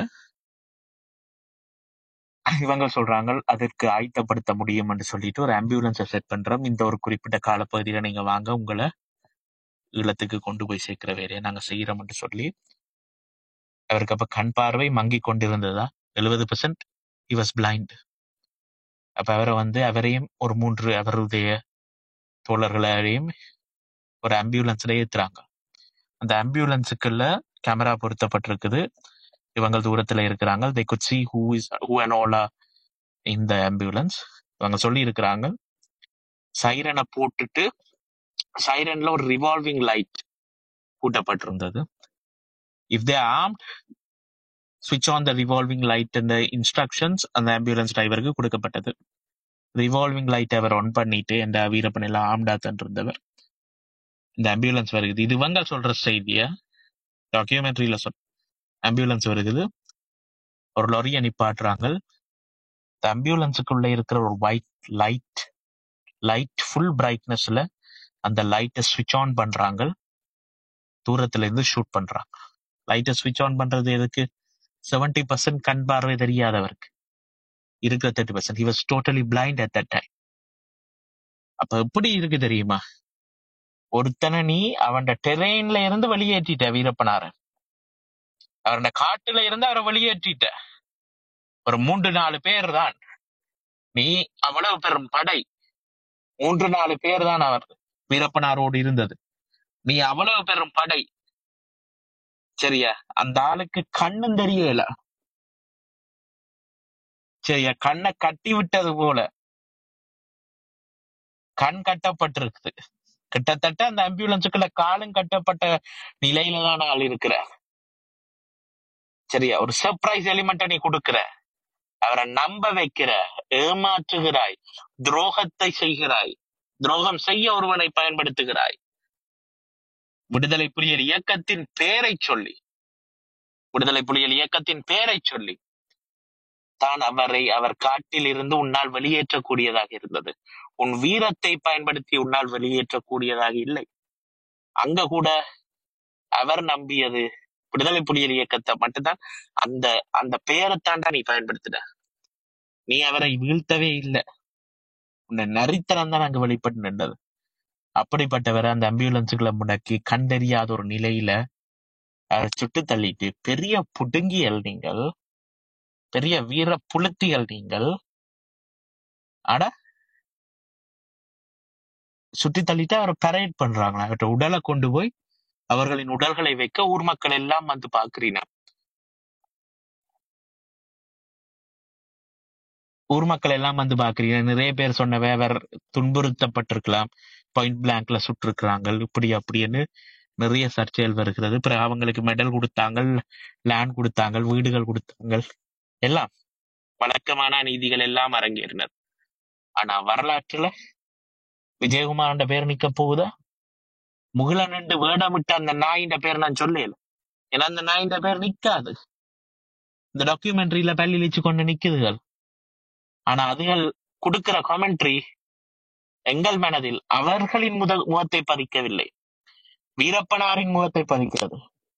இவங்க சொல்றாங்க அதற்கு ஆயத்தப்படுத்த முடியும் என்று சொல்லிட்டு ஒரு ஆம்புலன்ஸை செட் பண்றோம் இந்த ஒரு குறிப்பிட்ட காலப்பகுதியில நீங்க வாங்க உங்களை ஈழத்துக்கு கொண்டு போய் சேர்க்கிற வேலையை நாங்க செய்யறோம் என்று சொல்லி அவருக்கு அப்ப கண் பார்வை மங்கி கொண்டிருந்ததா எழுபது பெர்சென்ட் வாஸ் பிளைண்ட் அப்ப அவரை வந்து அவரையும் ஒரு மூன்று அவருடைய தோழர்களையும் ஒரு ஆம்புலன்ஸ்ல ஏத்துறாங்க அந்த ஆம்புலன்ஸுக்குள்ள கேமரா பொருத்தப்பட்டிருக்குது இவங்க தூரத்துல இருக்கிறாங்க they could see who is who and all are in the ambulance இவங்க சொல்லி இருக்கிறாங்க சைரனை போட்டுட்டு சைரன்ல ஒரு ரிவால்விங் லைட் கூட்டப்பட்டிருந்தது இஃப் தே ஆர்ம்ட் சுவிட்ச் ஆன் த ரிவால்விங் லைட் இந்த இன்ஸ்ட்ரக்ஷன்ஸ் அந்த ஆம்புலன்ஸ் டிரைவருக்கு கொடுக்கப்பட்டது ரிவால்விங் லைட் அவர் ஆன் பண்ணிட்டு இந்த வீரப்பன் எல்லாம் ஆம்டா இருந்தவர் இந்த ஆம்புலன்ஸ் வருகுது இது இவங்க சொல்ற செய்திய டாக்குமெண்ட்ரியில சொல் ஆம்புலன்ஸ் வருகுது ஒரு லொரியை நிப்பாட்டுறாங்க இந்த ஆம்புலன்ஸுக்குள்ள இருக்கிற ஒரு ஒயிட் லைட் லைட் ஃபுல் பிரைட்னஸ்ல அந்த லைட்டை ஸ்விட்ச் ஆன் பண்றாங்க தூரத்துல இருந்து ஷூட் பண்றாங்க லைட்டை ஸ்விட்ச் ஆன் பண்றது எதுக்கு செவன்டி பர்சன்ட் கண் பார்வை தெரியாதவருக்கு இருக்கிற thirty percent he was totally blind at that time அப்ப எப்படி இருக்கு தெரியுமா ஒருத்தனை நீ அவன் டெரெயின்ல இருந்து வெளியேற்றிட்ட வீரப்பனார அவன் காட்டுல இருந்து அவரை வெளியேற்றிட்ட ஒரு மூன்று நாலு பேர் தான் நீ அவ்வளவு பெரும் படை மூன்று நாலு பேர் தான் அவர் வீரப்பனாரோடு இருந்தது நீ அவ்வளவு பெரும் படை சரியா அந்த ஆளுக்கு கண்ணும் தெரியல சரியா கண்ணை கட்டி விட்டது போல கண் கட்டப்பட்டிருக்குது கிட்டத்தட்ட அந்த ஆம்புலன்ஸுக்குள்ள காலும் கட்டப்பட்ட நிலையில தான் ஆள் இருக்கிற சரியா ஒரு சர்ப்ரைஸ் எலிமெண்ட்டை நீ கொடுக்கிற அவரை நம்ப வைக்கிற ஏமாற்றுகிறாய் துரோகத்தை செய்கிறாய் துரோகம் செய்ய ஒருவனை பயன்படுத்துகிறாய் விடுதலை புலிகள் இயக்கத்தின் பெயரை சொல்லி விடுதலை புலிகள் இயக்கத்தின் பெயரை சொல்லி தான் அவரை அவர் காட்டில் இருந்து உன்னால் வெளியேற்றக்கூடியதாக இருந்தது உன் வீரத்தை பயன்படுத்தி உன்னால் வெளியேற்றக்கூடியதாக இல்லை அங்க கூட அவர் நம்பியது விடுதலை புலிகள் இயக்கத்தை மட்டும்தான் அந்த அந்த பெயரைத்தாண்டா நீ பயன்படுத்தின நீ அவரை வீழ்த்தவே இல்லை உன்னை நரித்தனம் தான் அங்க வெளிப்பட்டு நின்றது அப்படிப்பட்டவரை அந்த ஆம்புலன்ஸுக்குள்ள முடக்கி கண்டறியாத ஒரு நிலையில அவரை சுட்டு தள்ளிட்டு பெரிய புடுங்கியல் நீங்கள் பெரிய வீர புலுத்தியல் நீங்கள் அட சுட்டி தள்ளிட்டு அவரை பரேட் பண்றாங்களா அவர்கிட்ட உடலை கொண்டு போய் அவர்களின் உடல்களை வைக்க ஊர் மக்கள் எல்லாம் வந்து பாக்குறீங்க ஊர் மக்கள் எல்லாம் வந்து பாக்குறீங்க நிறைய பேர் சொன்னவ அவர் துன்புறுத்தப்பட்டிருக்கலாம் பாயிண்ட் பிளாங்க்ல சுட்டிருக்கிறாங்க இப்படி அப்படின்னு நிறைய சர்ச்சைகள் வருகிறது பிறகு அவங்களுக்கு மெடல் கொடுத்தாங்க லேண்ட் கொடுத்தாங்க வீடுகள் கொடுத்தாங்க எல்லாம் வழக்கமான நீதிகள் எல்லாம் அரங்கேறினர் ஆனா வரலாற்றுல விஜயகுமாரன் பேர் நிக்க போகுதா முகிலனண்டு வேடமிட்ட அந்த நாயின் பேர் நான் சொல்லல ஏன்னா அந்த நாயின் பேர் நிக்காது இந்த டாக்குமெண்ட்ரியில பள்ளி இழிச்சு கொண்டு நிக்குதுகள் ஆனா அதுகள் கொடுக்கிற காமெண்ட்ரி எங்கள் மனதில் அவர்களின் முத முகத்தை பதிக்கவில்லை வீரப்பனாரின் முகத்தை பதிக்கிறது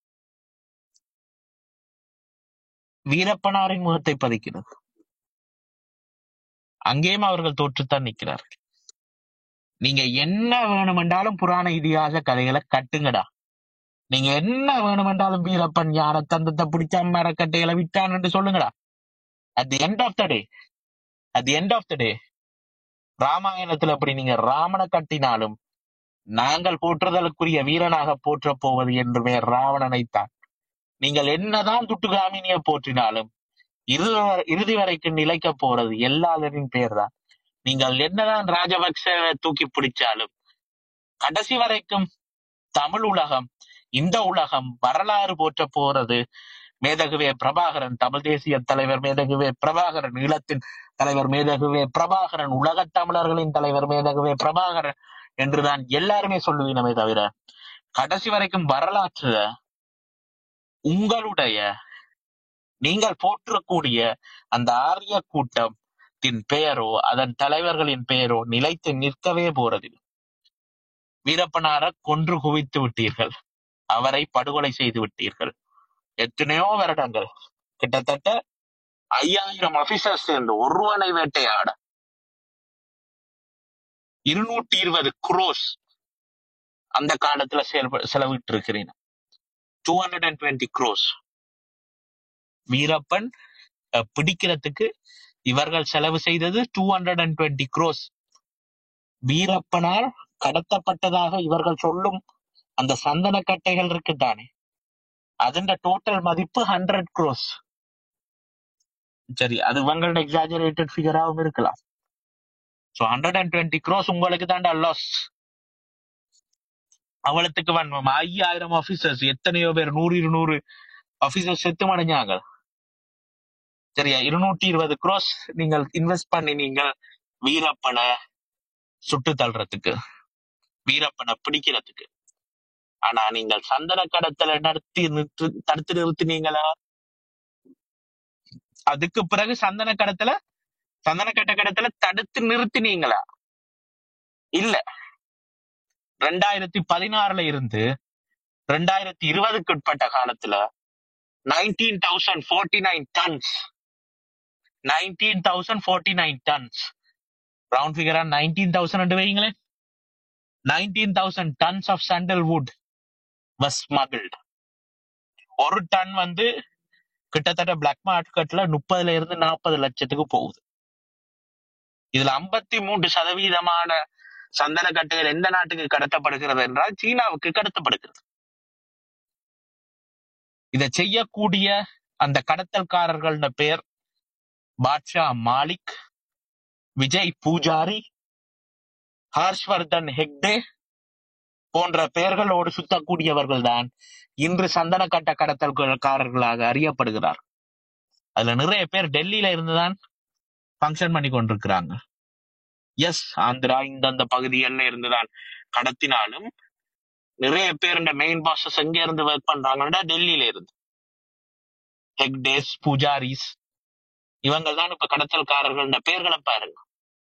வீரப்பனாரின் முகத்தை பதிக்கிறது அங்கேயும் அவர்கள் தோற்றுத்தான் நிற்கிறார்கள் நீங்க என்ன வேணுமென்றாலும் புராண இதிகாச கதைகளை கட்டுங்கடா நீங்க என்ன வேணுமென்றாலும் வீரப்பன் யானை தந்தத்தை பிடிச்ச மரக்கட்டைகளை விட்டான் என்று சொல்லுங்கடா at the end of the day at the end of the day ராமாயணத்துல அப்படி நீங்க ராமனை கட்டினாலும் நாங்கள் போற்றுதலுக்குரிய வீரனாக போற்றப் போவது என்றுமே ராவணனைத்தான் நீங்கள் என்னதான் துட்டுகாமினிய போற்றினாலும் இறுதி வரை- இறுதி வரைக்கும் நிலைக்க போறது எல்லாரின் பேர்தான் நீங்கள் என்னதான் ராஜபக்ச தூக்கி பிடிச்சாலும் கடைசி வரைக்கும் தமிழ் உலகம் இந்த உலகம் வரலாறு போற்ற போறது மேதகுவே பிரபாகரன் தமிழ் தேசிய தலைவர் மேதகுவே பிரபாகரன் ஈழத்தின் தலைவர் மேதகுவே பிரபாகரன் உலகத் தமிழர்களின் தலைவர் மேதகுவே பிரபாகரன் என்றுதான் எல்லாருமே சொல்லுவீனமே தவிர கடைசி வரைக்கும் வரலாற்றுல உங்களுடைய நீங்கள் போற்றக்கூடிய அந்த ஆரிய கூட்டத்தின் பெயரோ அதன் தலைவர்களின் பெயரோ நிலைத்து நிற்கவே போறதில்லை வீரப்பனார கொன்று குவித்து விட்டீர்கள் அவரை படுகொலை செய்து விட்டீர்கள் எத்தனையோ வருடங்கள் கிட்டத்தட்ட ஐயாயிரம் அபிசர்ஸ் சேர்ந்து ஒருவனை வேட்டையாட இருநூற்றி இருபது குரோஸ் அந்த காலத்துல செயல்ப- செலவிட்டு இருக்கிறேன் two hundred and twenty crores Veerappan அஹ், பிடிக்கிறதுக்கு இவர்கள் செலவு செய்தது two hundred and twenty crores வீரப்பனால் கடத்தப்பட்டதாக இவர்கள் சொல்லும் அந்த சந்தன கட்டைகள் இருக்குதானே அதன் டோட்டல் மதிப்பு ஹண்ட்ரட் குரோஸ் சரி அது உங்களோட எக்ஸாஜரேட்டட் ஃபிகராகவும் இருக்கலாம் so hundred and twenty crores உங்களுக்கு தாண்டா லாஸ் அவலத்துக்கு வேணும் ஐயாயிரம் ஆபீசர்ஸ் எத்தனையோ பேர் நூறு இருநூறு ஆபீசர்ஸ் செத்து மடைஞ்சாங்க சரியா இருநூற்றி இருபது க்ரோஸ் நீங்கள் இன்வெஸ்ட் பண்ணி நீங்கள் வீரப்பனை சுட்டு தள்ளுறதுக்கு வீரப்பனை பிடிக்கிறதுக்கு ஆனா நீங்கள் சந்தன கடத்தலை நடத்தி நிறுத்து தடுத்து நிறுத்தினீங்களா அதுக்கு பிறகு சந்தன கடத்தல சந்தன கட்ட கடத்தல தடுத்து நிறுத்தினீங்களா இல்ல ரெண்டாயிரத்தி பதினாறுல இருந்து ரெண்டாயிரத்தி இருபதுக்கு உட்பட்ட காலத்துல nineteen thousand forty nine tons nineteen thousand forty nine tons round ஃபிகரா நைன்டீன் தௌசண்ட் வைங்களேன் nineteen thousand tons of sandalwood was smuggled ஒரு டன் வந்து கிட்டத்தட்ட பிளாக் மார்க்கெட்ல முப்பதுல இருந்து நாற்பது லட்சத்துக்கு போகுது இதுல ஐம்பத்தி மூன்று சதவீதமான சந்தன கட்டைகள் எந்த நாட்டுக்கு கடத்தப்படுகிறது என்றால் சீனாவுக்கு கடத்தப்படுகிறது இதை செய்யக்கூடிய அந்த கடத்தல்காரர்கள் பேர் பாட்ஷா மாலிக் விஜய் பூஜாரி ஹர்ஷ்வர்தன் ஹெக்டே போன்ற பெயர்களோடு சுத்தக்கூடியவர்கள் தான் இன்று சந்தன கட்ட கடத்தல்காரர்களாக அறியப்படுகிறார் அதுல நிறைய பேர் டெல்லியில இருந்துதான் ஃபங்க்ஷன் பண்ணி கொண்டிருக்கிறாங்க எஸ் ஆந்திரா இந்தந்த பகுதிகள்ல இருந்துதான் கடத்தினாலும் நிறைய பேர் இந்த மெயின் பாசஸ் எங்க இருந்து ஒர்க் பண்றாங்கன்னா டெல்லியில இருந்து ஹெக்டேஸ் பூஜாரிஸ் இவங்க தான் இப்ப கடத்தல்காரர்கள் பெயர்களை பாருங்க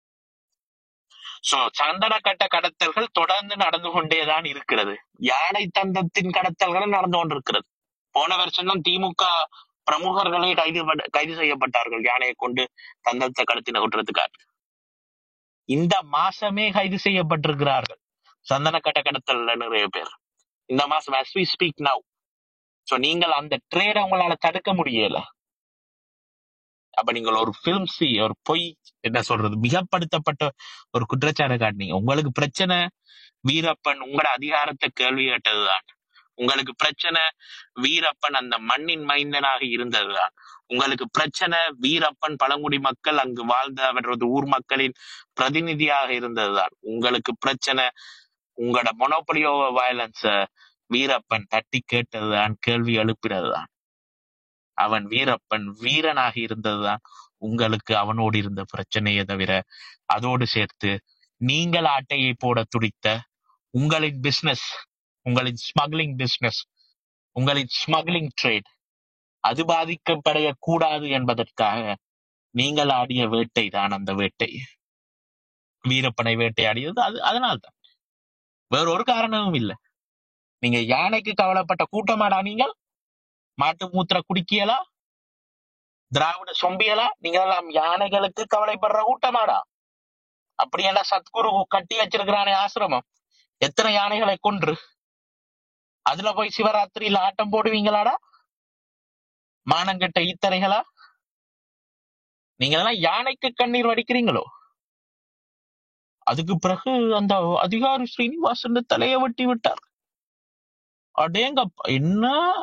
சோ சந்தன கட்ட கடத்தல்கள் தொடர்ந்து நடந்து கொண்டேதான் இருக்கிறது யானை தந்தத்தின் கடத்தல்களும் நடந்து கொண்டிருக்கிறது போன வருஷம் தான் திமுக பிரமுகர்களே கைது பண்ண- கைது செய்யப்பட்டார்கள் யானையை கொண்டு தந்தத்தை கடத்தின குற்றத்துக்காக இந்த மாசமே கைது செய்யப்பட்டிருக்கிறார்கள் சந்தன கட்ட கடத்தல்ல நிறைய பேர் இந்த மாசம் as we speak now so நீங்கள் அந்த ட்ரேட உங்களால தடுக்க முடியல அப்ப நீங்கள் ஒரு பிலிம் சி ஒரு பொய் என்ன சொல்றது மிகப்படுத்தப்பட்ட ஒரு குற்றச்சாட்டு காட்டினீங்க உங்களுக்கு பிரச்சனை வீரப்பன் உங்களோட அதிகாரத்தை கேள்வி கேட்டதுதான் உங்களுக்கு பிரச்சனை வீரப்பன் அந்த மண்ணின் மைந்தனாக இருந்ததுதான் உங்களுக்கு பிரச்சனை வீரப்பன் பழங்குடி மக்கள் அங்கு வாழ்ந்த அவரது ஊர் மக்களின் பிரதிநிதியாக இருந்ததுதான் உங்களுக்கு பிரச்சனை உங்களோட மொனோபலியோ வயலன்ஸ வீரப்பன் தட்டி கேட்டதுதான் கேள்வி எழுப்பினதுதான் அவன் வீரப்பன் வீரனாக இருந்ததுதான் உங்களுக்கு அவனோடு இருந்த பிரச்சனையை தவிர அதோடு சேர்த்து நீங்கள் ஆட்டையை போட துடித்த உங்களின் பிசினஸ் உங்களின் ஸ்மக்லிங் பிசினஸ் உங்களின் ஸ்மக்லிங் ட்ரேட் அது பாதிக்கப்படைய கூடாது என்பதற்காக நீங்கள் ஆடிய வேட்டை தான் அந்த வேட்டை வீரப்பனை வேட்டையாடியது அது அதனால்தான் வேற ஒரு காரணமும் இல்ல நீங்க யானைக்கு கவலைப்பட்ட கூட்டமாடா நீங்கள் மாட்டு மூத்திர குடிக்கியலா திராவிட சொம்பியலா நீங்க எல்லாம் யானைகளுக்கு கவலைப்படுற கூட்டமாடா அப்படியெல்லாம் சத்குரு கட்டி வச்சிருக்கிறானே ஆசிரமம் எத்தனை யானைகளை கொன்று அதுல போய் சிவராத்திரியில ஆட்டம் போடுவீங்களாடா மானங்கெட்ட ஈத்தரைகளா நீங்க எல்லாம் யானைக்கு கண்ணீர் வடிக்கிறீங்களோ அதுக்கு பிறகு அந்த அதிகாரி ஸ்ரீனிவாசன் தலையை வெட்டி விட்டார் அடேங்கப்பா என்ன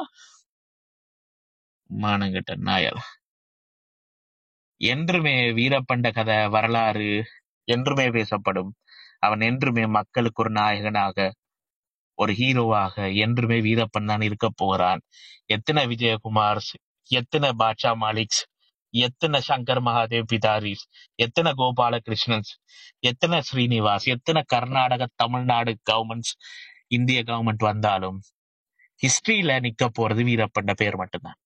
மானங்கிட்ட நாயல் என்றுமே வீரப்பண்ட கதை வரலாறு என்றுமே பேசப்படும் அவன் என்றுமே மக்களுக்கு ஒரு நாயகனாக ஒரு ஹீரோவாக என்றுமே வீரப்பன் தான் இருக்க போகிறான் எத்தனை விஜயகுமார் எத்தனை பாட்ஷா மாலிக்ஸ் எத்தனை சங்கர் மகாதேவ் பிதாரிஸ் எத்தனை கோபாலகிருஷ்ணன்ஸ் எத்தனை ஸ்ரீனிவாஸ் எத்தனை கர்நாடக தமிழ்நாடு கவர்மெண்ட்ஸ் இந்திய கவர்மெண்ட் வந்தாலும் ஹிஸ்டரியில நிக்க போறது வீரப்பண்ட பேர் மட்டும்தான்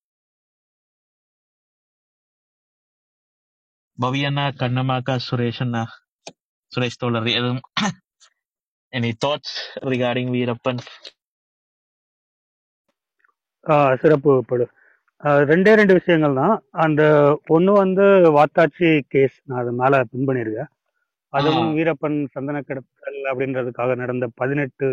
பவியண்ணா கண்ணம்மாக்கா சுரேஷ் அண்ணா சுரேஷ் தோழர் எதுவும் எனி தாட்ஸ் ரிகார்டிங் வீரப்பன் ஆ, சிறப்பு படு ஆ, ரெண்டே ரெண்டு விஷயங்கள் தான் அந்த ஒண்ணு வந்து வாத்தாச்சி கேஸ் நான் அது மேல பின் பண்ணிருக்கேன் அதுவும் ஆஹ் வீரப்பன் சந்தன கடத்தல் அப்படின்றதுக்காக நடந்த பதினெட்டு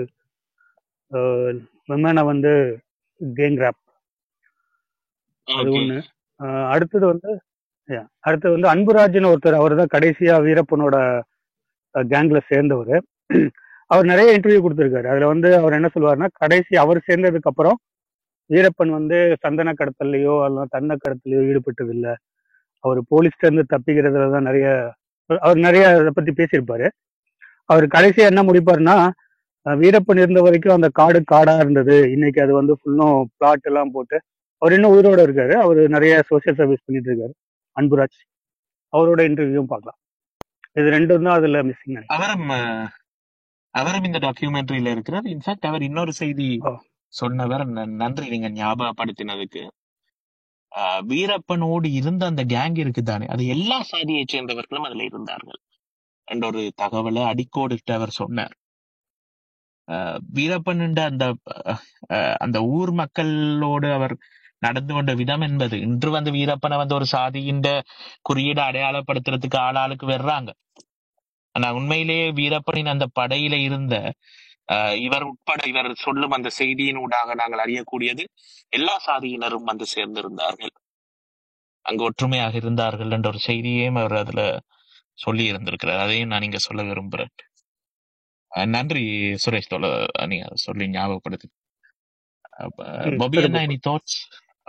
விமனை வந்து கேங் ரேப் அது ஓகே ஒண்ணு ஆ, அடுத்தது வந்து yeah, அடுத்தது வந்து அன்புராஜ்னு ஒருத்தர் அவர் தான் கடைசியா வீரப்பனோட கேங்ல சேர்ந்தவர் அவர் நிறைய இன்டர்வியூ கொடுத்திருக்காரு அதுல வந்து அவர் என்ன சொல்லுவாருன்னா கடைசி அவர் சேர்ந்ததுக்கு அப்புறம் வீரப்பன் வந்து சந்தன கடத்தலையோ அல்லது தன்ன கடத்தலையோ ஈடுபட்டது இல்ல அவர் போலீஸ்ல இருந்து தப்பிக்கிறதுல தான் நிறைய அவர் நிறைய இதை பத்தி பேசியிருப்பாரு அவர் கடைசியா என்ன முடிப்பாருன்னா அஹ் வீரப்பன் இருந்த வரைக்கும் அந்த காடு காடா இருந்தது இன்னைக்கு அது வந்து ஃபுல்லும் பிளாட் எல்லாம் போட்டு அவர் இன்னும் உயிரோட இருக்காரு அவர் நிறைய சோசியல் சர்வீஸ் பண்ணிட்டு இருக்காரு அன்புராஜ் அவரோட இன்டர்வியூவும் பார்க்கலாம் இது ரெண்டும் தான் அதுல மிஸ்ஸிங் நினைக்கிறேன் அவரும் அஹ், அவரும் இந்த டாக்குமெண்ட்ரியில இருக்கிறார் இன்ஃபேக்ட் அவர் இன்னொரு செய்தி ஓ, சொன்னவர் ந- நன்றி நீங்க ஞாபகப்படுத்தினதுக்கு அஹ், வீரப்பனோடு இருந்த அந்த கேங் இருக்குதானே அது எல்லா சாதியை சேர்ந்தவர்களும் அதுல இருந்தார்கள் என்ற ஒரு தகவலை அடிக்கோடிட்டு அவர் சொன்னார் அஹ், வீரப்பன் என்ற அந்த அஹ், அஹ், அந்த ஊர் மக்களோடு அவர் நடந்து கொண்ட விதம் என்பது இன்று வந்து வீரப்பனை வந்து ஒரு சாதியின் குறியீடு அடையாளப்படுத்துறதுக்கு ஆளாளுக்கு வர்றாங்க ஆனா உண்மையிலேயே வீரப்பனின் அந்த படையில இருந்த அஹ், இவர் உட்பட இவர் சொல்லும் அந்த செய்தியின் ஊடாக நாங்கள் அறியக்கூடியது எல்லா சாதியினரும் வந்து சேர்ந்திருந்தார்கள் அங்கு ஒற்றுமையாக இருந்தார்கள் என்ற ஒரு செய்தியையும் அவர் அதுல சொல்லி இருந்திருக்கிறார் அதையும் நான் இங்க சொல்ல விரும்புறேன் அஹ், நன்றி சுரேஷ் தோல நீங்க அதை சொல்லி ஞாபகப்படுத்து ம், பபி சிறப்பு என்ன எனி தாட்ஸ்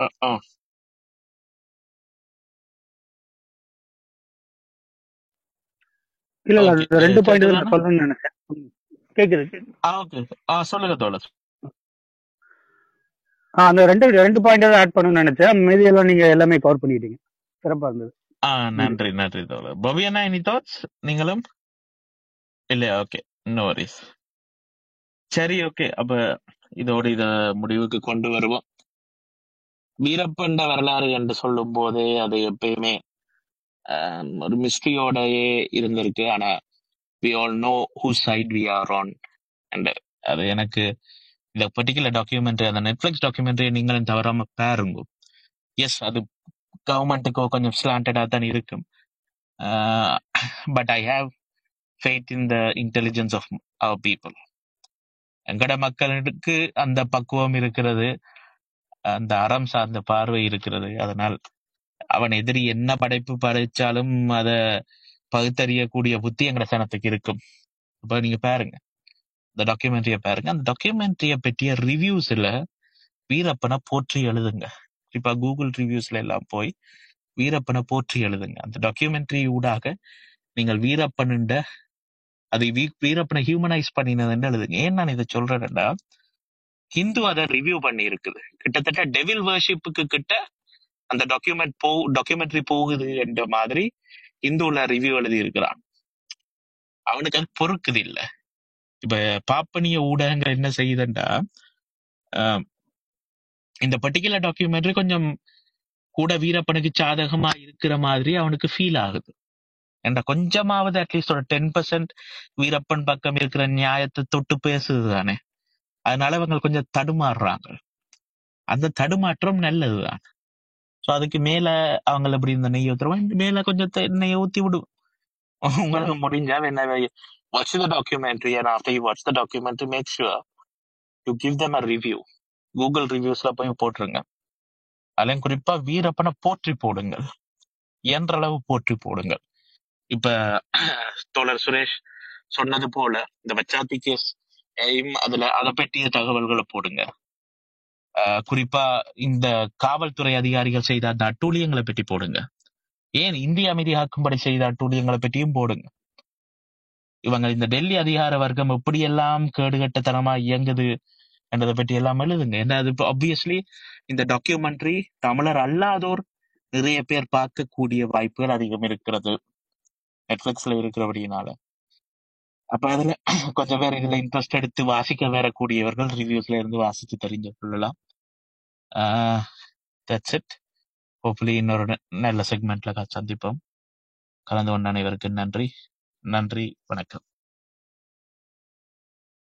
இல்ல இல்ல ஓகே அந்த ரெண்டு பாயிண்ட் தான் கேக்குதானா சொல்லணும்னு நினைச்சேன் ம், கேக்குது கேக்குது. ஆ ஓகே ஆ சொல்லுங்க தோழர் ஆ, அந்த ரெண்டு ரெண்டு பாயிண்ட் தான் ஆட் பண்ணணும்னு நினைச்சேன் மீதி எல்லாம் நீங்க எல்லாமே கவர் பண்ணிட்டீங்க சிறப்பா இருந்தது ஆ நன்றி நன்றி நன்றி தோழர் பபி என்ன எனி தாட்ஸ் நீங்களும் இல்லையா ஓகே நோ வரிஸ் சரி ஓகே அப்ப இதோட இத முடிவுக்கு கொண்டு வருவோம் வீரப்பண்ட வரலாறு என்று சொல்லும் போதே அது எப்பயுமே ஆம், ஒரு மிஸ்ட்ரியோடயே இருந்திருக்கு ஆனா we all know who side we are on and அது எனக்கு இந்த பர்டிகுலர் டாக்குமெண்ட்ரி அந்த நெட்ஃபிளிக்ஸ் டாக்குமெண்ட்ரி நீங்களும் தவறாம பாருங்க எஸ் அது கவர்மெண்ட்டுக்கு கொஞ்சம் ஸ்லாண்டடா தான் இருக்கும் but I have faith in the intelligence of our people எங்கட மக்களுக்கு அந்த பக்குவம் இருக்கிறது அந்த அறம் சார்ந்த பார்வை இருக்கிறது அதனால் அவன் எதிரி என்ன படைப்பு படைச்சாலும் அத பகுத்தறியக்கூடிய புத்தி எங்கட சனத்துக்கு இருக்கும் இப்ப நீங்க பாருங்க இந்த டாக்குமெண்ட்ரிய பாருங்க அந்த டாக்குமெண்ட்ரிய பற்றிய ரிவ்யூஸ்ல வீரப்பனை போற்றி எழுதுங்க குறிப்பா கூகுள் ரிவ்யூஸ்ல எல்லாம் போய் வீரப்பனை போற்றி எழுதுங்க அந்த டாக்குமெண்ட்ரி ஊடாக நீங்கள் வீரப்பனுண்ட அது வீ- வீரப்பனை ஹியூமனைஸ் பண்ணினதுன்னு எழுதுங்க ஏன் நான் இதை சொல்றேன்னா ஹிந்து அதை ரிவ்யூ பண்ணி இருக்குது கிட்டத்தட்ட டெவில் வர்ஷிப்புக்கு கிட்ட அந்த டாக்குமெண்ட் போ டாக்குமெண்ட்ரி போகுது என்ற மாதிரி இந்துல ரிவ்யூ எழுதி இருக்கிறான் அவனுக்கு அது பொறுக்குது இல்ல இப்ப பாப்பனிய ஊடகங்கள் என்ன செய்யுதுன்னா ஆஹ், இந்த பர்டிகுலர் டாக்குமெண்ட்ரி கொஞ்சம் கூட வீரப்பனுக்கு சாதகமா இருக்கிற மாதிரி அவனுக்கு ஃபீல் ஆகுது என்ற கொஞ்சமாவது அட்லீஸ்ட் ஒரு டென் பர்சன்ட் வீரப்பன் பக்கம் இருக்கிற நியாயத்தை தொட்டு பேசுது தானே அதனால அவங்க கொஞ்சம் தடுமாறுறாங்க அந்த தடுமாற்றம் நல்லதுதான் சோ அதுக்கு மேல அவங்க எப்படி இந்த நெய் ஊத்துறோம் மேல கொஞ்சம் தெ- நெய்யை ஊத்தி விடும் உங்களுக்கு முடிஞ்சா என்ன watch the documentary and after you watch the documentary make sure you give them a review Google ரிவ்யூஸ்ல போய் போட்டுருங்க அதுலயும் குறிப்பா வீரப்பனை போற்றி போடுங்கள் இயன்ற அளவு போற்றி போடுங்கள் இப்ப தோழர் சுரேஷ் சொன்னது போல இந்த வச்சாத்தி கேஸ் அதுல அதை பற்றிய தகவல்களை போடுங்க அஹ் குறிப்பா இந்த காவல்துறை அதிகாரிகள் செய்த அந்த அட்டூழியங்களை பற்றி போடுங்க ஏன் இந்திய அமைதியாக்கும்படி செய்த அட்டூழியங்களை பற்றியும் போடுங்க இவங்க இந்த டெல்லி அதிகார வர்க்கம் எப்படியெல்லாம் கேடுகட்டத்தனமா இயங்குது என்றதை பற்றி எல்லாம் எழுதுங்க ஏன்னா அது ஆப்வியஸ்லி இந்த டாக்குமெண்ட்ரி தமிழர் அல்லாதோர் நிறைய பேர் பார்க்கக்கூடிய வாய்ப்புகள் அதிகம் இருக்கிறது நெட்ஃபிளிக்ஸ்ல இருக்கிறபடினால அப்ப அதுல கொஞ்சம் பேர் இதுல இன்ட்ரெஸ்ட் எடுத்து வாசிக்க வரக்கூடியவர்கள் ரிவ்யூஸ்ல இருந்து வாசிச்சு தெரிஞ்சு கொள்ளலாம் தட்ஸ் இட் ஹோப்ஃபுல்லி இன்னொரு ந- நல்ல செக்மெண்ட்ல சந்திப்போம் கலந்து கொண்ட அனைவருக்கும் நன்றி நன்றி வணக்கம்